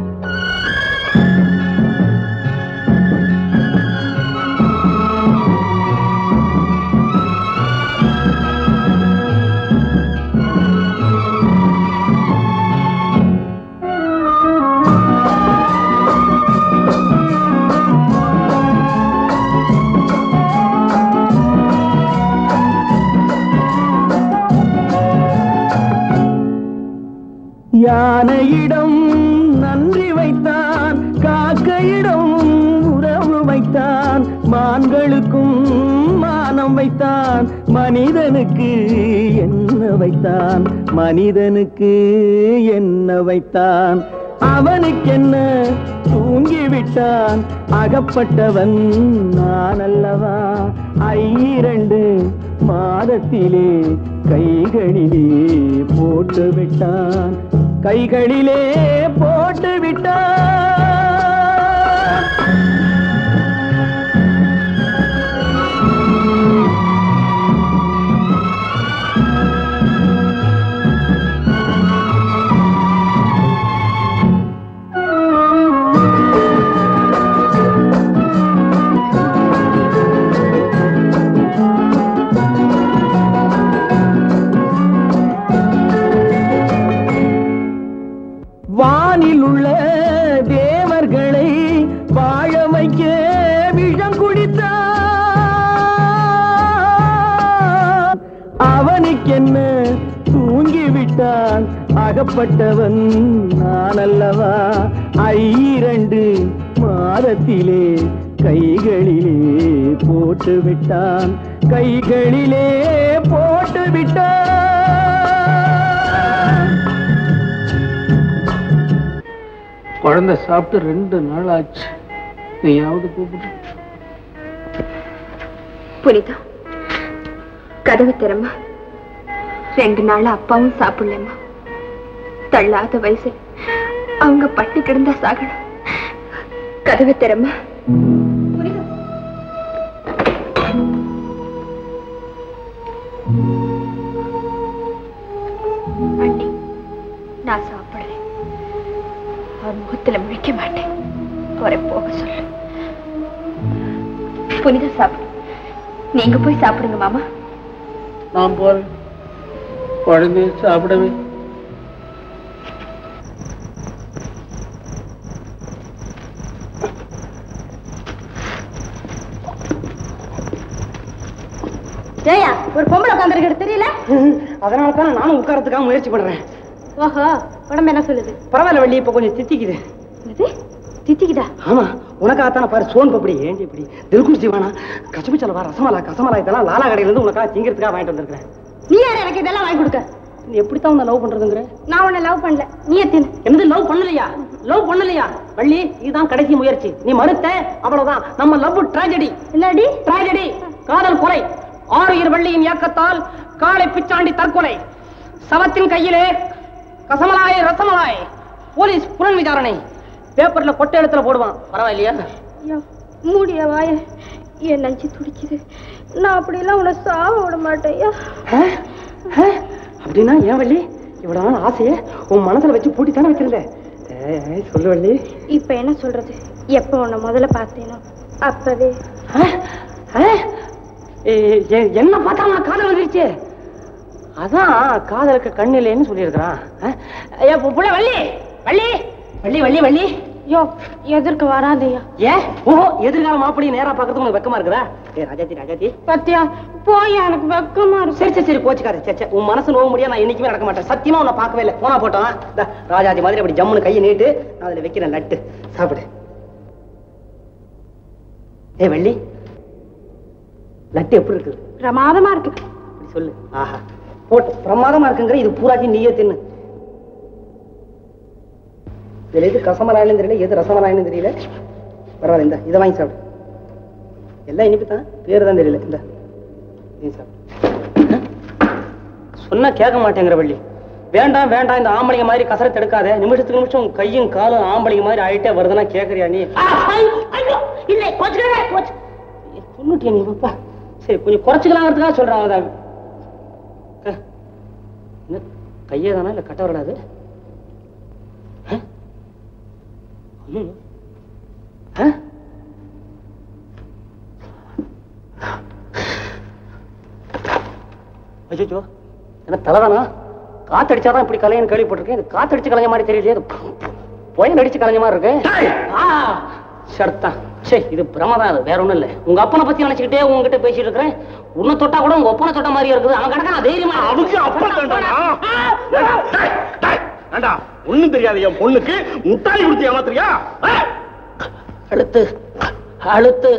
யானையிடம் நன்றி வைத்தான் காக்கையிடம் உறவு வைத்தான் மான்களுக்கும் மானம் வைத்தான் மனிதனுக்கு என்ன வைத்தான் மனிதனுக்கு என்ன வைத்தான் அவனுக்கென்ன தூங்கி விட்டான் அகப்பட்டவன் நான் அல்லவா ஐரண்டு மாதத்திலே கைகளிலே போட்டு விட்டான் கைகளிலே போட்டு விட்டான் வானில் உள்ள தேவர்களை வாழ வைக்க விஷம் குடித்தான் அவனுக்கென்ன தூங்கி விட்டான் அகப்பட்டவன் நான் அல்லவா ஐரண்டு மாதத்திலே கைகளிலே போட்டு விட்டான் கைகளிலே போட்டு விட்டான் குழந்தை சாப்பிட்டு ரெண்டு நாள் ஆச்சு நீயாவது கூப்பிட்டு புனிதா கதவு திறமா ரெண்டு நாள் அப்பாவும் சாப்பிடலம்மா தள்ளாத வயசு அவங்க பட்டி கிடந்தா சாகணும் கதவு திறமா ஆண்டி நான் சாப்பிடுறேன் அவர் முகத்துல முழிக்க மாட்டேன் அவரை போக சொல்லு புனிதா சாப்பிடு நீங்க போய் சாப்பிடுங்க மாமா நான் போறேன் குழந்தைய சாப்பிடவே ஜெயா ஒரு பொம்பளை உட்காந்துருக்கிறது தெரியல அதனால தான் நானும் உட்காரத்துக்காக முயற்சி பண்றேன் ஓஹோ உடம்பு என்ன சொல்லுது பரவாயில்ல வள்ளி இப்ப கொஞ்சம் தித்திக்குது என்னது தித்திக்குதா ஆமா உனக்காகத்தான பாரு சோன் பப்படி ஏண்டி இப்படி தில்குஷ் திவானா கச்சமிச்சலவா ரசமலா கசமலா இதெல்லாம் லாலா கடையில இருந்து உனக்காக திங்கிறதுக்காக வாங்கிட்டு வந்திருக்கேன் நீ யார் எனக்கு இதெல்லாம் வாங்கி கொடுக்க நீ எப்படித்தான் உன்னை லவ் பண்றதுங்கிற நான் உன்னை லவ் பண்ணல நீ எத்தின என்னது லவ் பண்ணலையா லவ் பண்ணலையா வள்ளி இதுதான் கடைசி முயற்சி நீ மறுத்த அவ்வளவுதான் நம்ம லவ் டிராஜடி என்னடி டிராஜடி காதல் கொலை ஆறுயிர் வள்ளியின் இயக்கத்தால் காளை பிச்சாண்டி தற்கொலை சவத்தின் கையிலே கசமலாய் ரசமலாய் போலீஸ் புலன் விசாரணை பேப்பர்ல கொட்டை எழுத்துல போடுவான் பரவாயில்லையா ஐயா, மூடிய வாய என் நஞ்சு துடிக்குது நான் அப்படியெல்லாம் உன்னை சாவ விட மாட்டேன் ஆ? ஆ? அப்படின்னா ஏன் வள்ளி இவ்வளவு நாள் ஆசையை உன் மனசுல வச்சு பூட்டி தானே வச்சிருந்த ஏய், ஏய், சொல்லு வள்ளி இப்ப என்ன சொல்றது எப்ப உன்னை முதல்ல பார்த்தேனோ அப்பவே ஆ? ஆ? ஏய், ஏய், என்ன பார்த்தா உனக்கு காதல் வந்துருச்சு அதான் காதலுக்கு கண் இல்லைன்னு சொல்லியிருக்கிறான் ஆ? ஏய், பு- புள்ள வள்ளி வள்ளி வள்ளி வள்ளி வள்ளி யோ எதிர்க்க வராதையா ஏன் ஓஹோ எதிர்கால மாப்பிள்ளையை நேரா பார்க்கறதுக்கு உனக்கு வெக்கமா இருக்குதா ஏ ராஜாத்தி ராஜாத்தி பத்தியா போய் எனக்கு வெக்கமா இருக்கு சரி சரி சரி கோச்சுக்காத சரி சரி உன் மனசு நோக முடியாது நான் என்னைக்குமே நடக்க மாட்டேன் சத்தியமா உன்னை பார்க்கவே இல்லை போனா போட்டோம் இந்தா, ராஜாதி மாதிரி அப்படி ஜம்முன்னு கையை நீட்டு நான் அதுல வைக்கிறேன் நட்டு சாப்பிடு ஏ வள்ளி லட்டு எப்படி இருக்குது பிரமாதமா இருக்கு சொல்லு ஆஹா போட்டு பிரமாதமா இருக்குங்கிற இது பூராட்டி நீயே தின்னு இதுல எது கசமராயணும் தெரியல எது ரசமராயணும் தெரியல பரவாயில்ல இந்த இதை வாங்கி சாப்பிடு எல்லாம் இனிப்பு தான் பேரு தான் தெரியல இந்த நீ சாப்பிடு சொன்னா கேட்க மாட்டேங்கிற வள்ளி வேண்டாம் வேண்டாம் இந்த ஆம்பளைங்க மாதிரி கசரத்து எடுக்காத நிமிஷத்துக்கு நிமிஷம் உன் கையும் காலும் ஆம்பளைங்க மாதிரி ஆயிட்டே வருதுன்னா கேக்குறியா நீ இல்லை கொஞ்சம் சொன்னுட்டியா நீ பாப்பா சரி கொஞ்சம் குறைச்சிக்கலாங்கிறதுக்காக சொல்றான் அவன் க- என்ன கையே தானா இல்ல கட்ட வரலாது அச்சோ என்ன தலைதானா காத்தடிச்சாதான் இப்படி கலையன்னு கேள்விப்பட்டிருக்கேன் இது காத்தடிச்சு கலைஞ்ச மாதிரி தெரியலையே இது புயல் அடிச்சு கலைஞ்ச மாதிரி இருக்கு ஆ சர்த்தான் சே இது பிரமதான் அது வேற ஒண்ணும் இல்ல உங்க அப்பனை பத்தி நினைச்சுக்கிட்டே உங்ககிட்ட பேசிட்டு இருக்கிறேன் உன்னை தொட்டா கூட உங்க ஒப்பனை தொட்ட மாதிரி இருக்குது அவன் கிடக்கான தைரியமா அவனுக்கு அப்பா வேண்டா ஒண்ணும் தெரியாது என் பொண்ணுக்கு முட்டாய் கொடுத்து ஏமாத்துறியா ஆ? அழுத்து அழுத்து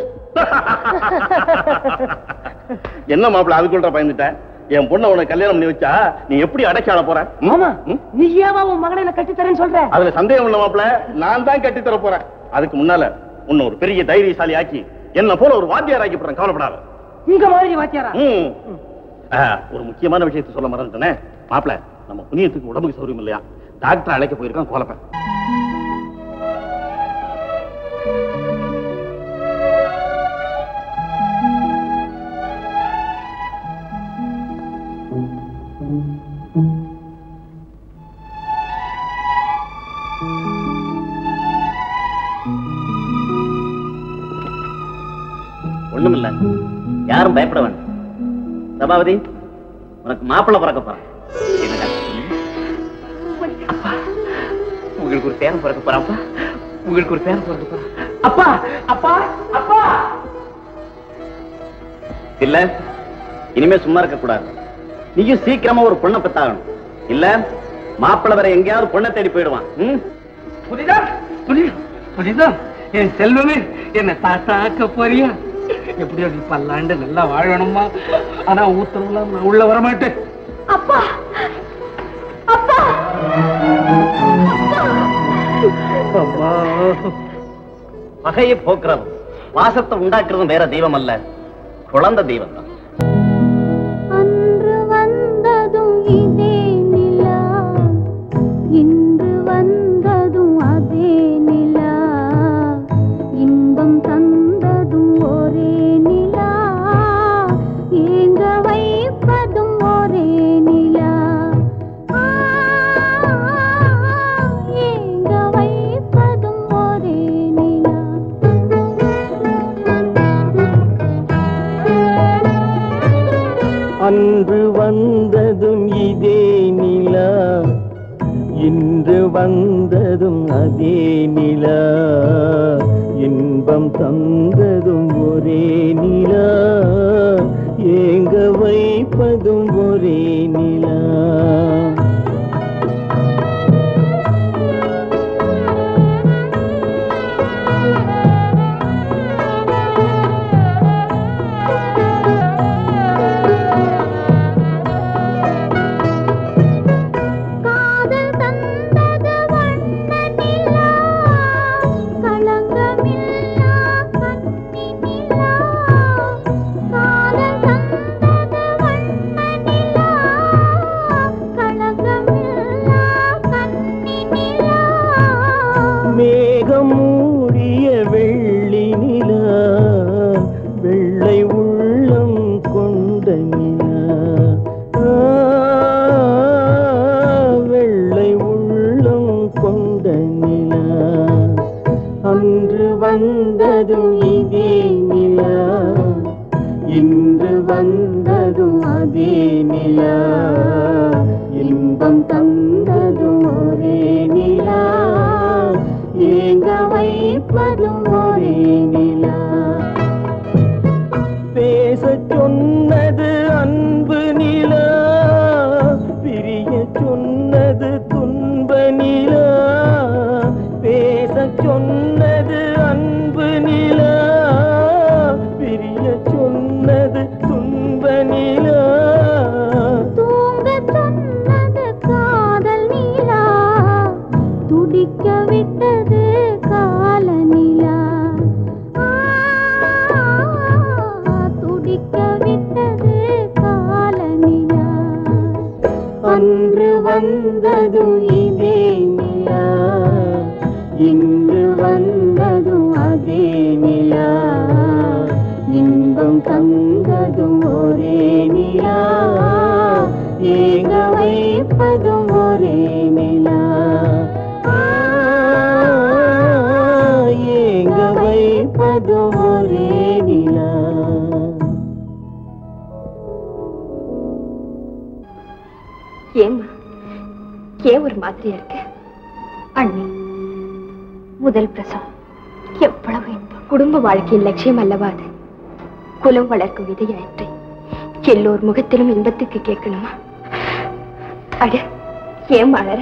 என்ன மாப்பிள்ள அதுக்குள்ள பயந்துட்ட என் பொண்ணை உனக்கு கல்யாணம் பண்ணி வச்சா நீ எப்படி அடைச்சால போற மாமா நீ ஏவா உன் மகனை என்ன கட்டி தரேன்னு சொல்ற அதுல சந்தேகம் இல்ல மாப்பிள்ள நான் தான் கட்டி தர போறேன் அதுக்கு முன்னால உன்னை ஒரு பெரிய தைரியசாலி ஆக்கி என்ன போல ஒரு வாத்தியார் ஆக்கி போறேன் கவலைப்படாத இங்க மாதிரி வாத்தியாரா ம். ஆ, ஒரு முக்கியமான விஷயத்தை சொல்ல மறந்துட்டேனே மாப்பிள்ள நம்ம புண்ணியத்துக்கு உடம்புக்கு சௌரியம் இல்லையா டாக்டர் அழைக்க போயிருக்கான் கோலப்பேன் ஒண்ணுமில்ல யாரும் பயப்பட வேண்டாம் சபாபதி உனக்கு மாப்பிள்ளை பிறக்க போறான் என்னடா? அப்பா, உங்களுக்கு ஒரு பேரன் பிறக்க போறாப்பா உங்களுக்கு ஒரு பேரன் பிறக்க போறான் அப்பா அப்பா அப்பா இல்ல இனிமே சும்மா இருக்க கூடாது நீயும் சீக்கிரமா ஒரு பொண்ணை பெத்தாகணும் இல்ல மாப்பிள்ளை வேற எங்கேயாவது பொண்ணை தேடி போயிடுவான் ம்? புரியுதா புரியுது புரியுதா என் செல்வமே என்ன தாத்தாக்க போறியா எப்படியோ நீ பல்லாண்டு நல்லா வாழணுமா ஆனா ஊத்தலாம் நான் உள்ள வர மாட்டேன் அப்பா அப்பா அம்மா பகையை போக்குறதும் வாசத்தை உண்டாக்குறதும் வேற தெய்வம் அல்ல குழந்தை தெய்வம் தான் அன்று வந்ததும் இதே நிலா இன்று வந்ததும் அதே நிலா இன்பம் தந்ததும் ஒரே நிலா ஏங்க வைப்பதும் ஒரே நிலா ஆ, ஏங்க வைப்பதும் ஒரே நிலா அன்று வந்ததும் இதே நிலா இன்று வந்ததும் அதே நிலா இன்பம் தந்ததும் ஒரே நிலா ஏங்க வைப்பதும் ஒரே நிலா காதல் தந்தது வண்ண நிலா களங்கமில்லா கண்ணி நிலா காதல் தந்தது வண்ண நிலா களங்கமில்லா கண்ணி நிலா மேகம் மூடிய வெள்ளி நிலா வெள்ளை உள்ளம் கொண்ட நிலா ஆ, வெள்ளை உள்ளம் கொண்ட நிலா அன்று வந்ததும் இதே நிலா இன்று வந்ததும் அதே நிலா இன்பம் தந்ததும் ஒரே நிலா ஏங்க வைப்பதும் ஒரே நிலா பேச சொன்னது அன்பு நிலா பிரிய சொன்னது துன்ப நிலா பேச சொன்னது அன்பு நிலா பிரிய சொன்னது துன்ப நிலா வந்ததும் இதே நிலா இன்று வந்ததும் அதே நிலா இன்பம் தந்ததும் ஒரே நிலா ஏங்க வைப்பதும் ஒரே நிலா ஆ, ஏங்க வைப்பதும் ஒரே நிலா ஏம்மா ஏன் ஒரு மாதிரியா இருக்க அண்ணி முதல் பிரசவம் எவ்வளவு இன்பம் குடும்ப வாழ்க்கையின் லட்சியம் அல்லவா அது குலம் வளர்க்கும் விதையாயிற்று எல்லோர் முகத்திலும் இன்பத்துக்கு கேட்கணுமா அட ஏன் அழற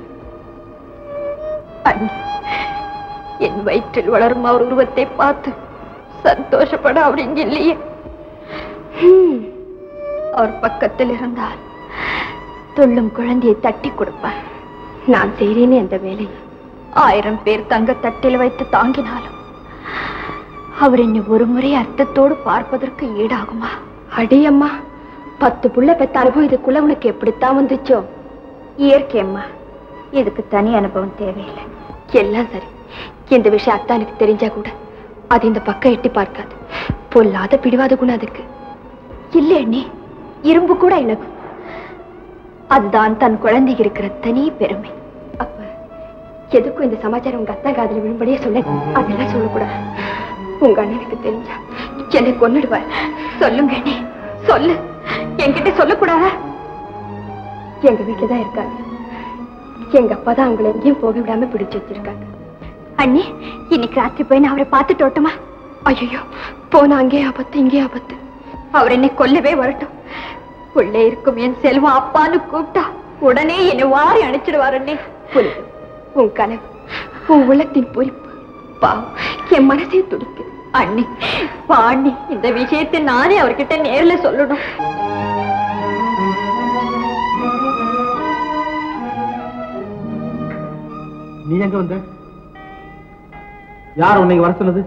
அண்ணி என் வயிற்றில் வளரும் அவர் உருவத்தை பார்த்து சந்தோஷப்பட அவர் இங்க இல்லையே ஹம், அவர் பக்கத்தில் இருந்தால் துள்ளும் குழந்தையை தட்டி கொடுப்பார் நான் செய்கிறேனே அந்த வேலையை ஆயிரம் பேர் தங்க தட்டில் வைத்து தாங்கினாலும் அவர் என்னை ஒரு முறை அர்த்தத்தோடு பார்ப்பதற்கு ஈடாகுமா அடியம்மா பத்து புள்ள பெத்த அனுபவம் இதுக்குள்ள உனக்கு எப்படித்தான் வந்துச்சோ இயற்கை அம்மா இதுக்கு தனி அனுபவம் தேவையில்லை எல்லாம் சரி இந்த விஷயம் அத்தானுக்கு தெரிஞ்சா கூட அது இந்த பக்கம் எட்டி பார்க்காது பொல்லாத பிடிவாத குணம் அதுக்கு இல்லை அண்ணி இரும்பு கூட இழகும் அதுதான் தன் குழந்தைக்கு இருக்கிற தனி பெருமை அப்ப எதுக்கும் இந்த சமாச்சாரம் உங்க அத்தா காதுல விழும்படியே சொல்ல அதெல்லாம் சொல்லக்கூடாது உங்க அண்ணனுக்கு தெரிஞ்சா என்னை கொன்னுடுவார் சொல்லுங்க அண்ணி சொல்லு என்கிட்ட சொல்லக்கூடாதா எங்க வீட்டுலதான் இருக்காங்க எங்க அப்பா தான் அவங்களை எங்கேயும் போக விடாம பிடிச்சு வச்சிருக்காங்க அண்ணி இன்னைக்கு ராத்திரி போய் நான் அவரை பார்த்துட்டு வரட்டுமா ஐயோ போனா அங்கே ஆபத்து இங்கே ஆபத்து அவர் என்னை கொல்லவே வரட்டும் உள்ளே இருக்கும் என் செல்வம் அப்பான்னு கூப்பிட்டா உடனே என்னை வாரி அணைச்சிடுவார் அண்ணே புரியுது உன் கனவு உன் உள்ளத்தின் பொறிப்பு பாவம் என் மனசே துடிக்கு அண்ணி வா அண்ணி இந்த விஷயத்தை நானே அவர்கிட்ட நேர்ல சொல்லணும் நீ எங்க வந்த யார் உன்னை இங்க வர சொன்னது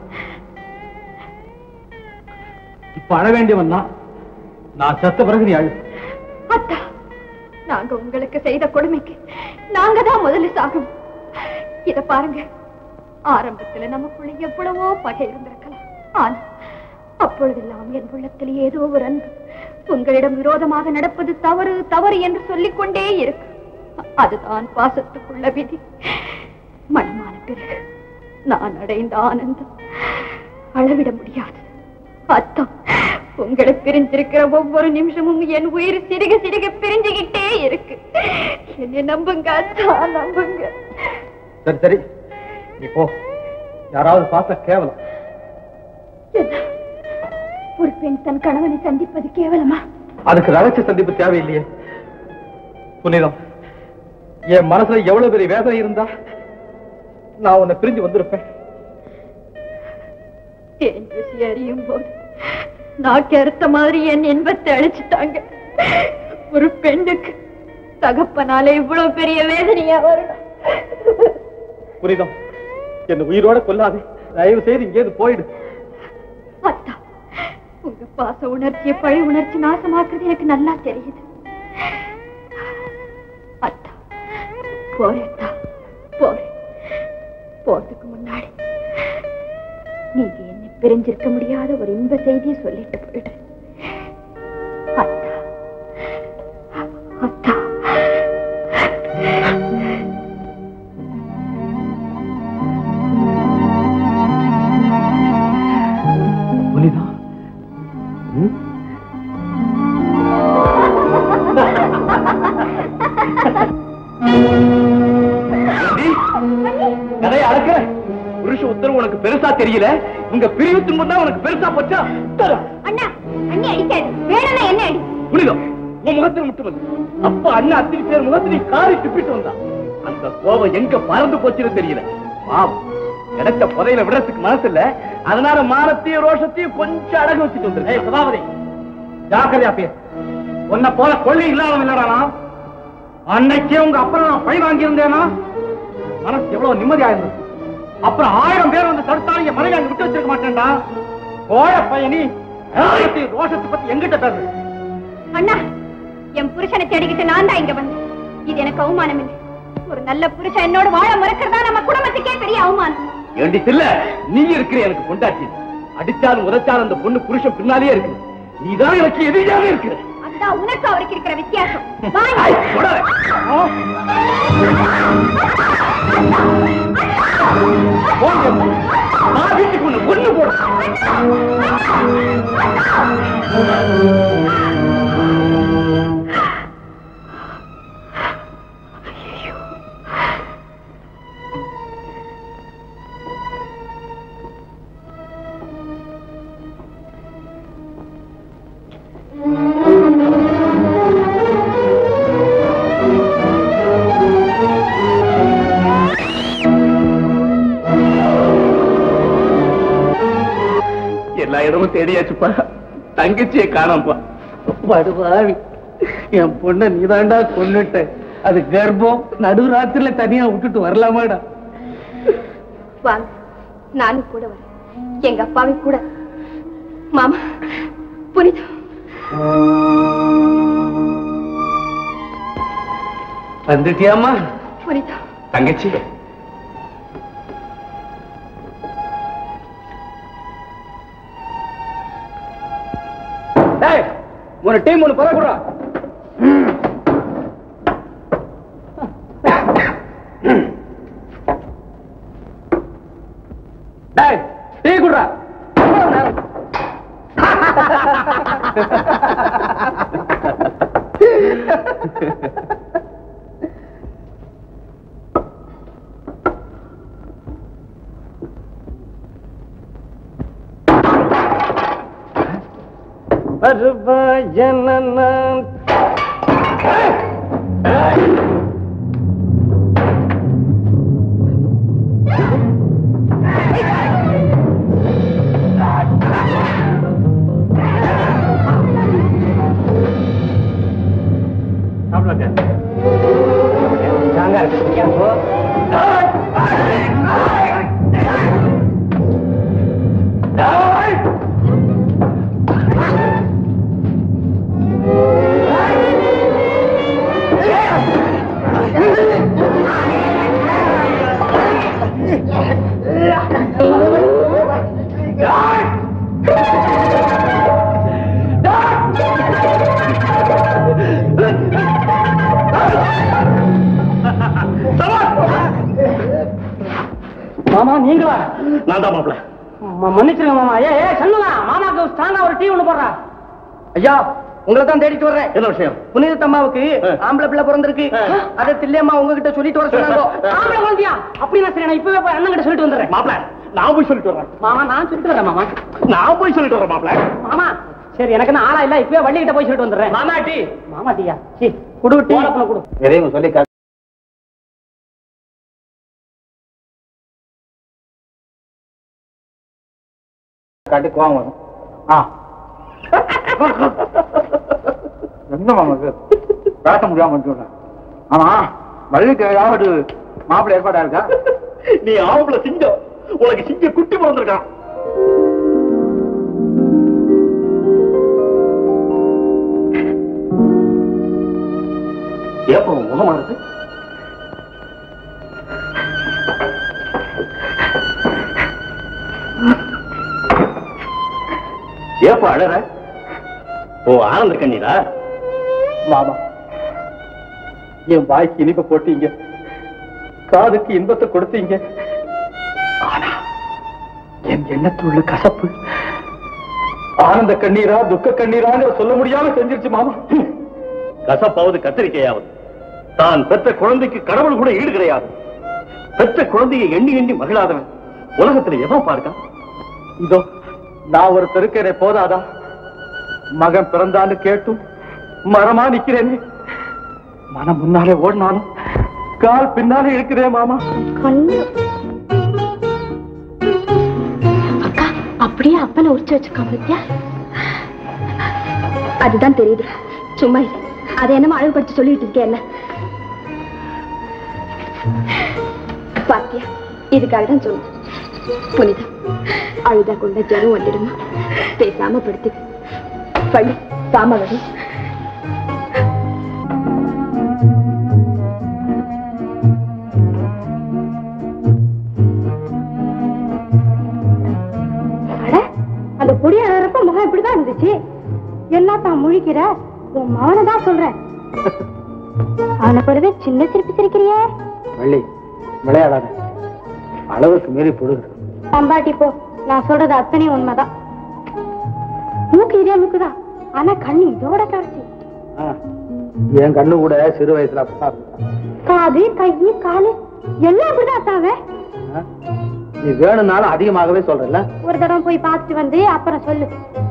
இப்ப அழ வேண்டியவன் தான் நான் செத்த பிறகு நீ அழு அத்தா நாங்க உங்களுக்கு செய்த கொடுமைக்கு நாங்க தான் முதல்ல சாகணும் இத பாருங்க ஆரம்பத்துல நமக்குள்ள எவ்வளவோ பகை இருந்திருக்கலாம் ஆனா அப்பொழுதெல்லாம் என் உள்ளத்தில் ஏதோ ஒரு அன்பு உங்களிடம் விரோதமாக நடப்பது தவறு தவறு என்று சொல்லிக் கொண்டே இருக்கு அதுதான் பாசத்துக்குள்ள விதி மனமான பிறகு நான் அடைந்த ஆனந்தம் அளவிட முடியாது அத்தம் உங்களை பிரிஞ்சிருக்கிற ஒவ்வொரு நிமிஷமும் என் உயிர் சிறுக சிறுக பிரிஞ்சுகிட்டே இருக்கு என்னை நம்புங்க அத்தா நம்புங்க சரி சரி நீ போ யாராவது பார்த்தா கேவலம் என்ன? ஒரு பெண் தன் கணவனை சந்திப்பது கேவலமா அதுக்கு ரகசிய சந்திப்பு தேவையில்லையே புனிதம் என் மனசுல எவ்வளவு பெரிய வேதனை இருந்தா நான் உன்னை பிரிஞ்சு வந்திருப்பேன் தேன் ருசி அறியும் போது நாக்கு அறுத்த மாதிரி என் இன்பத்தை அழிச்சிட்டாங்க ஒரு பெண்ணுக்கு தகப்பனால இவ்வளவு பெரிய வேதனையா வரணும் புனிதம் என்ன உயிரோட கொல்லாதே தயவு செய்து இங்கேருந்து போயிடு அத்தா உங்க பாச உணர்ச்சியை பழி உணர்ச்சி நாசமாக்குறது எனக்கு நல்லா தெரியுது அத்தா போறேன் அத்தா போறேன் போறதுக்கு முன்னாடி நீங்க என்ன பிரிஞ்சிருக்க முடியாத ஒரு இன்ப செய்தியை சொல்லிட்டு போயிடுறேன் அத்தா அத்தா புனிதா ம்? கதையை அழக்க புருஷ உத்தரவு உனக்கு பெருசா தெரியல உங்க பிரிவு துன்பம் தான் உனக்கு பெருசா போச்சா தர அண்ணா அண்ணி அடிக்காது வேணும்னா என்ன அடி புனிதம் உன் முகத்தில் முட்டுவது அப்பா அண்ணா அத்தனை பேர் முகத்திலையும் காரி துப்பிட்டு வந்தான் அந்த கோபம் எங்க பறந்து போச்சுன்னு தெரியல பாவம் கிடைச்ச புதையில விடுறதுக்கு மனசு இல்ல அதனால மானத்தையும் ரோஷத்தையும் கொஞ்சம் அடகு வச்சுட்டு வந்துருக்கேன் சதாபதி ஜாக்கிரதையா பேர் உன்னை போல கொள்ளை இல்லாதவன் இல்லடா நான் அன்னைக்கே உங்க அப்புறம் நான் பழி வாங்கியிருந்தேனா மனசு எவ்வளவு நிம்மதியா இருந்தது அப்புறம் ஆயிரம் பேர் வந்து தடுத்தாலும் என் மனைவி அங்க விட்டு வச்சிருக்க மாட்டேன்டா கோழ பையனி ரோஷத்தை பத்தி எங்கிட்ட தரு அண்ணா என் புருஷனை தேடிக்கிட்டு நான் தான் இங்க வந்தேன் இது எனக்கு அவமானம் இல்லை ஒரு நல்ல புருஷன் என்னோட வாழ மறக்கிறதா நம்ம குடும்பத்துக்கே பெரிய அவமானம் ஏண்டி இல்ல நீ இருக்கிற எனக்கு கொண்டாட்டி அடிச்சாலும் உதைச்சாலும் அந்த பொண்ணு புருஷன் பின்னாலேயே இருக்கு நீதான் எனக்கு எதிரியாக இருக்கிற அதுதான் உனக்கு அவருக்கு இருக்கிற வித்தியாசம் வாங்க. ஐ, போடாத. போங்க. நான் வீட்டுக்கு ஒண்ணு ஒண்ணு போட எல்லா இடமும் தேடியாச்சுப்பா தங்கச்சியை காணோம்ப்பா படுவாவி என் பொண்ண நீதாண்டா கொன்னுட்ட அது கர்ப்பம் நடுராத்திரில தனியா விட்டுட்டு வரலாமாடா வாங்க நானும் கூட வரேன் எங்க அப்பாவை கூட மாமா புனிதம் வந்துட்டியாமா புனிதம் தங்கச்சி டேய் ஒரு டீம் ஒன்னு பரவ கூடா டேய் டீ குடுறா ஜனனம் மாமா நீங்களா நான் தான் மாப்பிள்ள ம- மன்னிச்சிருங்க மாமா ஏ ஏ சொல்லுங்க மாமாக்கு ஸ்ட்ராங்கா ஒரு டீ ஒண்ணு போடுறா ஐயா உங்களை தான் தேடிட்டு வர்றேன் என்ன விஷயம் புனிதத்தம்மாவுக்கு ஆம்பளை பிள்ளை பிறந்திருக்கு அதை தில்லையம்மா உங்ககிட்ட சொல்லிட்டு வர சொன்னாங்க ஆம்பளை குழந்தையா அப்படின்னா சரி நான் இப்பவே போய் அண்ணன் கிட்ட சொல்லிட்டு வந்துடுறேன் மாப்பிள்ள நான் போய் சொல்லிட்டு வரேன் மாமா நான் சொல்லிட்டு வரேன் மாமா நான் போய் சொல்லிட்டு வரேன் மாப்பிள்ள மாமா சரி எனக்கு என்ன ஆளா இல்ல இப்பவே வள்ளி கிட்ட போய் சொல்லிட்டு வந்துடுறேன் மாமா டீ மாமா டீயா சி குடு டீ குடு எதையும் சொல்லி காட்டி கோவம் வரும் ஆ என்ன மாமாக்கு பேச முடியாம சொல்றேன் ஆமா வள்ளிக்கு ஏதாவது மாப்பிள்ளை ஏற்பாடா இருக்கா நீ ஆம்பளை சிங்கம் உனக்கு சிங்க குட்டி பிறந்திருக்கான் ஏப்பா உன் முகமா இருக்கு ஏப்பா அழற ஓ ஆனந்த கண்ணீரா மாமா என் வாய்க்கு இனிப்பை போட்டீங்க காதுக்கு இன்பத்தை கொடுத்தீங்க ஆனா என் எண்ணத்தில் உள்ள கசப்பு ஆனந்த கண்ணீரா துக்க கண்ணீரான்னு சொல்ல முடியாம செஞ்சிருச்சு மாமா கசப்பாவது கத்திரிக்கையாவது தான் பெற்ற குழந்தைக்கு கடவுள் கூட ஈடு கிடையாது பெற்ற குழந்தையை எண்ணி எண்ணி மகிழாதவன் உலகத்துல எவன் பார்க்கான் இதோ நான் ஒரு தெருக்கரை போதாதா மகன் பிறந்தான்னு கேட்டும் மரமா நிக்கிறேனே மனம் முன்னாலே ஓடினாலும் கால் பின்னாலே இருக்கிறே மாமா அக்கா அப்படியே அப்பனை உரிச்சு வச்சிருக்கான் பத்தியா அதுதான் தெரியுது சும்மா இரு. அதை என்னமோ அழகுபடுத்தி சொல்லிட்டு இருக்கேன் என்ன பாத்தியா இதுக்காக தான் சொன்னேன் புனிதா அழுதா கொண்ட ஜனம் வந்துடுமா பேசாம படுத்துக்கு பள்ளி சாம வரும் இருந்துச்சு எல்லாத்தான் முழிக்கிற உன் மவனை தான் சொல்றேன் அவனை பிறகு சின்ன சிரிப்பு சிரிக்கிறியே வள்ளி விளையாடாத அளவுக்கு மீறி பொழுது பம்பாட்டி போ நான் சொல்றது அத்தனையும் உண்மைதான் மூக்கு இதே மூக்குதான் ஆனா கண்ணு இதோட கரைச்சி என் கண்ணு கூட சிறு வயசுல அப்படித்தான் இருந்துச்சு. காது கை காலு எல்லாம் அப்படிதான் அத்தாவே ஆ? நீ வேணும்னாலும் அதிகமாகவே சொல்றல ஒரு தடவை போய் பார்த்துட்டு வந்து அப்புறம் சொல்லு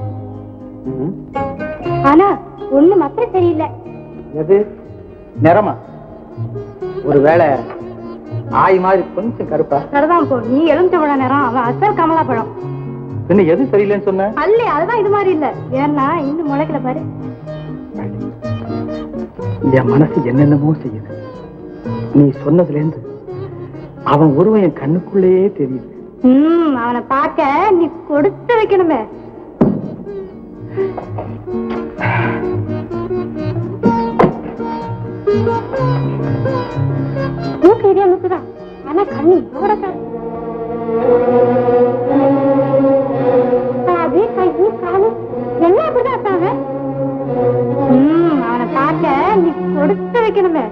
ஆனா ஒண்ணு மாத்திரம் தெரியல எது நிறமா ஒருவேளை ஆய் மாதிரி கொஞ்சம் கருப்பா சரிதான் போ நீ எலுமிச்ச பழம் நேரம் அவன் அசல் கமலா பழம் இன்னும் எது சரியில்லைன்னு சொன்ன அல்ல அதுதான் இது மாதிரி இல்ல ஏன்னா இன்னும் முளைக்கல பாரு என் மனசு என்னென்னமோ செய்யுது நீ சொன்னதுல இருந்து அவன் உருவம் என் கண்ணுக்குள்ளேயே தெரியுது ம் அவனை பார்க்க நீ கொடுத்து வைக்கணுமே மூக்கு இதே மூக்குதான் ஆனா கண்ணு இதோட கரு- காது கை காலு எல்லாம் அப்படிதான் இருக்காங்க ம் அவனை பார்க்க நீ கொடுத்து வைக்கணுமே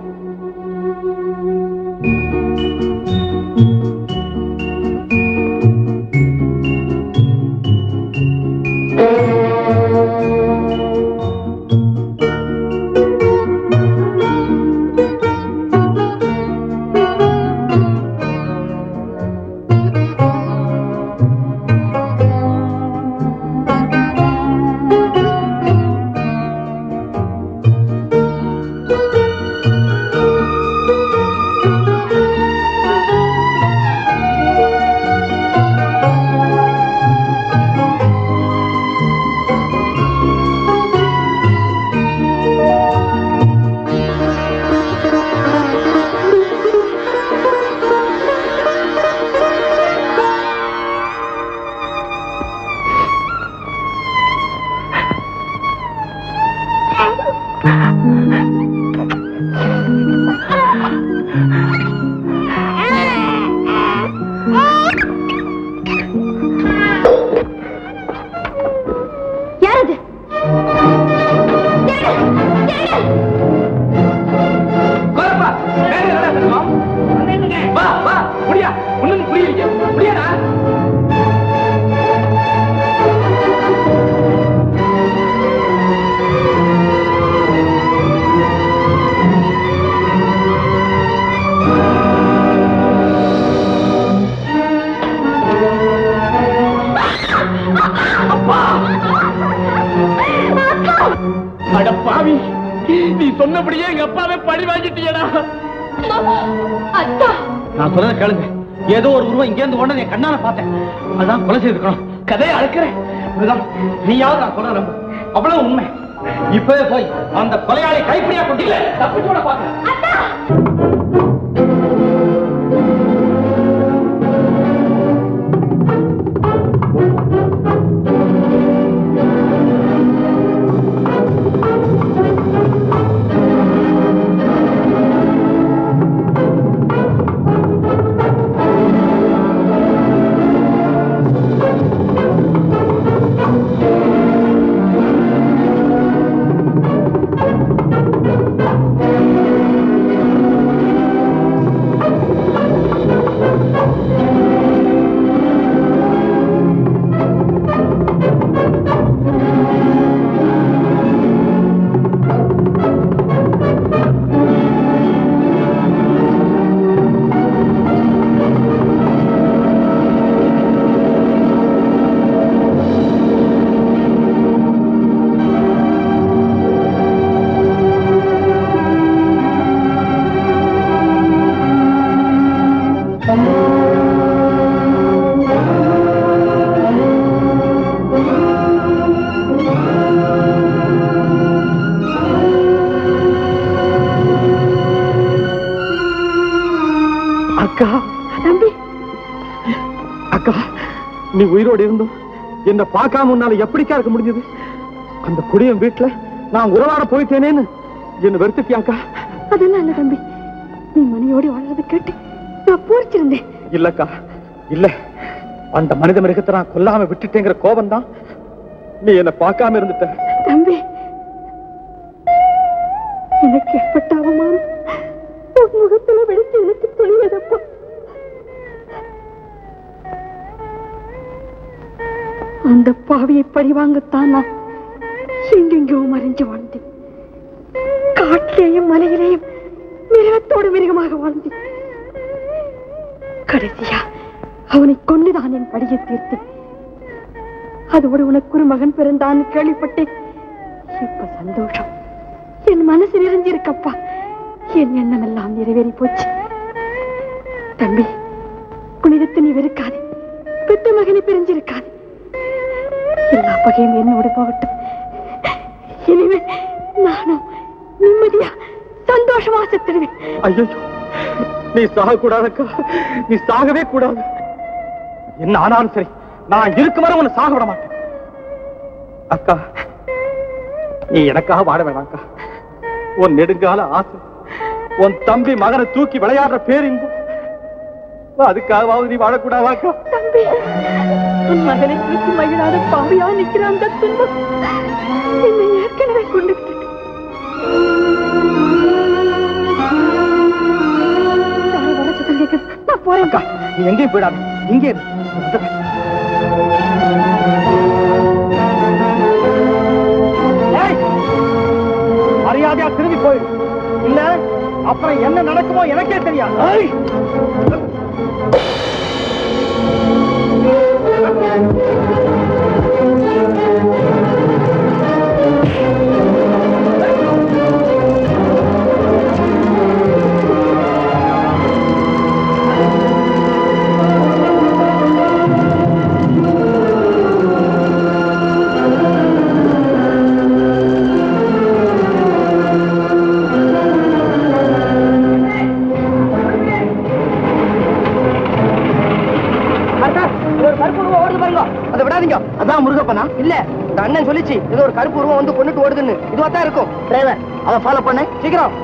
யாரது கோரப்பா வேற என்னடா செல்வம் வா வா முடியா ஒண்ணும் புரியலையே முடியாடா அட பாவி நீ சொன்னபடியே எங்க அப்பாவே பழி வாங்கிட்டியடா நான் சொல்றத கேளுங்க ஏதோ ஒரு உருவம் இங்க இருந்து ஒண்ணு என் கண்ணால பார்த்தேன் அதான் கொலை செய்திருக்கணும் கதையை அழைக்கிறேன் இதுதான் நீயாவது நான் சொல்ற நம்பு அவ்வளவு உண்மை இப்பவே போய் அந்த கொலையாளி கைப்பிடியா கொண்டில தப்பிச்சோட பாக்க அக்கா தம்பி அக்கா நீ உயிரோடு இருந்தும் என்ன பார்க்காம உன்னால எப்படிக்கா இருக்க முடிஞ்சது அந்த குடியன் வீட்டுல நான் உறவாட போயிட்டேனேன்னு என்ன வெறுத்துட்டியாக்கா அதெல்லாம் இல்ல தம்பி நீ மனையோடி வாழ்றதை கேட்டு நான் பூரிச்சிருந்தேன் இல்லக்கா இல்ல அந்த மனித மிருகத்தை நான் கொல்லாம விட்டுட்டேங்கிற கோபம் தான் நீ என்ன பார்க்காம இருந்துட்ட தம்பி எனக்கு ஏற்பட்ட அவமானம் உன் முகத்துல வெடித்து எனக்கு தெளிவதப்பா அந்த பாவியை பழிவாங்கத்தான் நான் எங்கெங்கோ மறைஞ்சு வாழ்ந்தேன் காட்டிலேயும் மலையிலேயும் மிருகத்தோடு மிருகமாக வாழ்ந்தேன் கடைசியா அவனை கொண்டுதான் என் படியை தீர்த்தேன் அதோடு உனக்கு ஒரு மகன் பிறந்தான் கேள்விப்பட்டேன் இப்ப சந்தோஷம் என் மனசு நிறைஞ்சிருக்கப்பா என் எண்ணம் எல்லாம் நிறைவேறி போச்சு தம்பி புனிதத்தை நீ வெறுக்காதே பெத்த மகனை பிரிஞ்சிருக்காதே எல்லா பகையும் என்னோடு போகட்டும் இனிமே நானும் நிம்மதியா சந்தோஷமா செத்துடுவேன் ஐயோ நீ சாக கூடாதக்கா நீ சாகவே கூடாது என்ன ஆனாலும் சரி நான் இருக்கும் வரை உன்னை சாக விட மாட்டேன் அக்கா நீ எனக்காக வாட வேணாம்க்கா உன் நெடுங்கால ஆசை உன் தம்பி மகனை தூக்கி விளையாடுற பேரின்பம் அதுக்காகவாவது நீ வாழக்கூடாதாக்கா தம்பி உன் மகனை தூக்கி மகிழாத பாவியா நிக்கிற அந்த துன்பம் என்னை ஏற்கனவே கொண்டு விட்டது. தாய் வர சத்தம் கேக்குது. நான் போறேன் அக்கா நீ எங்கேயும் போயிடாத இங்கே இரு. வந்துடுறேன். ஏய், மரியாதையா திரும்பி போயிடு இல்ல அப்புறம் என்ன நடக்குமோ எனக்கே தெரியாது ஏய். ஒரு கருப்பு உருவம் ஓடுது பாருங்க அதை விடாதீங்க அதான் முருகப்பனா இல்ல இந்த அண்ணன் சொல்லிச்சு ஏதோ ஒரு கருப்பு உருவம் வந்து கொண்டுட்டு ஓடுதுன்னு இதுவா தான் இருக்கும் டிரைவர் அதை ஃபாலோ பண்ண சீக்கிரம்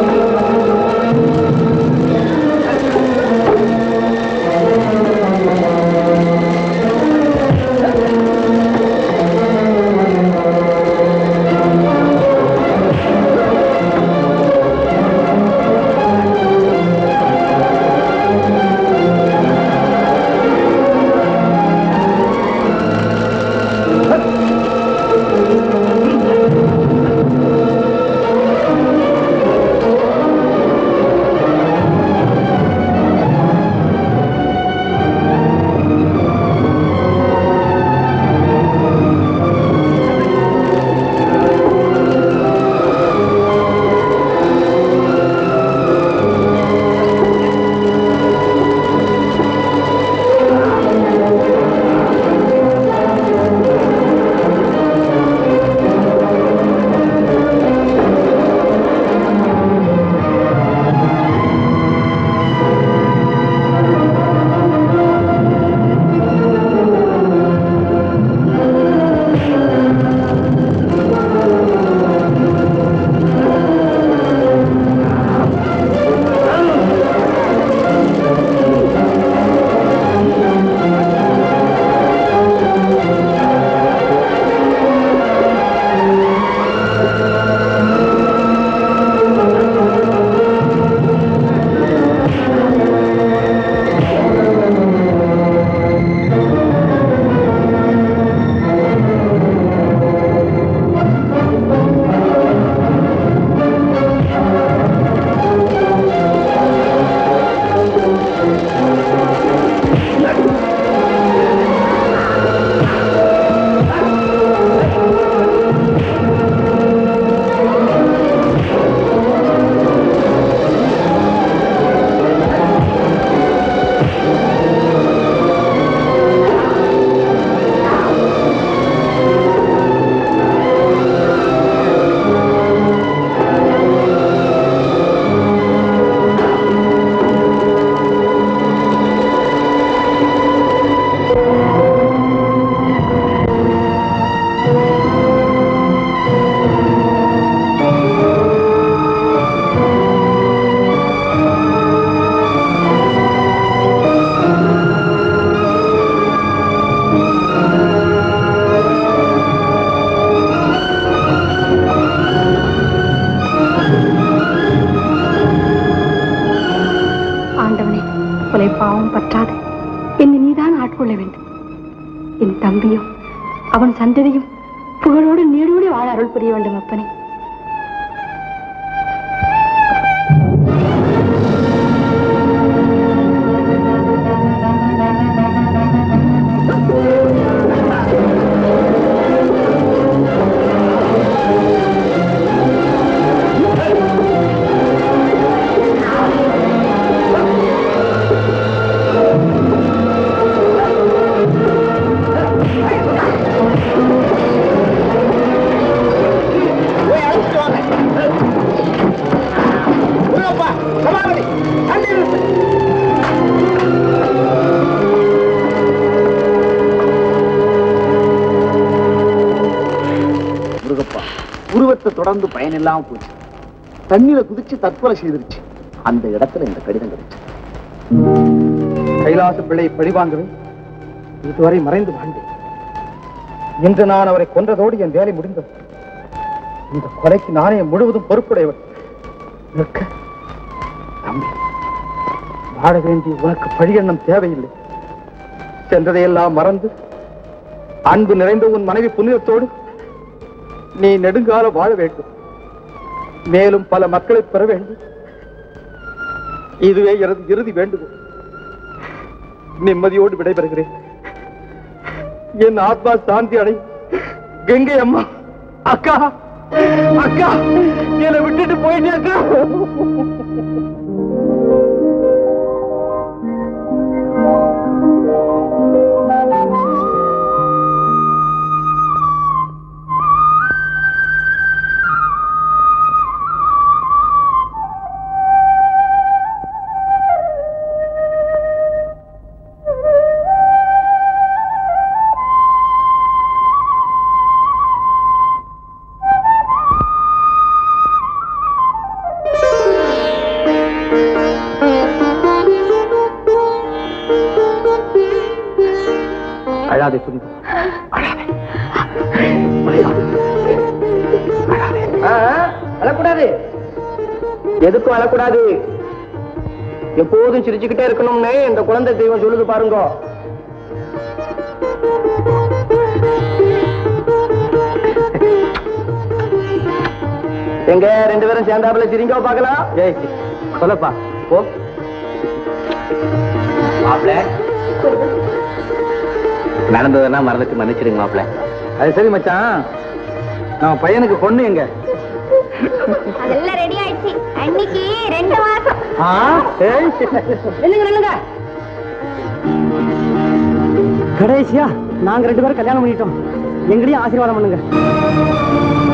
ஆ தற்கொலை பாவம் பற்றாது என்னை நீதான் ஆட்கொள்ள வேண்டும் என் தம்பியும் அவன் சந்ததியும் புகழோடு நீடோடி வாழ அருள் புரிய வேண்டும் அப்பனே முருகப்பா உருவத்தை தொடர்ந்து பயனில்லாம போச்சு தண்ணியில குதிச்சு தற்கொலை செய்திருச்சு அந்த இடத்துல இந்த கடிதம் கிடைச்சு கைலாச பிள்ளை பழிவாங்கவே இதுவரை மறைந்து வாழ்ந்தேன் இன்று நான் அவரை கொன்றதோடு என் வேலை முடிந்தது இந்த கொலைக்கு நானே முழுவதும் பொறுப்புடையவர் நிற்க தம்பி வாழ வேண்டிய உனக்கு பழியெண்ணம் தேவையில்லை சென்றதையெல்லாம் மறந்து அன்பு நிறைந்த உன் மனைவி புனிதத்தோடு நீ நெடுங்கால வாழ வேண்டும் மேலும் பல மக்களை பெற வேண்டும் இதுவே எனது இறுதி வேண்டுகோள் நிம்மதியோடு விடைபெறுகிறேன் என் ஆத்மா சாந்தி அடை கங்கை அம்மா அக்கா அக்கா என்னை விட்டுட்டு போயிட்டே அக்கா அழாதே சுந்தர் அழக்கூடாது எதுக்கும் அழக்கூடாது எப்போதும் சிரிச்சுக்கிட்டே இருக்கணும்னு இந்த குழந்தை தெய்வம் சொல்லுது பாருங்க எங்க ரெண்டு பேரும் சேர்ந்தாப்புல சிரிங்க பார்க்கலாம் ஏய் சொல்லப்பா போ மாப்பிள்ள நடந்ததெல்லாம் மறந்துட்டு மன்னிச்சிடுங்க மாப்பிள்ள அது சரி மச்சான் நம்ம பையனுக்கு பொண்ணு எங்க அதெல்லாம் ரெடி ஆயிடுச்சு அன்னைக்கு ரெண்டு மாசம் ஆ ஏய் நில்லுங்க நில்லுங்க கடைசியா நாங்க ரெண்டு பேரும் கல்யாணம் பண்ணிட்டோம் எங்களையும் ஆசீர்வாதம் பண்ணுங்க